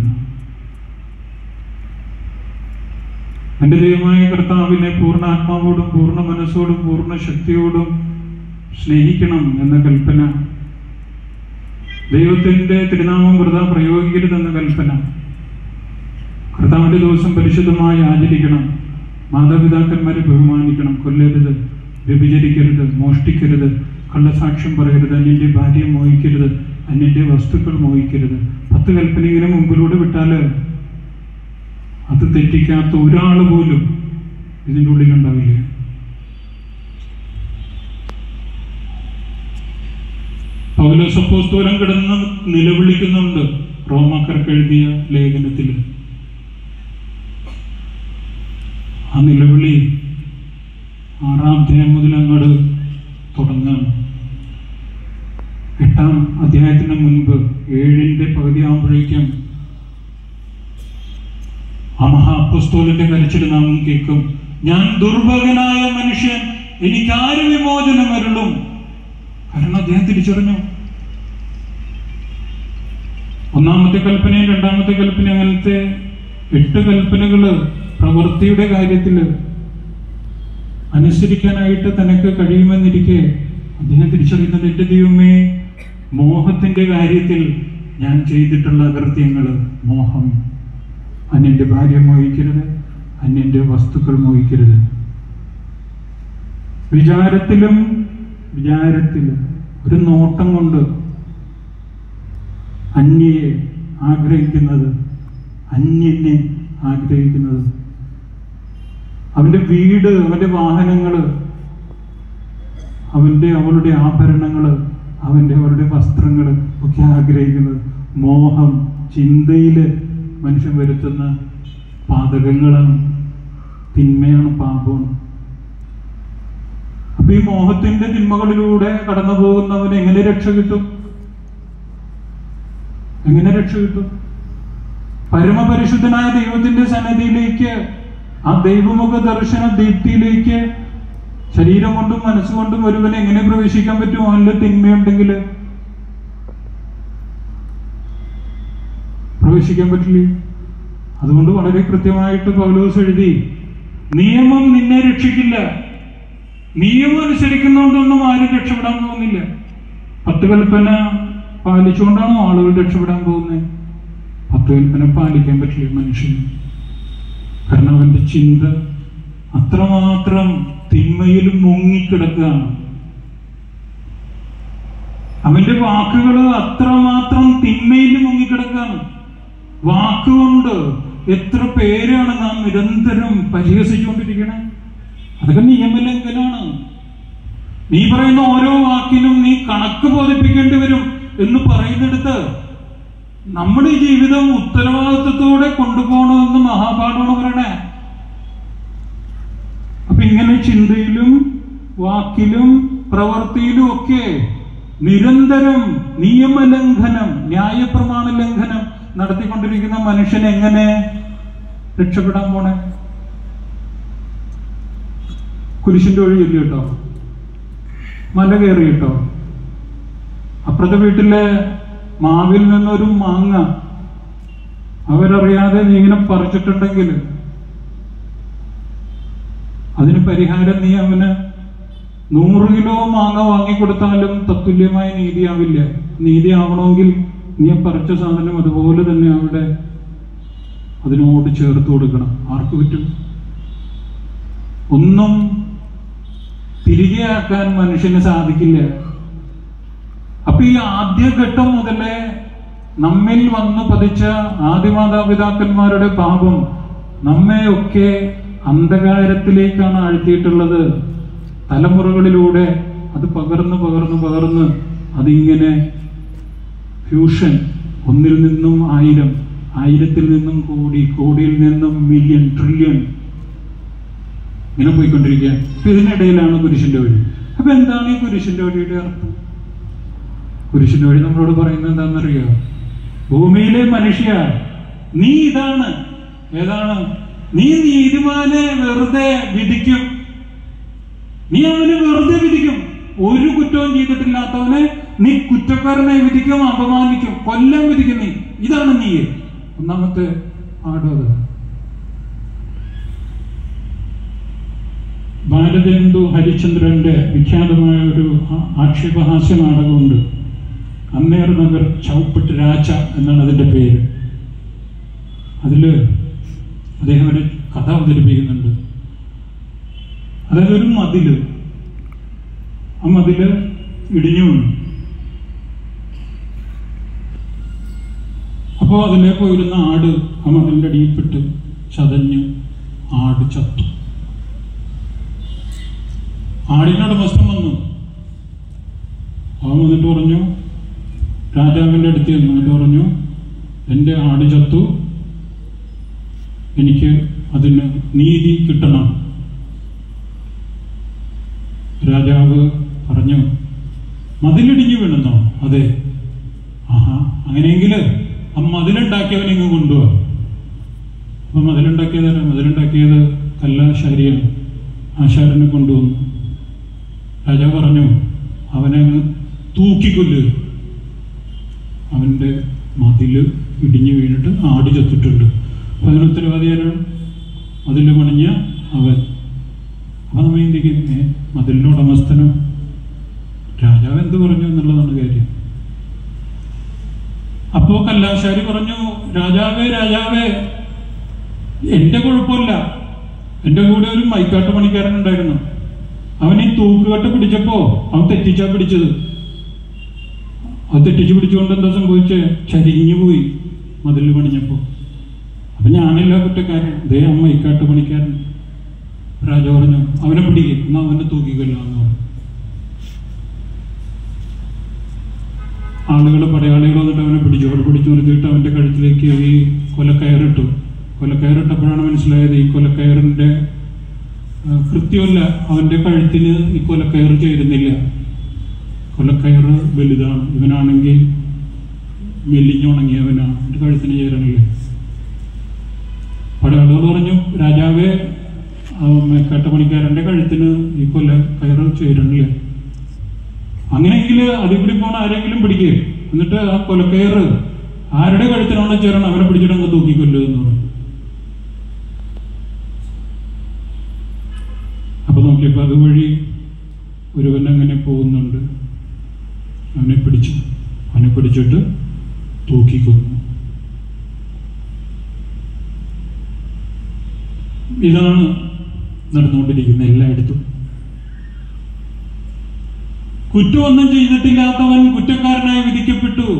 എൻ്റെ ദൈവമായ കർത്താവിനെ പൂർണ്ണ ആത്മാവോടും പൂർണ്ണ മനസ്സോടും പൂർണ്ണ ശക്തിയോടും സ്നേഹിക്കണം എന്ന കൽപ്പന ദൈവത്തിന്റെ തിരുനാമം വൃത പ്രയോഗിക്കരുതെന്ന കൽപ്പന കർത്താവിന്റെ ദിവസം പരിശുദ്ധമായി ആചരിക്കണം മാതാപിതാക്കന്മാരെ ബഹുമാനിക്കണം കൊല്ലരുത് വ്യഭിചരിക്കരുത് മോഷ്ടിക്കരുത് കള്ളസാക്ഷ്യം പറയരുത് അന്യന്റെ ഭാര്യയെ മോഹിക്കരുത് അന്യന്റെ വസ്തുക്കൾ മോഹിക്കരുത് പത്ത് കൽപ്പന ഇങ്ങനെ മുമ്പിലൂടെ വിട്ടാല് അത് തെറ്റിക്കാത്ത ഒരാൾ പോലും ഇതിൻ്റെ ഉള്ളിലുണ്ടാവില്ല പൗലോസപ്പോസ്തോലം കിടന്ന് നിലവിളിക്കുന്നുണ്ട് റോമാക്കർക്ക് എഴുതിയ ലേഖനത്തിൽ ആ നിലവിളി ആറാം അധ്യായം മുതൽ അങ്ങോട്ട് തുടങ്ങുകയാണ് എട്ടാം അധ്യായത്തിന് മുൻപ് ഏഴിന്റെ പകുതിയാകുമ്പോഴേക്കും ആ മഹാ അപ്പസ്തോലിന്റെ കരച്ചിൽ നാം കേൾക്കും ഞാൻ ദുർഭകനായ മനുഷ്യൻ എനിക്ക് ആര് വിമോചനം അരുളും കാരണം അദ്ദേഹം തിരിച്ചറിഞ്ഞു ഒന്നാമത്തെ കൽപ്പനയും രണ്ടാമത്തെ കൽപ്പന അങ്ങനത്തെ എട്ട് കൽപ്പനകള് പ്രവൃത്തിയുടെ കാര്യത്തില് അനുസരിക്കാനായിട്ട് തനിക്ക് കഴിയുമെന്നിരിക്കെ അദ്ദേഹം തിരിച്ചറിയുന്നത് എന്റെ ദൈവമേ മോഹത്തിന്റെ കാര്യത്തിൽ ഞാൻ ചെയ്തിട്ടുള്ള അകൃത്യങ്ങള് മോഹം അന്യന്റെ ഭാര്യ മോഹിക്കരുത് അന്യന്റെ വസ്തുക്കൾ മോഹിക്കരുത് വിചാരത്തിലും വിചാരത്തിലും ഒരു നോട്ടം കൊണ്ട് അന്യയെ ആഗ്രഹിക്കുന്നത് അന്യനെ ആഗ്രഹിക്കുന്നത് അവന്റെ വീട് അവന്റെ വാഹനങ്ങള് അവന്റെ അവളുടെ ആഭരണങ്ങള് അവന്റെ അവരുടെ വസ്ത്രങ്ങള് ഒക്കെ ആഗ്രഹിക്കുന്നത് മോഹം ചിന്തയില് മനുഷ്യൻ വരുത്തുന്ന പാതകങ്ങളാണ് തിന്മയാണ് പാപമാണ് അപ്പൊ ഈ മോഹത്തിന്റെ തിന്മകളിലൂടെ കടന്നു പോകുന്നവന് എങ്ങനെ രക്ഷ കിട്ടും എങ്ങനെ രക്ഷ കിട്ടും പരമപരിശുദ്ധനായ ദൈവത്തിന്റെ സന്നദ്ധിയിലേക്ക് ആ ദൈവമുഖ ദർശന ദീപ്തിയിലേക്ക് ശരീരം കൊണ്ടും മനസ്സുകൊണ്ടും ഒരുവന് എങ്ങനെ പ്രവേശിക്കാൻ പറ്റും അവനിൽ തിന്മയുണ്ടെങ്കിൽ പ്രവേശിക്കാൻ പറ്റില്ല അതുകൊണ്ട് വളരെ കൃത്യമായിട്ട് പൗലോസ് എഴുതി നിയമം നിന്നെ രക്ഷിക്കില്ല നിയമം അനുസരിക്കുന്നതുകൊണ്ടൊന്നും ആരും രക്ഷപ്പെടാൻ പോകുന്നില്ല പത്ത് കൽപ്പന പാലിച്ചുകൊണ്ടാണോ ആളുകൾ രക്ഷപ്പെടാൻ പോകുന്നത് പത്ത് കൽപ്പന പാലിക്കാൻ പറ്റില്ല മനുഷ്യന് കാരണം അവന്റെ ചിന്ത അത്രമാത്രം തിന്മയിൽ മുങ്ങിക്കിടക്കുകയാണ് അവന്റെ വാക്കുകൾ അത്രമാത്രം തിന്മയിൽ മുങ്ങിക്കിടക്കുകയാണ് വാക്കുകൊണ്ട് എത്ര പേരാണ് നാം നിരന്തരം പരിഹസിച്ചുകൊണ്ടിരിക്കണേ അതൊക്കെ നിയമലംഘനാണ് നീ പറയുന്ന ഓരോ വാക്കിനും നീ കണക്ക് ബോധിപ്പിക്കേണ്ടി വരും എന്ന് പറയുന്നിടത്ത് നമ്മുടെ ജീവിതം ഉത്തരവാദിത്വത്തോടെ കൊണ്ടുപോകണമെന്ന് മഹാഭാരതമാണ് പറയണേ അപ്പൊ ഇങ്ങനെ ചിന്തയിലും വാക്കിലും പ്രവൃത്തിയിലും ഒക്കെ നിരന്തരം നിയമലംഘനം ന്യായപ്രമാണ ലംഘനം നടത്തിക്കൊണ്ടിരിക്കുന്ന മനുഷ്യൻ എങ്ങനെ രക്ഷപ്പെടാൻ പോണേ കുരിശിന്റെ വഴി ഇല്ല കേട്ടോ മല കയറി കേട്ടോ അപ്പുറത്തെ വീട്ടിലെ മാവിൽ നിന്നൊരു മാങ്ങ അവരറിയാതെ നീ ഇങ്ങനെ പറിച്ചിട്ടുണ്ടെങ്കിൽ അതിന് പരിഹാരം നീ അവന് നൂറ് കിലോ മാങ്ങ വാങ്ങിക്കൊടുത്താലും തത്തുല്യമായ നീതിയാവില്ല നീതി ആവണമെങ്കിൽ നീ പറിച്ച സാധനം അതുപോലെ തന്നെ അവിടെ അതിനോട് ചേർത്ത് കൊടുക്കണം ആർക്ക് പറ്റും ഒന്നും തിരികെ ആക്കാൻ മനുഷ്യന് സാധിക്കില്ല അപ്പൊ ഈ ആദ്യഘട്ടം മുതലേ നമ്മിൽ വന്നു പതിച്ച ആദിമാതാപിതാക്കന്മാരുടെ പാപം നമ്മെയൊക്കെ അന്ധകാരത്തിലേക്കാണ് ആഴ്ത്തിയിട്ടുള്ളത് തലമുറകളിലൂടെ അത് പകർന്ന് പകർന്ന് പകർന്ന് അതിങ്ങനെ ഫ്യൂഷൻ ഒന്നിൽ നിന്നും ആയിരം ആയിരത്തിൽ നിന്നും കോടി കോടിയിൽ നിന്നും മില്യൺ ട്രില്യൺ ഇങ്ങനെ പോയിക്കൊണ്ടിരിക്കുക അപ്പൊ ഇതിനിടയിലാണ് കുരിശിന്റെ വഴി അപ്പൊ എന്താണ് ഈ കുരിശിന്റെ വഴിയുടെ അർത്ഥം കുരിശിന്റെ വഴി നമ്മളോട് പറയുന്നത് എന്താണെന്നറിയോ ഭൂമിയിലെ മനുഷ്യ നീ ഇതാണ് ഏതാണ് നീ നീതിമാനെ വെറുതെ വിധിക്കും നീ അവനെ വെറുതെ വിധിക്കും ഒരു കുറ്റവും ചെയ്തിട്ടില്ലാത്തവനെ നീ കുറ്റക്കാരനെ വിധിക്കും അപമാനിക്കും കൊല്ലം വിധിക്കും നീ ഇതാണ് നീ ഒന്നാമത്തെ ആടത് ബാലചന്ദു ഹരിചന്ദ്രന്റെ വിഖ്യാതമായ ഒരു ആ- ആക്ഷേപഹാസ്യ നാടകമുണ്ട് അന്നേർ നഗർ ചൗപ്പട്ട് രാജ എന്നാണ് അതിന്റെ പേര് അതില് അദ്ദേഹം ഒരു കഥ അവതരിപ്പിക്കുന്നുണ്ട് അതായത് ഒരു മതില് ആ മതില് ഇടിഞ്ഞു വീണു അപ്പോ അതിലെ പോയിരുന്ന ആട് ആ മതിലിന്റെ അടിയിൽപ്പെട്ട് ചതഞ്ഞു ആട് ചത്തു ആടിന് ഉടമസ്ഥൻ വന്നു അവൻ വന്നിട്ട് പറഞ്ഞു രാജാവിന്റെ അടുത്ത് ചെന്നു എന്നിട്ട് പറഞ്ഞു എൻ്റെ ആട് ചത്തു എനിക്ക് അതിന് നീതി കിട്ടണം രാജാവ് പറഞ്ഞു മതിലിടിഞ്ഞു വീണെന്നോ അതെ ആഹാ അങ്ങനെയെങ്കിൽ ആ മതിലുണ്ടാക്കിയവൻ ഇങ്ങ് കൊണ്ടുപോവാ അപ്പോൾ മതിലുണ്ടാക്കിയത് മതിലുണ്ടാക്കിയത് കല്ലാശാരിയാണ് ആശാരനെ കൊണ്ടുവന്നു രാജാവ് പറഞ്ഞു അവനെ അങ്ങ് തൂക്കിക്കൊല്ലുക അവൻ്റെ മതില് ഇടിഞ്ഞു വീണിട്ട് ആട് ചത്തിട്ടുണ്ട് അപ്പം അതിന് ഉത്തരവാദിയാരാണ് മതില് പണിഞ്ഞ അവൻ അപ്പം നമ്മൾ ചിന്തിക്കും ഏ മതിലിൻ്റെ ഉടമസ്ഥനോ രാജാവ് എന്ത് പറഞ്ഞു എന്നുള്ളതാണ് കാര്യം അപ്പോ കല്ലാശാരി പറഞ്ഞു രാജാവേ രാജാവേ എന്റെ കുഴപ്പമില്ല എന്റെ കൂടെ ഒരു മൈക്കാട്ട് പണിക്കാരൻ ഉണ്ടായിരുന്നു അവൻ ഈ തൂക്കുകെട്ട് പിടിച്ചപ്പോ അവൻ തെറ്റിച്ചാ പിടിച്ചത് അത് തെറ്റിച്ച് പിടിച്ചുകൊണ്ട് എന്താ സംഭവിച്ചേ ചരിഞ്ഞു പോയി മതിൽ പണിഞ്ഞപ്പോ അപ്പൊ ഞാനല്ല കുറ്റക്കാരൻ ദേ ആ മൈക്കാട്ട് പണിക്കാരൻ രാജ പറഞ്ഞു അവനെ പിടിക്കും എന്നാ അവനെ തൂക്കിക്കൊല്ലാന്ന് പറഞ്ഞു ആളുകൾ പടയാളികൾ വന്നിട്ട് അവനെ പിടിച്ചു അവിടെ പിടിച്ചു നിർത്തിയിട്ട് അവന്റെ കഴുത്തിലേക്ക് ഈ കൊലക്കയറിട്ടു കൊലക്കയറിട്ടപ്പോഴാണ് മനസ്സിലായത് ഈ കൊലക്കയറിന്റെ ആ, കൃത്യമല്ല അവന്റെ കഴുത്തിന് ഈ കൊലക്കയർ ചേരുന്നില്ല കൊലക്കയർ വലുതാണ് ഇവനാണെങ്കിൽ മെലിഞ്ഞുണങ്ങിയവനാണ് അവന്റെ കഴുത്തിന് ചേരണില്ല പടയാളികൾ പറഞ്ഞു രാജാവേ ആ മേക്കാട്ട പണിക്കാരന്റെ കഴുത്തിന് ഈ കൊലക്കയർ ചേരണില്ല അങ്ങനെയെങ്കിൽ അതിൽ പോണ ആരെങ്കിലും പിടിക്കുക എന്നിട്ട് ആ കൊലക്കയറ് ആരുടെ കഴുത്തിനാണോ ചേരണം അവരെ പിടിച്ചിട്ട് അങ്ങ് തൂക്കിക്കൊല്ലുക എന്ന് പറഞ്ഞു അപ്പൊ നോക്കിയപ്പോ അതുവഴി ഒരുവൻ അങ്ങനെ പോകുന്നുണ്ട് അവനെ പിടിച്ചു അവനെ പിടിച്ചിട്ട് തൂക്കിക്കൊന്നു ഇതാണ് നടന്നുകൊണ്ടിരിക്കുന്നത് എല്ലായിടത്തും കുറ്റമൊന്നും ചെയ്തിട്ടില്ലാത്തവൻ കുറ്റക്കാരനായി വിധിക്കപ്പെട്ടു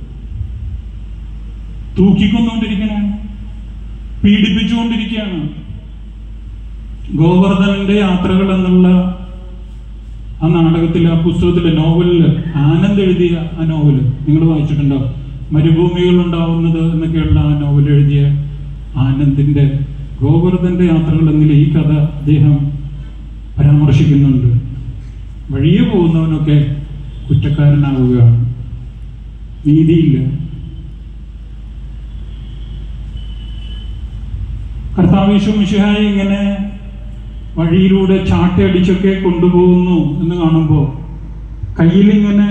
തൂക്കിക്കൊന്നുകൊണ്ടിരിക്കുകയാണ് പീഡിപ്പിച്ചുകൊണ്ടിരിക്കുകയാണ് ഗോവർദ്ധനന്റെ യാത്രകൾ എന്നുള്ള ആ നാടകത്തിൽ ആ പുസ്തകത്തിലെ നോവലില് ആനന്ദ് എഴുതിയ ആ നോവല് നിങ്ങൾ വായിച്ചിട്ടുണ്ടാവും മരുഭൂമികൾ ഉണ്ടാവുന്നത് എന്നൊക്കെയുള്ള ആ നോവൽ എഴുതിയ ആനന്ദിന്റെ ഗോവർദ്ധന്റെ യാത്രകൾ എന്നിൽ ഈ കഥ അദ്ദേഹം പരാമർശിക്കുന്നുണ്ട് വഴിയെ പോകുന്നവനൊക്കെ കുറ്റക്കാരനാവുകയാണ് നീതിയില്ല കർത്താവേശു മിശിഹായി ഇങ്ങനെ വഴിയിലൂടെ ചാട്ടയടിച്ചൊക്കെ കൊണ്ടുപോകുന്നു എന്ന് കാണുമ്പോൾ കയ്യിലിങ്ങനെ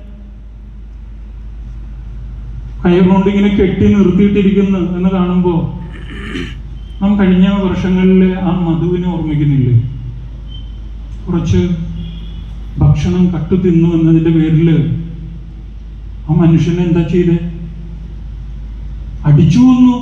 കയറുകൊണ്ട് ഇങ്ങനെ കെട്ടി നിർത്തിയിട്ടിരിക്കുന്നു എന്ന് കാണുമ്പോൾ നാം കഴിഞ്ഞ വർഷങ്ങളിൽ ആ മധുവിനെ ഓർമ്മിക്കുന്നില്ലേ കുറച്ച് ഭക്ഷണം കട്ടു തിന്നു എന്നതിന്റെ പേരില് ആ മനുഷ്യനെ എന്താ ചെയ്തേ അടിച്ചു കൊന്നു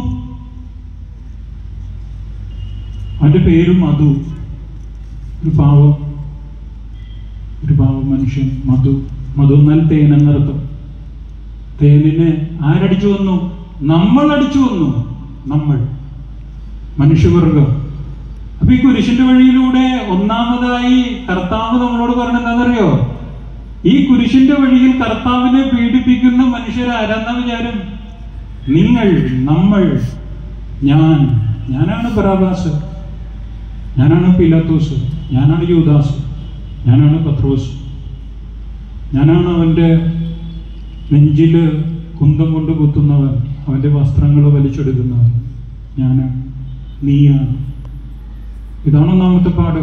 അവന്റെ പേര് മധു ഒരു പാവം ഒരു പാവം മനുഷ്യൻ മധു മധു എന്നാൽ തേൻ എന്നർത്ഥം തേനിനെ ആരടിച്ചു വന്നു നമ്മൾ അടിച്ചു വന്നു നമ്മൾ മനുഷ്യവർഗം അപ്പൊ ഈ കുരിശിന്റെ വഴിയിലൂടെ ഒന്നാമതായി കർത്താവ് നമ്മളോട് പറഞ്ഞത് എന്താണെന്നറിയോ ഈ കുരിശിന്റെ വഴിയിൽ കർത്താവിനെ പീഡിപ്പിക്കുന്ന മനുഷ്യരാരെന്ന വിചാരം നിങ്ങൾ നമ്മൾ ഞാൻ ഞാനാണ് ബറാബാസ് ഞാനാണ് പിലാത്തോസ് ഞാനാണ് യൂദാസ് ഞാനാണ് പത്രോസ് ഞാനാണ് അവന്റെ നെഞ്ചില് കുന്തം കൊണ്ട് കുത്തുന്നവൻ അവന്റെ വസ്ത്രങ്ങൾ വലിച്ചെടുക്കുന്നവൻ ഞാനാണ് നീയാണ് ഇതാണ് ഒന്നാമത്തെ പാഠം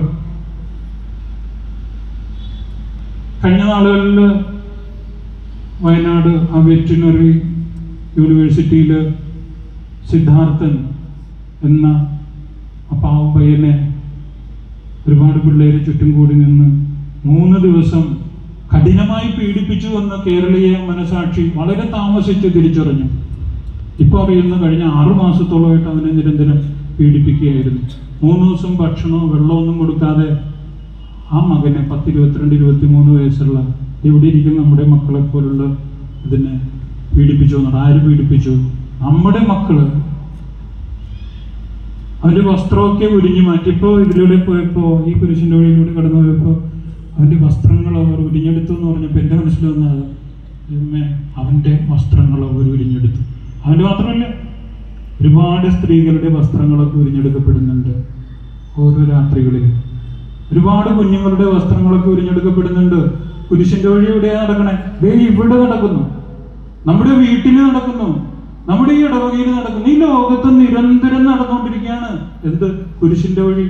കഴിഞ്ഞ നാളുകളിൽ വയനാട് ആ വെറ്റിനറി യൂണിവേഴ്സിറ്റിയിൽ സിദ്ധാർത്ഥൻ എന്ന ആ പാവം പയ്യനെ ഒരുപാട് പിള്ളേര് ചുറ്റും കൂടി നിന്ന് മൂന്ന് ദിവസം കഠിനമായി പീഡിപ്പിച്ചു എന്ന കേരളീയ മനസാക്ഷി വളരെ താമസിച്ച് തിരിച്ചറിഞ്ഞു ഇപ്പൊ അറിയുന്ന കഴിഞ്ഞ ആറു മാസത്തോളമായിട്ട് അവനെ നിരന്തരം പീഡിപ്പിക്കുകയായിരുന്നു മൂന്ന് ദിവസം ഭക്ഷണമോ വെള്ളമോ ഒന്നും കൊടുക്കാതെ ആ മകനെ പത്ത് ഇരുപത്തിരണ്ട് ഇരുപത്തി മൂന്ന് വയസ്സുള്ള ഇവിടെ ഇരിക്കുന്ന നമ്മുടെ മക്കളെ പോലുള്ള ഇതിനെ പീഡിപ്പിച്ചു എന്നുള്ളത് ആര് പീഡിപ്പിച്ചു നമ്മുടെ മക്കള് അവന്റെ വസ്ത്രമൊക്കെ ഉരിഞ്ഞു മാറ്റി ഇപ്പോ ഇതിലൂടെ പോയപ്പോ ഈ കുരിശിന്റെ വഴിയിലൂടെ കടന്നു പോയപ്പോ അവന്റെ വസ്ത്രങ്ങൾ അവർ ഉരിഞ്ഞെടുത്തു എന്ന് പറഞ്ഞപ്പോ എന്റെ മനസ്സിൽ വന്നത് ദൈവമേ, അവന്റെ വസ്ത്രങ്ങൾ അവർ ഉരിഞ്ഞെടുത്തു അവന്റെ മാത്രമല്ല ഒരുപാട് സ്ത്രീകളുടെ വസ്ത്രങ്ങളൊക്കെ ഉരിഞ്ഞെടുക്കപ്പെടുന്നുണ്ട് ഓരോ രാത്രികളിലും ഒരുപാട് കുഞ്ഞുങ്ങളുടെ വസ്ത്രങ്ങളൊക്കെ ഉരിഞ്ഞെടുക്കപ്പെടുന്നുണ്ട് കുരിശിന്റെ വഴി എവിടെയാ നടക്കണേ ദേ ഇവിടെ നടക്കുന്നു നമ്മുടെ വീട്ടിൽ നടക്കുന്നു നമ്മുടെ ഈ ഇടവകയിൽ നടക്കുന്ന ഈ ലോകത്ത് നിരന്തരം നടന്നുകൊണ്ടിരിക്കുകയാണ് എന്ത് കുരിശിന്റെ വഴി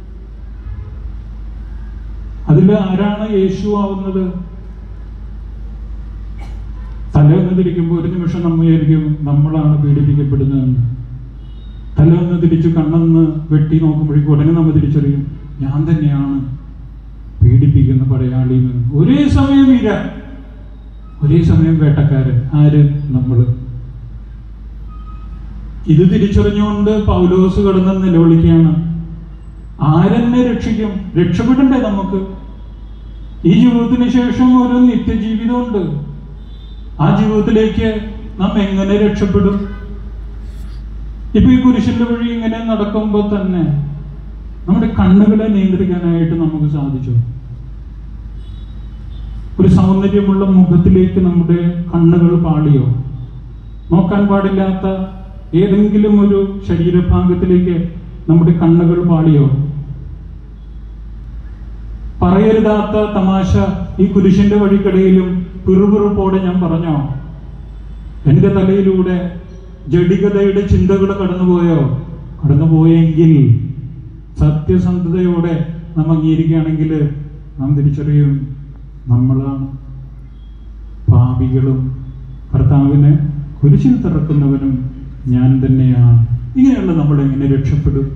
അതിൽ ആരാണ് യേശു ആവുന്നത് തലയൊന്ന് തിരിക്കുമ്പോൾ ഒരു നിമിഷം നമ്മൾ വിചാരിക്കും നമ്മളാണ് പീഡിപ്പിക്കപ്പെടുന്നതെന്ന് തലയൊന്ന് തിരിച്ചു കണ്ണെന്ന് വെട്ടി നോക്കുമ്പോഴേക്കും ഉടനെ നമ്മൾ തിരിച്ചറിയും ഞാൻ തന്നെയാണ് പീഡിപ്പിക്കുന്ന പടയാളിന്ന് ഒരേ സമയം ഇര ഒരേ സമയം വേട്ടക്കാരൻ ആര് നമ്മള് ഇത് തിരിച്ചറിഞ്ഞുകൊണ്ട് പൗലോസ് കടന്ന് നിലവിളിക്കുകയാണ് ആരെന്നെ രക്ഷിക്കും രക്ഷപ്പെടണ്ടേ നമുക്ക് ഈ ജീവിതത്തിന് ശേഷം ഒരു നിത്യജീവിതമുണ്ട് ആ ജീവിതത്തിലേക്ക് നാം എങ്ങനെ രക്ഷപ്പെടും ഇപ്പൊ ഈ കുരിശിന്റെ വഴി ഇങ്ങനെ നടക്കുമ്പോൾ തന്നെ നമ്മുടെ കണ്ണുകളെ നിയന്ത്രിക്കാനായിട്ട് നമുക്ക് സാധിച്ചു ഒരു സൗന്ദര്യമുള്ള മുഖത്തിലേക്ക് നമ്മുടെ കണ്ണുകൾ പാളിയോ നോക്കാൻ പാടില്ലാത്ത ഏതെങ്കിലും ഒരു ശരീരഭാഗത്തിലേക്ക് നമ്മുടെ കണ്ണുകൾ പാളിയോ പറയരുതാത്ത തമാശ ഈ കുരിശിന്റെ വഴിക്കടയിലും പിറുപിറുപ്പോടെ ഞാൻ പറഞ്ഞോ എന്റെ തലയിലൂടെ ജഡികതയുടെ ചിന്തകൾ കടന്നുപോയോ കടന്നുപോയെങ്കിൽ സത്യസന്ധതയോടെ നാം അംഗീകരിക്കുകയാണെങ്കിൽ നാം തിരിച്ചറിയും നമ്മളാണ് പാപികളും കർത്താവിനെ കുരിശിൽ തിറക്കുന്നവനും ഞാൻ തന്നെയാണ് ഇങ്ങനെയുള്ള നമ്മൾ എങ്ങനെ രക്ഷപ്പെടും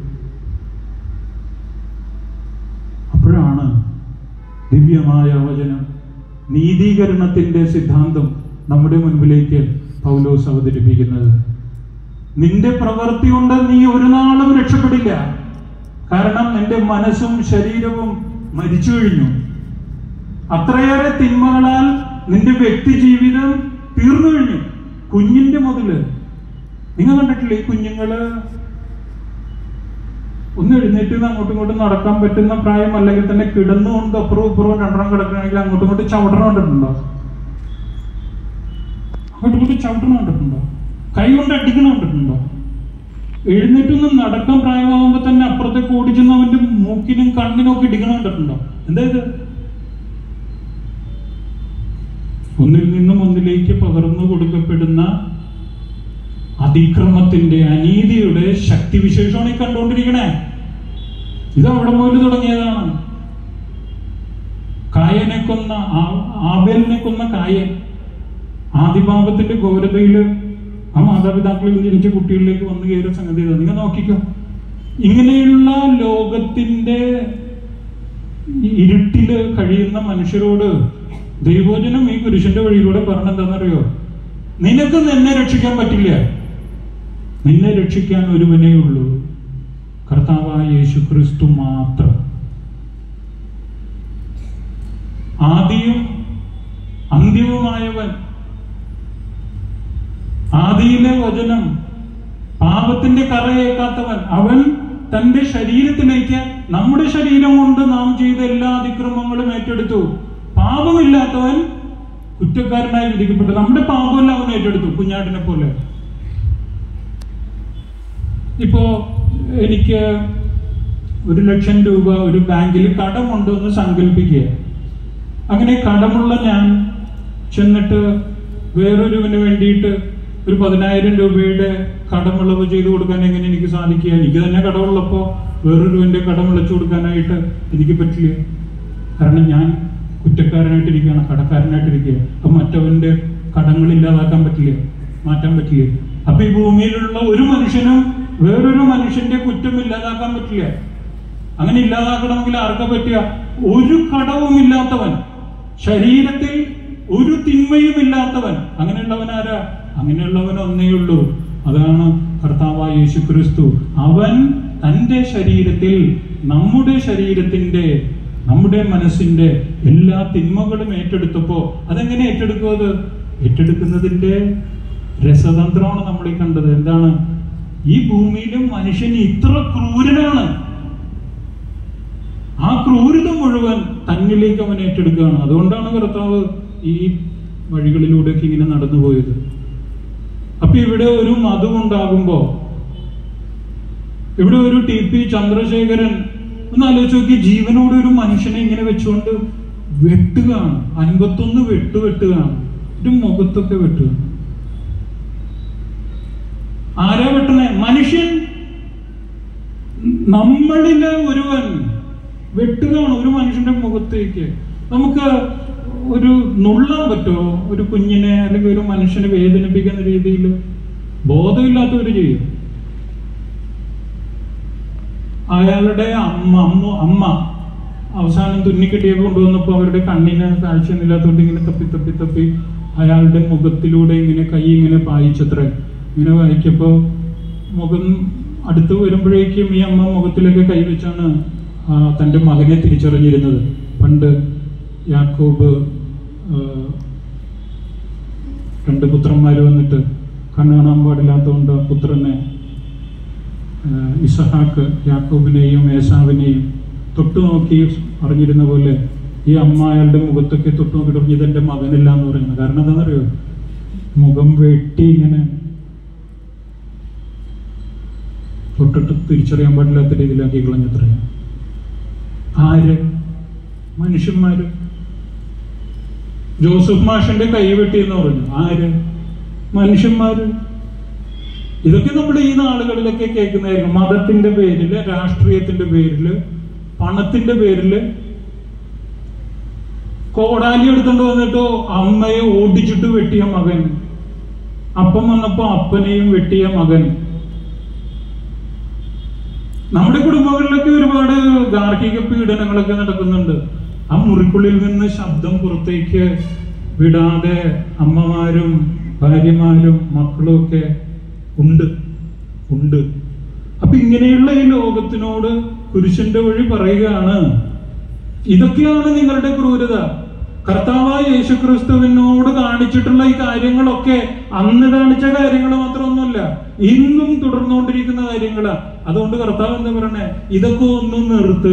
അപ്പോഴാണ് ദിവ്യമായ വചനം നീതീകരണത്തിന്റെ സിദ്ധാന്തം നമ്മുടെ മുൻപിലേക്ക് പൗലോസ് അവതരിപ്പിക്കുന്നത് നിന്റെ പ്രവൃത്തി കൊണ്ട് നീ ഒരു നാളും രക്ഷപ്പെടില്ല കാരണം നിന്റെ മനസ്സും ശരീരവും മരിച്ചു കഴിഞ്ഞു അത്രയേറെ തിന്മകളാൽ നിന്റെ വ്യക്തി ജീവിതം തീർന്നു കഴിഞ്ഞു കുഞ്ഞിന്റെ മുതല് നിങ്ങൾ കണ്ടിട്ടില്ലേ ഈ കുഞ്ഞുങ്ങള് ഒന്ന് എഴുന്നേറ്റ് നിന്ന് അങ്ങോട്ടും ഇങ്ങോട്ടും നടക്കാൻ പറ്റുന്ന പ്രായം അല്ലെങ്കിൽ തന്നെ കിടന്നുകൊണ്ട് അപ്പുറവും ഇപ്പുറവും രണ്ടെണ്ണം കിടക്കുകയാണെങ്കിൽ അങ്ങോട്ടും ഇങ്ങോട്ടും ചവിട്ടണം കണ്ടിട്ടുണ്ടോ അങ്ങോട്ടും ഇങ്ങോട്ടും ചവിട്ടണം കണ്ടിട്ടുണ്ടോ കൈ കൊണ്ട് അടിക്കണം കണ്ടിട്ടുണ്ടോ എഴുന്നേറ്റൊന്ന് നടക്കാൻ പ്രായമാകുമ്പോ തന്നെ അപ്പുറത്തേക്ക് ഓടിച്ചെന്ന് അവന്റെ മൂക്കിനും കണ്ണിനും ഒക്കെ ഇടിക്കണം കണ്ടിട്ടുണ്ടോ എന്താ ഇത് ഒന്നിൽ നിന്നും ഒന്നിലേക്ക് പകർന്നു കൊടുക്കപ്പെടുന്ന അതിക്രമത്തിന്റെ അനീതിയുടെ ശക്തിവിശേഷമാണ് ഈ കണ്ടുകൊണ്ടിരിക്കണേ ഇത് അവിടെ മുതൽ തുടങ്ങിയതാണ് കായനെ കൊന്ന ആ- ആബേലിനെ കൊന്ന കായൻ ആദിപാപത്തിന്റെ ഘോരതയില് ആ മാതാപിതാക്കളിൽ നിന്ന് ജനിച്ച കുട്ടികളിലേക്ക് വന്നു കയറിയ സംഗതി ഇതാ. നിങ്ങൾ നോക്കിക്കോ ഇങ്ങനെയുള്ള ലോകത്തിന്റെ ഈ ഇരുട്ടില് കഴിയുന്ന മനുഷ്യരോട് ദൈവോചനം ഈ പുരുഷന്റെ വഴിയിലൂടെ പറഞ്ഞെന്താണെന്നറിയോ നിനക്ക് നിന്നെ രക്ഷിക്കാൻ പറ്റില്ല നിന്നെ രക്ഷിക്കാൻ ഒരുവനേ ഉള്ളൂ കർത്താവായ യേശു ക്രിസ്തു മാത്രം ആദിയും അന്ത്യവുമായവൻ ആദിയിലെ വചനം പാപത്തിന്റെ കറയേക്കാത്തവൻ അവൻ തന്റെ ശരീരത്തിലേക്ക് നമ്മുടെ ശരീരം കൊണ്ട് നാം ചെയ്ത എല്ലാ അതിക്രമങ്ങളും ഏറ്റെടുത്തു പാപമില്ലാത്തവൻ കുറ്റക്കാരനായി വിധിക്കപ്പെട്ടു നമ്മുടെ പാപമെല്ലാം അവൻ ഏറ്റെടുത്തു കുഞ്ഞാട്ടിനെ പോലെ ഇപ്പോ എനിക്ക് ഒരു ലക്ഷം രൂപ ഒരു ബാങ്കിൽ കടമുണ്ട് എന്ന് സങ്കല്പിക്കുക അങ്ങനെ കടമുള്ള ഞാൻ ചെന്നിട്ട് വേറൊരുവിന് വേണ്ടിയിട്ട് ഒരു പതിനായിരം രൂപയുടെ കടമുളവ് ചെയ്തു കൊടുക്കാൻ എങ്ങനെ എനിക്ക് സാധിക്കുക എനിക്ക് തന്നെ കടമുള്ളപ്പോ വേറൊരുവിന്റെ കടം വിളിച്ചു കൊടുക്കാനായിട്ട് എനിക്ക് പറ്റില്ല കാരണം ഞാൻ കുറ്റക്കാരനായിട്ടിരിക്കുകയാണ് കടക്കാരനായിട്ടിരിക്കുക അപ്പൊ മറ്റവന്റെ കടങ്ങൾ ഇല്ലാതാക്കാൻ പറ്റില്ല മാറ്റാൻ പറ്റില്ല അപ്പൊ ഈ ഭൂമിയിലുള്ള ഒരു മനുഷ്യനും വേറൊരു മനുഷ്യന്റെ കുറ്റം ഇല്ലാതാക്കാൻ പറ്റില്ല അങ്ങനെ ഇല്ലാതാക്കണമെങ്കിൽ ആർക്കാ പറ്റുക ഒരു കടവും ഇല്ലാത്തവൻ ശരീരത്തിൽ ഒരു തിന്മയും ഇല്ലാത്തവൻ അങ്ങനെയുള്ളവൻ ആരാ അങ്ങനെയുള്ളവൻ ഒന്നേ ഉള്ളൂ അതാണ് കർത്താവായ യേശു ക്രിസ്തു അവൻ തന്റെ ശരീരത്തിൽ നമ്മുടെ ശരീരത്തിന്റെ നമ്മുടെ മനസ്സിന്റെ എല്ലാ തിന്മകളും ഏറ്റെടുത്തപ്പോ അതെങ്ങനെ ഏറ്റെടുക്കും അത് ഏറ്റെടുക്കുന്നതിന്റെ രസതന്ത്രമാണ് നമ്മൾ ഈ കണ്ടത് എന്താണ് ഈ ഭൂമിയിലും മനുഷ്യൻ ഇത്ര ക്രൂരനാണ് ആ ക്രൂരത മുഴുവൻ തന്നിലേക്ക് അവൻ ഏറ്റെടുക്കുകയാണ് അതുകൊണ്ടാണ് കർത്താവ് ഈ വഴികളിലൂടെയൊക്കെ ഇങ്ങനെ നടന്നുപോയത് അപ്പൊ ഇവിടെ ഒരു മതമുണ്ടാകുമ്പോ ഇവിടെ ഒരു ടി പി ചന്ദ്രശേഖരൻ ഒന്ന് ആലോചിച്ച് നോക്കി ജീവനോട് ഒരു മനുഷ്യനെ ഇങ്ങനെ വെച്ചുകൊണ്ട് വെട്ടുകയാണ് അൻപത്തൊന്ന് വെട്ട് വെട്ടുകയാണ് ഒരു മുഖത്തൊക്കെ വെട്ടുകയാണ് ആരാ വെട്ടണേ മനുഷ്യൻ നമ്മളിലെ ഒരുവൻ വെട്ടുകയാണ് ഒരു മനുഷ്യന്റെ മുഖത്തേക്ക് നമുക്ക് ഒരു നുള്ളാൻ പറ്റുമോ ഒരു കുഞ്ഞിനെ അല്ലെങ്കിൽ ഒരു മനുഷ്യനെ വേദനിപ്പിക്കുന്ന രീതിയിൽ ബോധമില്ലാത്തവർ ചെയ്യും അയാളുടെ അമ്മ അമ്മ അമ്മ അവസാനം തുന്നിക്കെട്ടിയൊക്കെ കൊണ്ടുവന്നപ്പോൾ അവരുടെ കണ്ണിന് കാഴ്ചയൊന്നുമില്ലാത്തതുകൊണ്ട് ഇങ്ങനെ തപ്പി തപ്പി തപ്പി അയാളുടെ മുഖത്തിലൂടെ ഇങ്ങനെ കൈ ഇങ്ങനെ പായിച്ചത്ര ഇങ്ങനെ വായിക്കപ്പോൾ മുഖം അടുത്ത് വരുമ്പോഴേക്കും ഈ അമ്മ മുഖത്തിലൊക്കെ കൈവച്ചാണ് ആ, തൻ്റെ മകനെ തിരിച്ചറിഞ്ഞിരുന്നത് പണ്ട് യാക്കോബ് ആ, രണ്ട് പുത്രന്മാർ വന്നിട്ട് കണ്ണ് കാണാൻ പാടില്ലാത്തതുകൊണ്ട് ആ പുത്രനെ ആ, ഇസഹാക്ക് യാക്കോബിനെയും ഏസാവിനെയും തൊട്ടു നോക്കി പറഞ്ഞിരുന്ന പോലെ ഈ അമ്മ അയാളുടെ മുഖത്തൊക്കെ തൊട്ടു നോക്കി പറഞ്ഞു ഇതെന്റെ മകനില്ല എന്ന് പറയുന്നത് കാരണം എന്താണെന്നറിയോ മുഖം വെട്ടി ഇങ്ങനെ തൊട്ടിട്ട് തിരിച്ചറിയാൻ പാടില്ലാത്ത രീതിയിലാക്കി കളഞ്ഞത്ര ആര് മനുഷ്യന്മാര് ജോസഫ് മാഷിന്റെ കൈ വെട്ടി എന്ന് പറഞ്ഞു ആര് മനുഷ്യന്മാര് ഇതൊക്കെ നമ്മൾ ഈ നാളുകളിലൊക്കെ കേൾക്കുന്നതായിരിക്കും മതത്തിന്റെ പേരില് രാഷ്ട്രീയത്തിന്റെ പേരില് പണത്തിന്റെ പേരില് കോടാലി എടുത്തോണ്ട് വന്നിട്ടോ അമ്മയെ ഓടിച്ചിട്ട് വെട്ടിയ മകൻ അപ്പം വന്നപ്പോ അപ്പനെയും വെട്ടിയ മകൻ നമ്മുടെ കുടുംബങ്ങളിലൊക്കെ ഒരുപാട് ഗാർഹിക പീഡനങ്ങളൊക്കെ നടക്കുന്നുണ്ട് ആ മുറിക്കുള്ളിൽ നിന്ന് ശബ്ദം പുറത്തേക്ക് വിടാതെ അമ്മമാരും ഭാര്യമാരും മക്കളും ഒക്കെ ഉണ്ട് ഉണ്ട് അപ്പൊ ഇങ്ങനെയുള്ള ഈ ലോകത്തിനോട് കുരിശന്റെ വഴി പറയുകയാണ് ഇതൊക്കെയാണ് നിങ്ങളുടെ ക്രൂരത കർത്താവായ യേശുക്രിസ്തുവിനോട് കാണിച്ചിട്ടുള്ള ഈ കാര്യങ്ങളൊക്കെ അന്ന് കാണിച്ച കാര്യങ്ങൾ മാത്രമൊന്നുമല്ല ഇന്നും തുടർന്നുകൊണ്ടിരിക്കുന്ന കാര്യങ്ങളാ അതുകൊണ്ട് കർത്താവ് എന്താ പറയണേ ഇതൊക്കെ ഒന്നും നിർത്തുക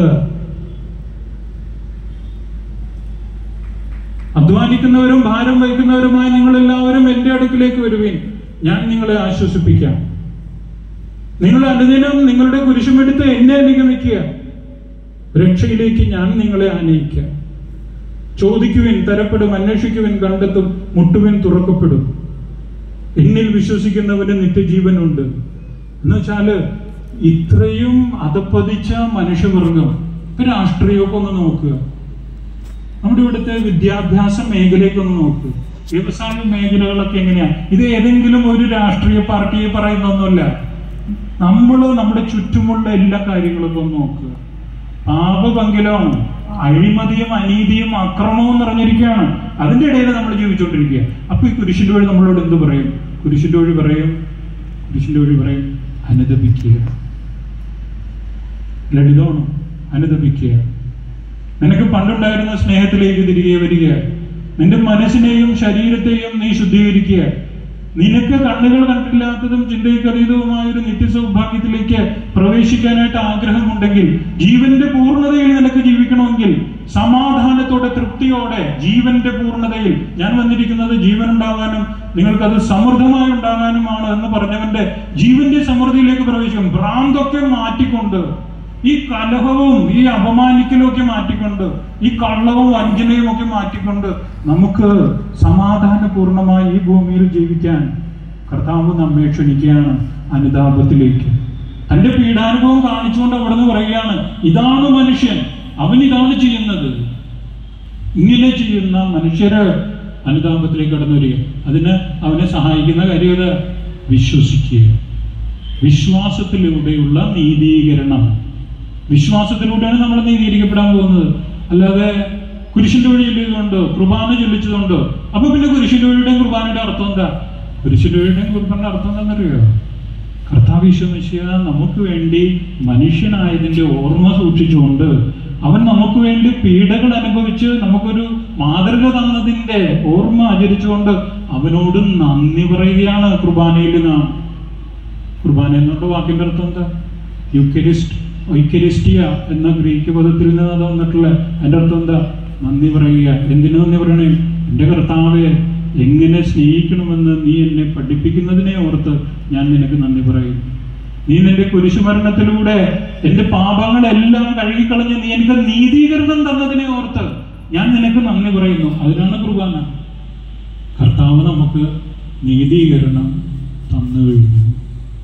അധ്വാനിക്കുന്നവരും ഭാരം വഹിക്കുന്നവരുമായ നിങ്ങൾ എല്ലാവരും എന്റെ അടുക്കിലേക്ക് വരുവീൻ ഞാൻ നിങ്ങളെ ആശ്വസിപ്പിക്കാം നിങ്ങൾ അനുദിനം നിങ്ങളുടെ കുരിശുമെടുത്ത് എന്നെ അനുഗമിക്കുക രക്ഷയിലേക്ക് ഞാൻ നിങ്ങളെ ആനയിക്കാം ചോദിക്കുവിൻ തരപ്പെടും അന്വേഷിക്കുവിൻ കണ്ടെത്തും മുട്ടുവിൻ തുറക്കപ്പെടും എന്നിൽ വിശ്വസിക്കുന്നവന് നിത്യജീവനുണ്ട് എന്ന് വെച്ചാല് ഇത്രയും അധപ്പതിച്ച മനുഷ്യവർഗം ഇപ്പൊ രാഷ്ട്രീയമൊക്കെ ഒന്ന് നോക്കുക നമ്മുടെ ഇവിടുത്തെ വിദ്യാഭ്യാസ മേഖലയൊക്കെ ഒന്ന് നോക്കുക വ്യവസായ മേഖലകളൊക്കെ എങ്ങനെയാ ഇത് ഏതെങ്കിലും ഒരു രാഷ്ട്രീയ പാർട്ടിയെ പറയുന്നൊന്നുമല്ല നമ്മൾ നമ്മുടെ ചുറ്റുമുള്ള എല്ലാ കാര്യങ്ങളും ഒന്ന് നോക്കുക പാപപങ്കിലമാണ് അഴിമതിയും അനീതിയും അക്രമവും നിറഞ്ഞിരിക്കുകയാണ് അതിന്റെ ഇടയിൽ നമ്മൾ ജീവിച്ചുകൊണ്ടിരിക്കുക അപ്പൊ ഈ കുരിശിന്റെ വഴി നമ്മളോട് എന്ത് പറയും കുരിശിന്റെ വഴി പറയും കുരിശിന്റെ വഴി പറയും അനുദപിക്കുക ലളിതമാണ് അനുദപിക്കുക നിനക്ക് പണ്ടുണ്ടായിരുന്ന സ്നേഹത്തിലേക്ക് തിരികെ വരിക നിന്റെ മനസ്സിനെയും ശരീരത്തെയും നീ ശുദ്ധീകരിക്കുക നിനക്ക് കണ്ണുകൾ കണ്ടില്ലാത്തതും ചിന്തയ്ക്കതീതവുമായ ഒരു നിത്യസൗഭാഗ്യത്തിലേക്ക് പ്രവേശിക്കാനായിട്ട് ആഗ്രഹമുണ്ടെങ്കിൽ ജീവന്റെ പൂർണ്ണതയിൽ നിനക്ക് ജീവിക്കണമെങ്കിൽ സമാധാനത്തോടെ തൃപ്തിയോടെ ജീവന്റെ പൂർണ്ണതയിൽ ഞാൻ വന്നിരിക്കുന്നത് ജീവൻ ഉണ്ടാകാനും നിങ്ങൾക്കത് സമൃദ്ധമായി ഉണ്ടാകാനുമാണ് എന്ന് പറഞ്ഞവന്റെ ജീവന്റെ സമൃദ്ധിയിലേക്ക് പ്രവേശിക്കും ഭ്രാന്തൊക്കെ മാറ്റിക്കൊണ്ട് ഈ കലഹവും ഈ അപമാനിക്കലും ഒക്കെ മാറ്റിക്കൊണ്ട് ഈ കള്ളവും വഞ്ചനയും ഒക്കെ മാറ്റിക്കൊണ്ട് നമുക്ക് സമാധാനപൂർണമായി ഈ ഭൂമിയിൽ ജീവിക്കാൻ കർത്താവ് നമ്മെ ക്ഷണിക്കുകയാണ് അനുതാപത്തിലേക്ക് തന്റെ പീഡാനുഭവം കാണിച്ചുകൊണ്ട് അവിടെ നിന്ന് പറയുകയാണ് ഇതാണ് മനുഷ്യൻ അവൻ ഇതാണ് ചെയ്യുന്നത് ഇങ്ങനെ ചെയ്യുന്ന മനുഷ്യര് അനുതാപത്തിലേക്ക് കടന്നു വരിക അതിന് അവനെ സഹായിക്കുന്ന കാര്യം ഇത് വിശ്വസിക്കുക വിശ്വാസത്തിലൂടെയുള്ള നീതീകരണം വിശ്വാസത്തിലൂടെയാണ് നമ്മൾ നീതീകരിക്കപ്പെടാൻ പോകുന്നത് അല്ലാതെ കുരിശിന്റെ വഴി ചൊല്ലിയതുകൊണ്ട് കുർബാന ചൊല്ലിച്ചതുകൊണ്ട് അപ്പൊ പിന്നെ കുരിശിന്റെ വഴിയുടെയും കുർബാനയുടെ അർത്ഥം എന്താ കുരിശിന്റെ വഴിയുടെയും കുർബാനയുടെ അർത്ഥം എന്താണെന്നറിയോ കർത്താവ് ഈശോമിശിയ നമുക്ക് വേണ്ടി മനുഷ്യനായതിന്റെ ഓർമ്മ സൂക്ഷിച്ചുകൊണ്ട് അവൻ നമുക്ക് വേണ്ടി പീഡകൾ അനുഭവിച്ച് നമുക്കൊരു മാതൃക തന്നതിന്റെ ഓർമ്മ ആചരിച്ചുകൊണ്ട് അവനോട് നന്ദി പറയുകയാണ് കുർബാനയിൽ നാം കുർബാന എന്നുള്ള വാക്കിന്റെ അർത്ഥം എന്താ യുക്കരിസ്റ്റ് ഐക്യരിസ്റ്റിയ എന്ന ഗ്രീക്ക് പദത്തിൽ നിന്ന് അത് വന്നിട്ടുള്ള അതിന്റെ അർത്ഥം എന്താ നന്ദി പറയുക എന്തിനു നന്ദി പറയണേ എന്റെ കർത്താവെ എങ്ങനെ സ്നേഹിക്കണമെന്ന് നീ എന്നെ പഠിപ്പിക്കുന്നതിനെ ഓർത്ത് ഞാൻ നിനക്ക് നന്ദി പറയും നീ നിന്റെ കുരിശുമരണത്തിലൂടെ എന്റെ പാപങ്ങളെല്ലാം കഴുകിക്കളഞ്ഞ് നീ എനിക്ക് നീതീകരണം തന്നതിനെ ഓർത്ത് ഞാൻ നിനക്ക് നന്ദി പറയുന്നു അതിനാണ് കുർബാന കർത്താവ് നമുക്ക് നീതീകരണം തന്നു കഴിഞ്ഞു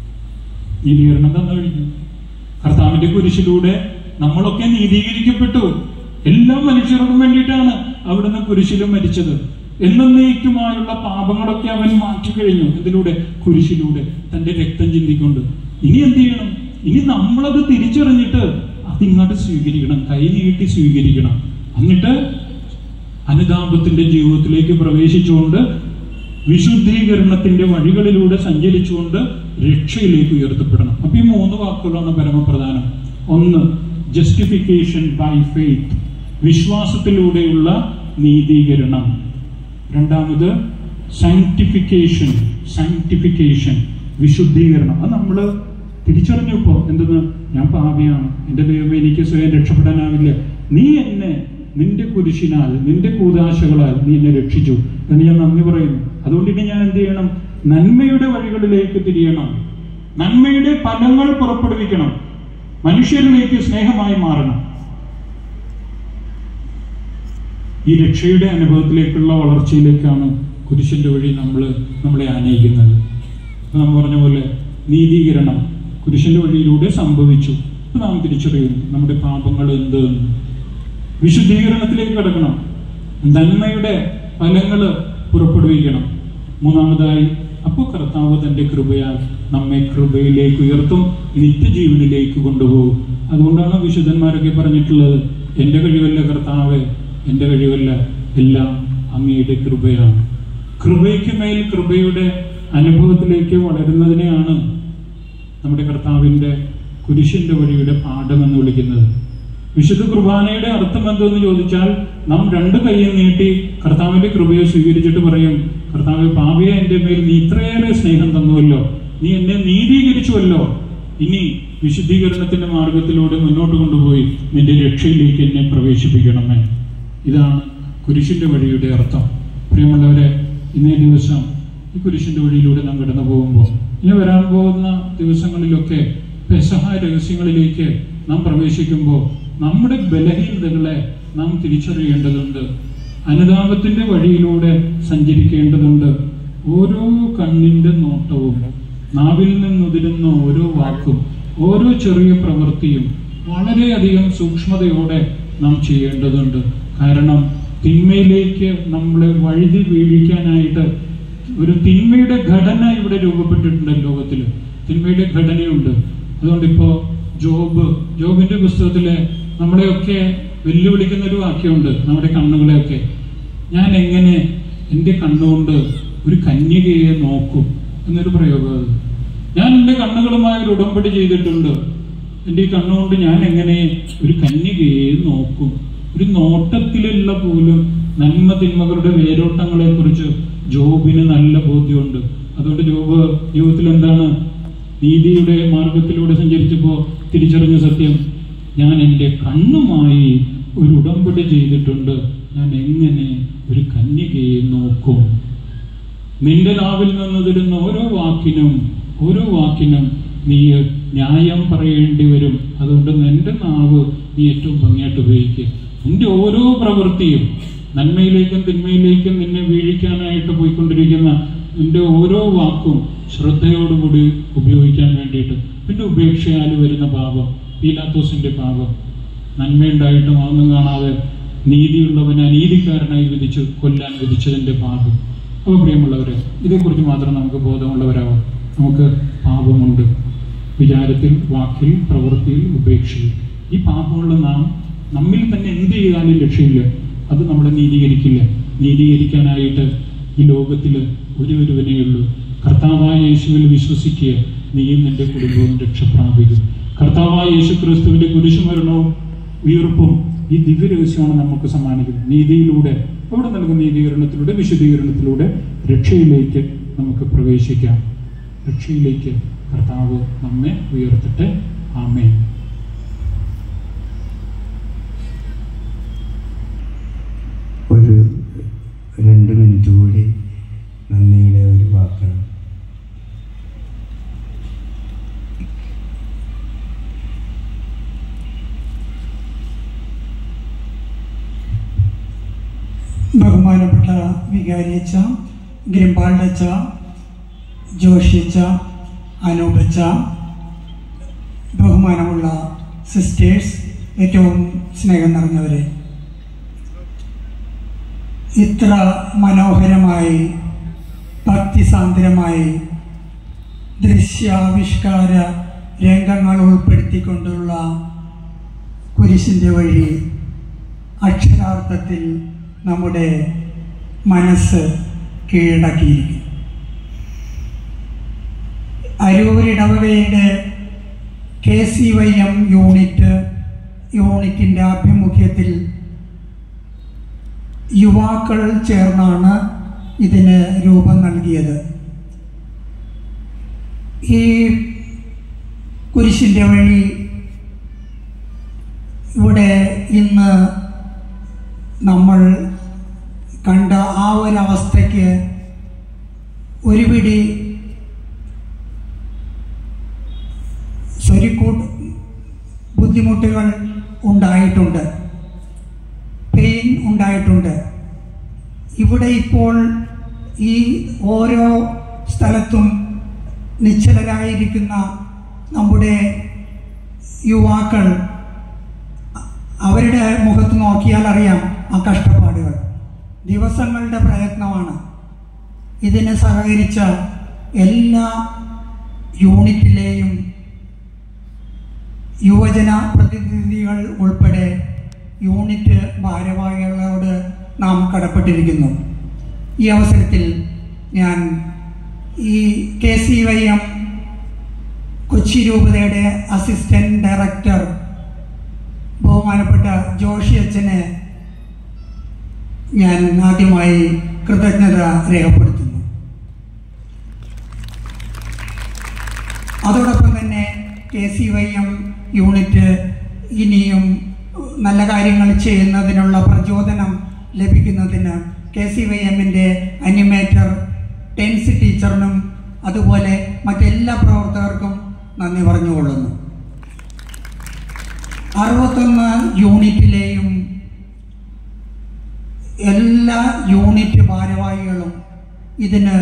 നീതീകരണം തന്നു കഴിഞ്ഞു കർത്താവിന്റെ കുരിശിലൂടെ നമ്മളൊക്കെ നീതീകരിക്കപ്പെട്ടു എല്ലാ മനുഷ്യർക്കും വേണ്ടിയിട്ടാണ് അവിടുന്ന് കുരിശിലും മരിച്ചത് എന്നേക്കുമായുള്ള പാപങ്ങളൊക്കെ അവൻ മാറ്റിക്കഴിഞ്ഞു ഇതിലൂടെ കുരിശിലൂടെ തന്റെ രക്തം ചിന്തിക്കൊണ്ട് ഇനി എന്ത് ചെയ്യണം ഇനി നമ്മളത് തിരിച്ചറിഞ്ഞിട്ട് അതിങ്ങോട്ട് സ്വീകരിക്കണം കൈ നീട്ടി സ്വീകരിക്കണം എന്നിട്ട് അനുതാപത്തിന്റെ ജീവിതത്തിലേക്ക് പ്രവേശിച്ചുകൊണ്ട് വിശുദ്ധീകരണത്തിന്റെ വഴികളിലൂടെ സഞ്ചരിച്ചുകൊണ്ട് രക്ഷയിലേക്ക് ഉയർത്തപ്പെടണം അപ്പൊ ഈ മൂന്ന് വാക്കുകളാണ് പരമപ്രധാനം ഒന്ന് ജസ്റ്റിഫിക്കേഷൻ ബൈ ഫെയ്ത്ത് വിശ്വാസത്തിലൂടെയുള്ള നീതീകരണം രണ്ടാമത് സാങ്ക്ടിഫിക്കേഷൻ സാങ്ക്ടിഫിക്കേഷൻ വിശുദ്ധീകരണം അത് നമ്മൾ തിരിച്ചറിഞ്ഞപ്പോ എന്തെന്ന് ഞാൻ പാപിയാണ് എന്റെ ദൈവം എനിക്ക് സ്വയം രക്ഷപ്പെടാനാവില്ല നീ എന്നെ നിന്റെ കുരിശിനാൽ നിന്റെ കൂതാശകളാൽ നീ എന്നെ രക്ഷിച്ചു എന്ന് ഞാൻ നന്ദി പറയുന്നു അതുകൊണ്ട് ഇനി ഞാൻ എന്ത് ചെയ്യണം നന്മയുടെ വഴികളിലേക്ക് തിരിയണം നന്മയുടെ ഫലങ്ങൾ പുറപ്പെടുവിക്കണം മനുഷ്യരിലേക്ക് സ്നേഹമായി മാറണം ഈ രക്ഷയുടെ അനുഭവത്തിലേക്കുള്ള വളർച്ചയിലേക്കാണ് കുരിശിന്റെ വഴി നമ്മൾ നമ്മളെ ആനയിക്കുന്നത് ഇപ്പൊ നാം പറഞ്ഞ പോലെ നീതീകരണം കുരിശിന്റെ വഴിയിലൂടെ സംഭവിച്ചു ഇപ്പൊ നാം തിരിച്ചറിയുന്നു നമ്മുടെ പാപങ്ങൾ എന്ത് എന്ന് വിശുദ്ധീകരണത്തിലേക്ക് കടക്കണം നന്മയുടെ ഫലങ്ങൾ പുറപ്പെടുവിക്കണം മൂന്നാമതായി അപ്പോൾ കർത്താവ് തന്റെ കൃപയാൽ നമ്മെ കൃപയിലേക്ക് ഉയർത്തും നിത്യജീവനിലേക്ക് കൊണ്ടുപോകും അതുകൊണ്ടാണ് വിശുദ്ധന്മാരൊക്കെ പറഞ്ഞിട്ടുള്ളത് എൻ്റെ കഴിവല്ല കർത്താവ് എൻ്റെ കഴിവല്ല എല്ലാം അങ്ങയുടെ കൃപയാണ് കൃപയ്ക്ക് മേൽ കൃപയുടെ അനുഭവത്തിലേക്ക് വളരുന്നതിനെയാണ് നമ്മുടെ കർത്താവിൻ്റെ കുരിശിന്റെ വഴിയുടെ പാഠം എന്ന് വിളിക്കുന്നത് വിശുദ്ധ കുർബാനയുടെ അർത്ഥം എന്തെന്ന് ചോദിച്ചാൽ നാം രണ്ട് കൈയും നീട്ടി കർത്താവിന്റെ കൃപയെ സ്വീകരിച്ചിട്ട് പറയും കർത്താവ് പാപിയെ എന്റെ മേൽ നീ ഇത്രയേറെ സ്നേഹം തന്നുവല്ലോ നീ എന്നെ നീതീകരിച്ചുവല്ലോ ഇനി വിശുദ്ധീകരണത്തിന്റെ മാർഗത്തിലൂടെ മുന്നോട്ട് കൊണ്ടുപോയി നിന്റെ രക്ഷയിലേക്ക് എന്നെ പ്രവേശിപ്പിക്കണമേ ഇതാണ് കുരിശിന്റെ വഴിയുടെ അർത്ഥം പ്രിയമുള്ളവരെ ഇന്നേ ദിവസം ഈ കുരിശിന്റെ വഴിയിലൂടെ നാം കടന്നു പോകുമ്പോൾ ഇനി വരാൻ പോകുന്ന ദിവസങ്ങളിലൊക്കെ പെസഹ രഹസ്യങ്ങളിലേക്ക് നാം പ്രവേശിക്കുമ്പോൾ നമ്മുടെ ബലഹീനതകളെ നാം തിരിച്ചറിയേണ്ടതുണ്ട് അനുതാപത്തിന്റെ വഴിയിലൂടെ സഞ്ചരിക്കേണ്ടതുണ്ട് ഓരോ കണ്ണിന്റെ നോട്ടവും നാവിൽ നിന്നുതിരുന്ന ഓരോ വാക്കും ഓരോ ചെറിയ പ്രവൃത്തിയും വളരെയധികം സൂക്ഷ്മതയോടെ നാം ചെയ്യേണ്ടതുണ്ട് കാരണം തിന്മയിലേക്ക് നമ്മളെ വഴുതി വീഴിക്കാനായിട്ട് ഒരു തിന്മയുടെ ഘടന ഇവിടെ രൂപപ്പെട്ടിട്ടുണ്ട് ലോകത്തിൽ തിന്മയുടെ ഘടനയുണ്ട് അതുകൊണ്ട് ഇപ്പോ ജോബ് ജോബിന്റെ പുസ്തകത്തിലെ നമ്മളെയൊക്കെ വെല്ലുവിളിക്കുന്ന ഒരു വാക്യമുണ്ട് നമ്മുടെ കണ്ണുകളെയൊക്കെ ഞാൻ എങ്ങനെ എൻ്റെ കണ്ണുകൊണ്ട് ഒരു കന്യകയെ നോക്കും എന്നൊരു പ്രയോഗം അത് ഞാൻ എൻ്റെ കണ്ണുകളുമായി ഒരു ഉടമ്പടി ചെയ്തിട്ടുണ്ട് എൻ്റെ ഈ കണ്ണുകൊണ്ട് ഞാൻ എങ്ങനെ ഒരു കന്യകയെ നോക്കും ഒരു നോട്ടത്തിലുള്ള പോലും നന്മ തിന്മകളുടെ വേരോട്ടങ്ങളെ കുറിച്ച് ജോബിന് നല്ല ബോധ്യമുണ്ട് അതുകൊണ്ട് ജോബ് ജീവിതത്തിൽ എന്താണ് നീതിയുടെ മാർഗത്തിലൂടെ സഞ്ചരിച്ചപ്പോൾ തിരിച്ചറിഞ്ഞ സത്യം ഞാൻ എൻ്റെ കണ്ണുമായി ഒരു ഉടമ്പടി ചെയ്തിട്ടുണ്ട് ഞാൻ എങ്ങനെ ഒരു കന്യകയെ നോക്കും നിന്റെ നാവിൽ നിന്ന് തരുന്ന ഓരോ വാക്കിനും ഓരോ വാക്കിനും നീ ന്യായം പറയേണ്ടി വരും അതുകൊണ്ട് നിന്റെ നാവ് നീ ഏറ്റവും ഭംഗിയായിട്ട് ഉപയോഗിക്കുക നിന്റെ ഓരോ പ്രവൃത്തിയും നന്മയിലേക്കും തിന്മയിലേക്കും നിന്നെ വീഴിക്കാനായിട്ട് പോയിക്കൊണ്ടിരിക്കുന്ന നിന്റെ ഓരോ വാക്കും ശ്രദ്ധയോടുകൂടി ഉപയോഗിക്കാൻ വേണ്ടിയിട്ട് പിന്നെ ഉപേക്ഷയാൽ വരുന്ന പാപം പീലാത്തോസിന്റെ പാപം നന്മയുണ്ടായിട്ടും അതൊന്നും കാണാതെ നീതിയുള്ളവനെ അനീതിക്കാരനായി വിധിച്ച് കൊല്ലാൻ വിധിച്ചതിന്റെ പാപം അപ്പോൾ പ്രിയമുള്ളവരെ ഇതേക്കുറിച്ച് മാത്രം നമുക്ക് ബോധമുള്ളവരാവാം നമുക്ക് പാപമുണ്ട് വിചാരത്തിൽ വാക്കിൽ പ്രവൃത്തിയിൽ ഉപേക്ഷയിൽ ഈ പാപമുള്ള നാം നമ്മിൽ തന്നെ എന്ത് ചെയ്താലും ലക്ഷ്യമില്ല അത് നമ്മളെ നീതീകരിക്കില്ല നീതീകരിക്കാനായിട്ട് ഈ ലോകത്തിൽ ഒരു ഒരുവനേ ഉള്ളൂ കർത്താവായ യേശുവിൽ വിശ്വസിക്കുക നീയും നിന്റെ കുടുംബവും രക്ഷപ്രാപിക്കും കർത്താവായ യേശു ക്രിസ്തുവിന്റെ കുരിശുമരണവും ഉയർപ്പും ഈ ദിവ്യരഹസ്യമാണ് നമുക്ക് സമ്മാനിക്കുന്നത് നീതിയിലൂടെ അവിടെ നൽകുന്ന നീതീകരണത്തിലൂടെ വിശുദ്ധീകരണത്തിലൂടെ രക്ഷയിലേക്ക് നമുക്ക് പ്രവേശിക്കാം രക്ഷയിലേക്ക് കർത്താവ് നമ്മെ ഉയർത്തട്ടെ ആമേ ഒരു രണ്ട് മിനിറ്റ് കൂടി നന്ദിയുടെ ഒരു വാക്കാണ് ബഹുമാനപ്പെട്ട വികാരിയച്ച ഗ്രിമ്പാൾഡച്ച ജോഷിയച്ച അനൂപച്ച ബഹുമാനമുള്ള സിസ്റ്റേഴ്സ് ഏറ്റവും സ്നേഹം നിറഞ്ഞവരെ ഇത്ര മനോഹരമായി ഭക്തിസാന്ദ്രമായി ദൃശ്യാവിഷ്കാര രംഗങ്ങൾ ഉൾപ്പെടുത്തിക്കൊണ്ടുള്ള കുരിശിൻ്റെ വഴി അക്ഷരാർത്ഥത്തിൽ നമ്മുടെ മനസ്സ് കീഴടക്കിയിരിക്കും അരൂരിടവകയുടെ K C Y M unit യൂണിറ്റിൻ്റെ ആഭിമുഖ്യത്തിൽ യുവാക്കൾ ചേർന്നാണ് ഇതിന് രൂപം നൽകിയത് ഈ കുരിശിൻ്റെ വഴി ഇവിടെ ഇന്ന് നമ്മൾ കണ്ട ആ ഒരവസ്ഥയ്ക്ക് ഒരു പിടി സ്വരിക്കൂട്ട് ബുദ്ധിമുട്ടുകൾ ഉണ്ടായിട്ടുണ്ട് പെയിൻ ഉണ്ടായിട്ടുണ്ട് ഇവിടെ ഇപ്പോൾ ഈ ഓരോ സ്ഥലത്തും നിശ്ചലരായിരിക്കുന്ന നമ്മുടെ യുവാക്കൾ അവരുടെ മുഖത്ത് നോക്കിയാൽ അറിയാം ആ കഷ്ടപ്പാടുകൾ ദിവസങ്ങളുടെ പ്രയത്നമാണ് ഇതിന് സഹകരിച്ച എല്ലാ യൂണിറ്റിലെയും യുവജന പ്രതിനിധികൾ ഉൾപ്പെടെ യൂണിറ്റ് ഭാരവാഹികളോട് നാം കടപ്പെട്ടിരിക്കുന്നു ഈ അവസരത്തിൽ ഞാൻ ഈ K C Y M Kochi രൂപതയുടെ അസിസ്റ്റന്റ് ഡയറക്ടർ ബഹുമാനപ്പെട്ട ജോഷി അച്ഛന് ഞാൻ ആദ്യമായി കൃതജ്ഞത രേഖപ്പെടുത്തുന്നു അതോടൊപ്പം തന്നെ K C Y M unit ഇനിയും നല്ല കാര്യങ്ങൾ ചെയ്യുന്നതിനുള്ള പ്രചോദനം ലഭിക്കുന്നതിന് കെ സി വൈ എമ്മിൻ്റെ അനിമേറ്റർ ടെൻസ് ടീച്ചറിനും അതുപോലെ മറ്റെല്ലാ പ്രവർത്തകർക്കും നന്ദി പറഞ്ഞുകൊള്ളുന്നു അറുപത്തൊന്ന് യൂണിറ്റിലെയും എല്ലാ യൂണിറ്റ് ഭാരവാഹികളും ഇതിന്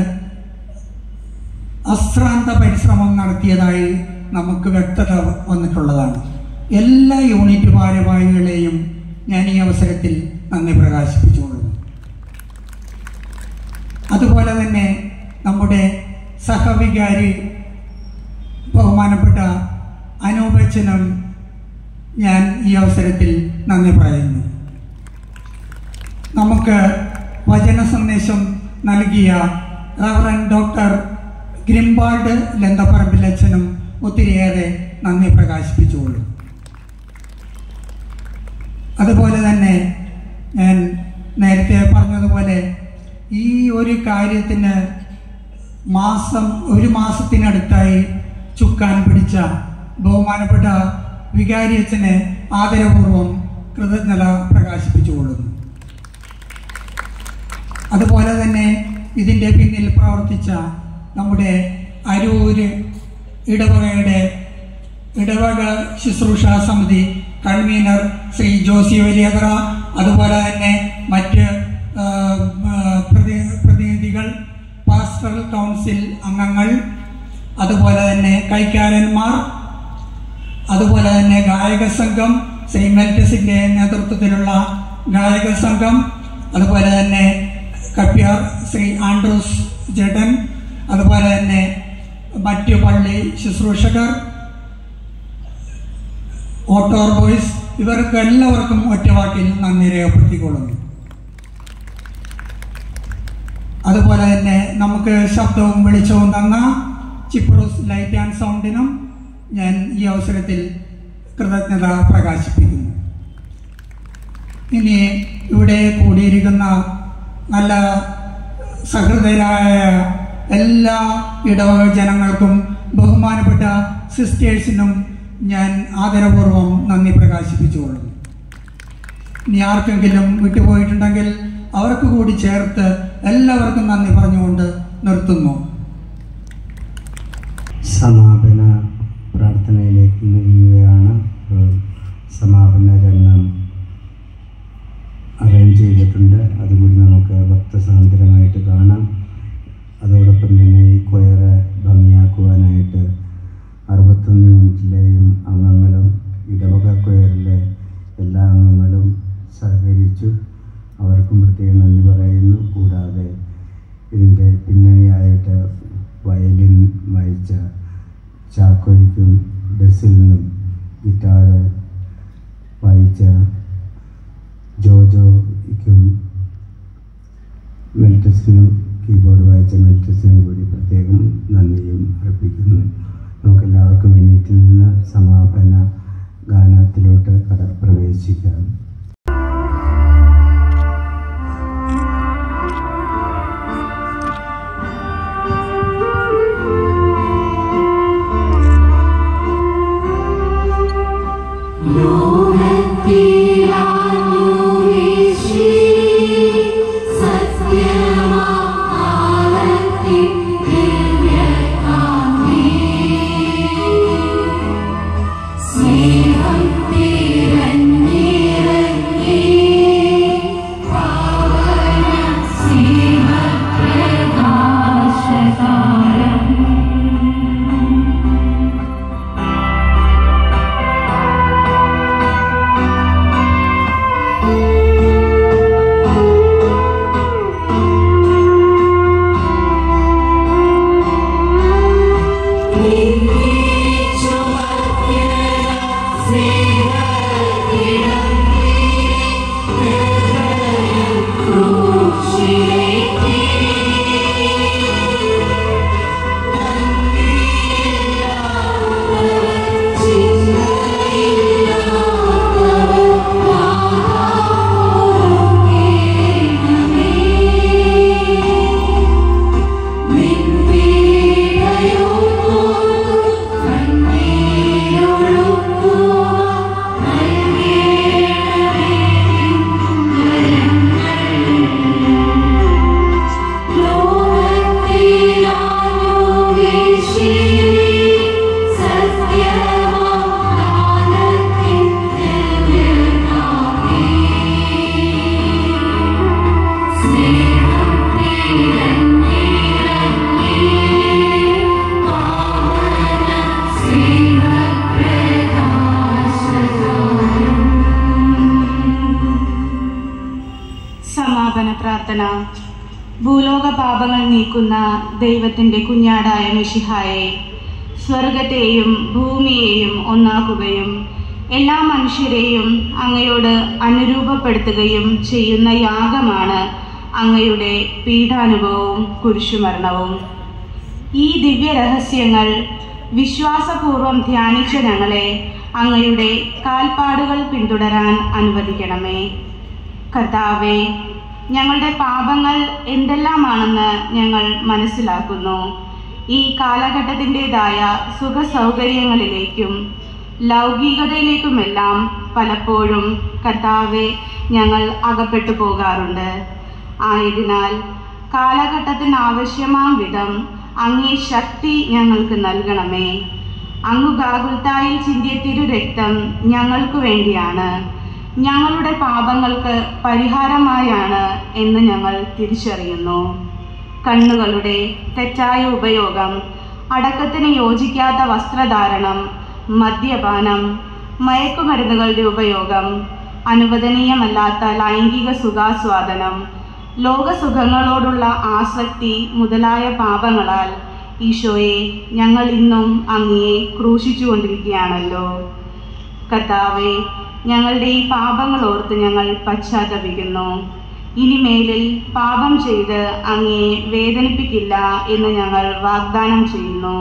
അശ്രാന്ത പരിശ്രമം നടത്തിയതായി നമുക്ക് വ്യക്തത വന്നിട്ടുള്ളതാണ് എല്ലാ യൂണിറ്റ് ഭാരവാഹികളെയും ഞാൻ ഈ അവസരത്തിൽ നന്ദി പ്രകാശിപ്പിച്ചുകൊള്ളുന്നു അതുപോലെ തന്നെ നമ്മുടെ സഹവികാരി ബഹുമാനപ്പെട്ട അനൂപച്ചനും ഞാൻ ഈ അവസരത്തിൽ നന്ദി പറയുന്നു നമുക്ക് വചന സന്ദേശം നൽകിയ റവറൻ ഡോക്ടർ ഗ്രിംബാൾഡ് ലന്തപ്പറമ്പിലച്ഛനും ഒത്തിരിയേറെ നന്ദി പ്രകാശിപ്പിച്ചുകൊള്ളു അതുപോലെ തന്നെ ഞാൻ നേരത്തെ പറഞ്ഞതുപോലെ ഈ ഒരു കാര്യത്തിന് മാസം ഒരു മാസത്തിനടുത്തായി ചുക്കാൻ പിടിച്ച ബഹുമാനപ്പെട്ട വികാരി അച്ഛനെ ആദരപൂർവം കൃതജ്ഞത പ്രകാശിപ്പിച്ചുകൊള്ളുന്നു അതുപോലെ തന്നെ ഇതിൻ്റെ പിന്നിൽ പ്രവർത്തിച്ച നമ്മുടെ അരൂര് ഇടവകയുടെ ഇടവക ശുശ്രൂഷ സമിതി കൺവീനർ ശ്രീ ജോസി വലിയകറ അതുപോലെ തന്നെ മറ്റ് ആ, ആ, പ്രതി- പ്രതിനിധികൾ പാസ്റ്ററൽ കൗൺസിൽ അംഗങ്ങൾ അതുപോലെ തന്നെ കൈക്കാരന്മാർ അതുപോലെ തന്നെ ഗായക സംഘം ശ്രീ മെൽറ്റസിന്റെ നേതൃത്വത്തിലുള്ള ഗായക സംഘം അതുപോലെ തന്നെ കപ്യാർ ശ്രീ ആൻഡ്രൂസ് ജഡൻ അതുപോലെ തന്നെ മറ്റു പള്ളി ശുശ്രൂഷകർ ഓട്ടോർ ബോയ്സ് ഇവർക്ക് എല്ലാവർക്കും ഒറ്റവാക്കിൽ നന്ദി രേഖപ്പെടുത്തിക്കൊള്ളുന്നു അതുപോലെ തന്നെ നമുക്ക് ശബ്ദവും വെളിച്ചവും തന്ന ചിപ്രൂസ് ലൈറ്റ് ആൻഡ് സൗണ്ടിനും ഞാൻ ഈ അവസരത്തിൽ കൃതജ്ഞത പ്രകാശിപ്പിക്കുന്നു ഇനി ഇവിടെ കൂടിയിരിക്കുന്ന നല്ല സഹൃദയരായ എല്ലാ ഇടവക ജനങ്ങൾക്കും ബഹുമാനപ്പെട്ട സിസ്റ്റേഴ്സിനും ഞാൻ ആദരപൂർവ്വം നന്ദി പ്രകാശിപ്പിച്ചുകൊള്ളുന്നു ഇനി ആർക്കെങ്കിലും വിട്ടുപോയിട്ടുണ്ടെങ്കിൽ അവർക്ക് കൂടി ചേർത്ത് എല്ലാവർക്കും നന്ദി പറഞ്ഞുകൊണ്ട് നിർത്തുന്നു സമാപന പ്രാർത്ഥനയിലേക്ക് നീങ്ങുകയാണ് ഏഹ് സമാപന രംഗം അറേഞ്ച് ചെയ്തിട്ടുണ്ട് അതുകൂടി നമുക്ക് ഭക്തസാന്ദ്രമായിട്ട് കാണാം അതോടൊപ്പം തന്നെ ഈ കൊയറ് ഭംഗിയാക്കുവാനായിട്ട് അറുപത്തൊന്ന് യൂണിറ്റിലെയും അംഗങ്ങളും ഇടവക കൊയറിലെ എല്ലാ അംഗങ്ങളും സഹകരിച്ചു അവർക്കും പ്രത്യേകം നന്ദി പറയുന്നു കൂടാതെ ഇതിൻ്റെ പിന്നണിയായിട്ട് വയലിൻ വായിച്ച ചാക്കോയ്ക്കും ഡെസിലിനും ഗിറ്റാർ വായിച്ച ജോജോയ്ക്കും മെൽറ്റസിനും കീബോർഡ് വായിച്ച മെൽറ്റസിനും കൂടി പ്രത്യേകം നന്ദിയും അർപ്പിക്കുന്നു നമുക്കെല്ലാവർക്കും എണ്ണീറ്റിൽ നിന്ന് സമാപന ഗാനത്തിലോട്ട് കട പ്രവേശിക്കാം സമാപന പ്രാർത്ഥന ഭൂലോക പാപങ്ങൾ നീക്കുന്ന ദൈവത്തിൻ്റെ കുഞ്ഞാടായ മിഷിഹായെ സ്വർഗത്തെയും ഭൂമിയെയും ഒന്നാക്കുകയും എല്ലാ മനുഷ്യരെയും അങ്ങയോട് അനുരൂപപ്പെടുത്തുകയും ചെയ്യുന്ന യാഗമാണ് അങ്ങയുടെ പീഠാനുഭവവും കുരിശുമരണവും ഈ ദിവ്യ രഹസ്യങ്ങൾ വിശ്വാസപൂർവം ധ്യാനിച്ച ഞങ്ങളെ അങ്ങയുടെ കാൽപ്പാടുകൾ പിന്തുടരാൻ അനുവദിക്കണമേ കർത്താവെ ഞങ്ങളുടെ പാപങ്ങൾ എന്തെല്ലാമാണെന്ന് ഞങ്ങൾ മനസ്സിലാക്കുന്നു ഈ കാലഘട്ടത്തിൻ്റെതായ സുഖ സൗകര്യങ്ങളിലേക്കും ലൗകികതയിലേക്കുമെല്ലാം പലപ്പോഴും കർത്താവെ ഞങ്ങൾ അകപ്പെട്ടു പോകാറുണ്ട് ആയതിനാൽ കാലഘട്ടത്തിന് ആവശ്യമാം വിധം അങ്ങേ ശക്തി ഞങ്ങൾക്ക് നൽകണമേ അങ്ങു ഗാകുൽത്തായിൽ ചിന്തിയ തിരു രക്തം ഞങ്ങൾക്ക് വേണ്ടിയാണ് ഞങ്ങളുടെ പാപങ്ങൾക്ക് പരിഹാരമായാണ് എന്ന് ഞങ്ങൾ തിരിച്ചറിയുന്നു കണ്ണുകളുടെ തെറ്റായ ഉപയോഗം അടക്കത്തിന് യോജിക്കാത്ത വസ്ത്രധാരണം മദ്യപാനം മയക്കുമരുന്നുകളുടെ ഉപയോഗം അനുവദനീയമല്ലാത്ത ലൈംഗിക സുഖാസ്വാദനം ലോകസുഖങ്ങളോടുള്ള ആസക്തി മുതലായ പാപങ്ങളാൽ ഈശോയെ ഞങ്ങൾ ഇന്നും അങ്ങയെ ക്രൂശിച്ചുകൊണ്ടിരിക്കുകയാണല്ലോ കർത്താവെ ഞങ്ങളുടെ ഈ പാപങ്ങൾ ഓർത്ത് ഞങ്ങൾ പശ്ചാത്തപിക്കുന്നു ഇനിമേലിൽ പാപം ചെയ്ത് അങ്ങയെ വേദനിപ്പിക്കില്ല എന്ന് ഞങ്ങൾ വാഗ്ദാനം ചെയ്യുന്നു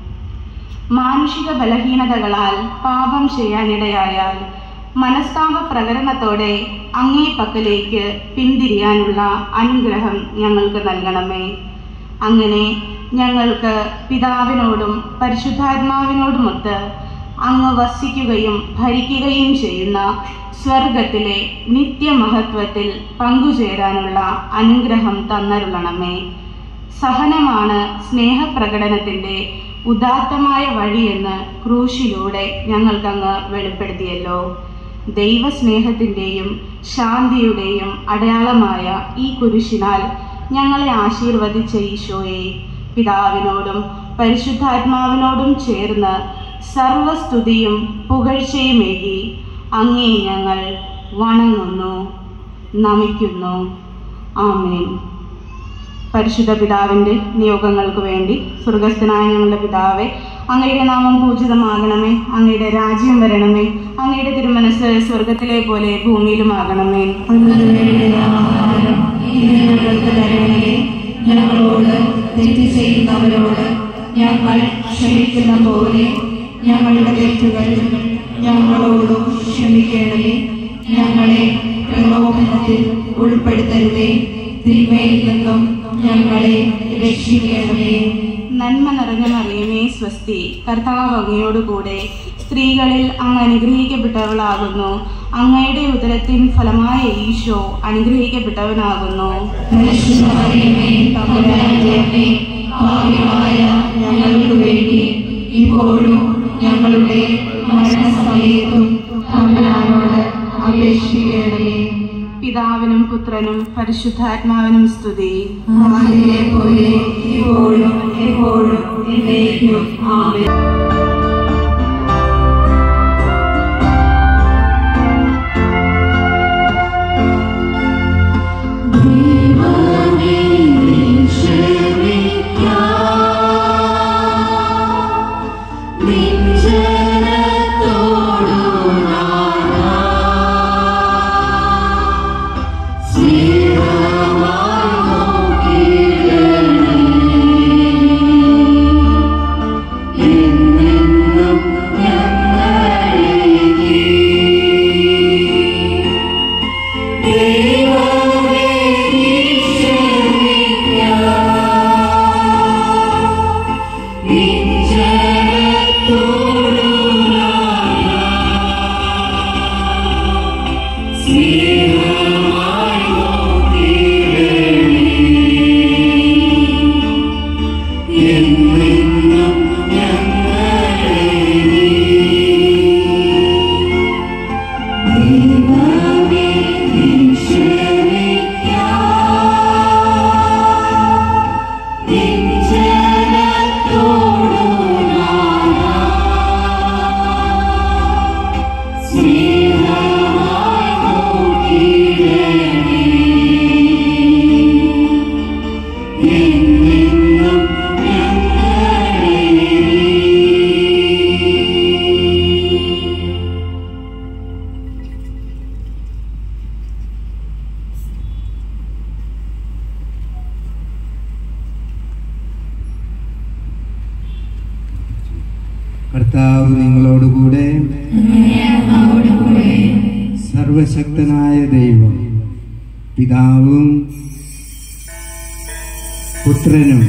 മാനുഷിക ബലഹീനതകളാൽ പാപം ചെയ്യാനിടയായാൽ മനസ്താപ പ്രകടനത്തോടെ അങ്ങേ പക്കലേക്ക് പിന്തിരിയാനുള്ള അനുഗ്രഹം ഞങ്ങൾക്ക് നൽകണമേ അങ്ങനെ ഞങ്ങൾക്ക് പിതാവിനോടും പരിശുദ്ധാത്മാവിനോടുമൊത്ത് അങ്ങ് വസിക്കുകയും ഭരിക്കുകയും ചെയ്യുന്ന സ്വർഗത്തിലെ നിത്യമഹത്വത്തിൽ പങ്കുചേരാനുള്ള അനുഗ്രഹം തന്നരുളണമേ സഹനമാണ് സ്നേഹപ്രകടനത്തിൻ്റെ ഉദാത്തമായ വഴിയെന്ന് ക്രൂശിലൂടെ ഞങ്ങൾക്കങ്ങ് വെളിപ്പെടുത്തിയല്ലോ ദൈവസ്നേഹത്തിൻ്റെയും ശാന്തിയുടെയും അടയാളമായ ഈ കുരിശിനാൽ ഞങ്ങളെ ആശീർവദിച്ച ഈശോയെ പിതാവിനോടും പരിശുദ്ധാത്മാവിനോടും ചേർന്ന് സർവസ്തുതിയും പുകഴ്ചയുമേകി അങ്ങേ ഞങ്ങൾ വണങ്ങുന്നു നമിക്കുന്നു ആമേൻ പരിശുദ്ധ പിതാവിൻ്റെ നിയോഗങ്ങൾക്ക് വേണ്ടി സ്വർഗസ്ഥനായ ഞങ്ങളുടെ പിതാവെ അങ്ങയുടെ നാമം പൂജിതമാകണമേ അങ്ങയുടെ രാജ്യം വരണമേ അങ്ങയുടെ തിരുമനസ് സ്വർഗത്തിലെ പോലെ ഭൂമിയിലുമാകണമേ ഞങ്ങൾക്ക് തരണമേ ഞങ്ങളോട് തെറ്റ് ചെയ്യുന്നവരോട് ഞങ്ങൾ ക്ഷമിക്കുന്ന പോലെ ഞങ്ങളുടെ തെറ്റുകൾ ഞങ്ങളോടും ക്ഷമിക്കണമേ ഞങ്ങളെ പ്രലോഭനത്തിൽ ഉൾപ്പെടുത്തരുതേ തിന്മയിൽ നിന്നും ഞങ്ങളെ രക്ഷിക്കണമേ നന്മ നിറഞ്ഞ മറിയമേ സ്വസ്തി കർത്താവ് അങ്ങയോടുകൂടെ സ്ത്രീകളിൽ അങ്ങ് അനുഗ്രഹിക്കപ്പെട്ടവളാകുന്നു അങ്ങയുടെ ഉദരത്തിൻ ഫലമായ ഈശോ അനുഗ്രഹിക്കപ്പെട്ടവനാകുന്നു പരിശുദ്ധമറിയമേ തമ്പുരാന്റെ അമ്മേ ഭാഗ്യമായ ഞങ്ങൾക്ക് വേണ്ടി ഇപ്പോഴും ഞങ്ങളുടെ മരണസമയത്തും തമ്പുരാനോട് അപേക്ഷിക്കണമേ പിതാവിനും പുത്രനും പരിശുദ്ധാത്മാവിനും സ്തുതി ആദിയിലെ പോലെ ഇപ്പോഴും എപ്പോഴും എന്നേക്കും ആമേൻ കർത്താവ് നിങ്ങളോടുകൂടെ സർവശക്തനായ ദൈവം പിതാവും പുത്രനും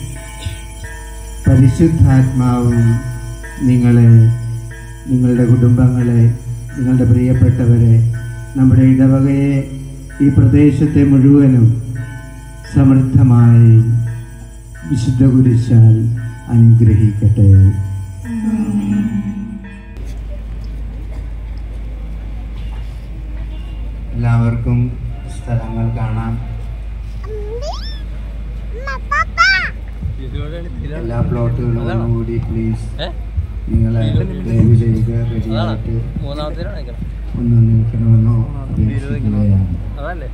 പരിശുദ്ധാത്മാവും നിങ്ങളെ നിങ്ങളുടെ കുടുംബങ്ങളെ നിങ്ങളുടെ പ്രിയപ്പെട്ടവരെ നമ്മുടെ ഇടവകയെ ഈ പ്രദേശത്തെ മുഴുവനും സമൃദ്ധമായി വിശുദ്ധ കുരിശാൽ അനുഗ്രഹിക്കട്ടെ എല്ലാവർക്കും സ്ഥലങ്ങൾ കാണാം എല്ലാ പ്ലോട്ടുകളും ഒന്നുകൂടി പ്ലീസ് നിങ്ങളെ ദയവ് ചെയ്യുക റെഡിയായിട്ട് ഒന്ന് നിൽക്കണമെന്നോ അപേക്ഷിക്കുകയാണ് അതല്ലേ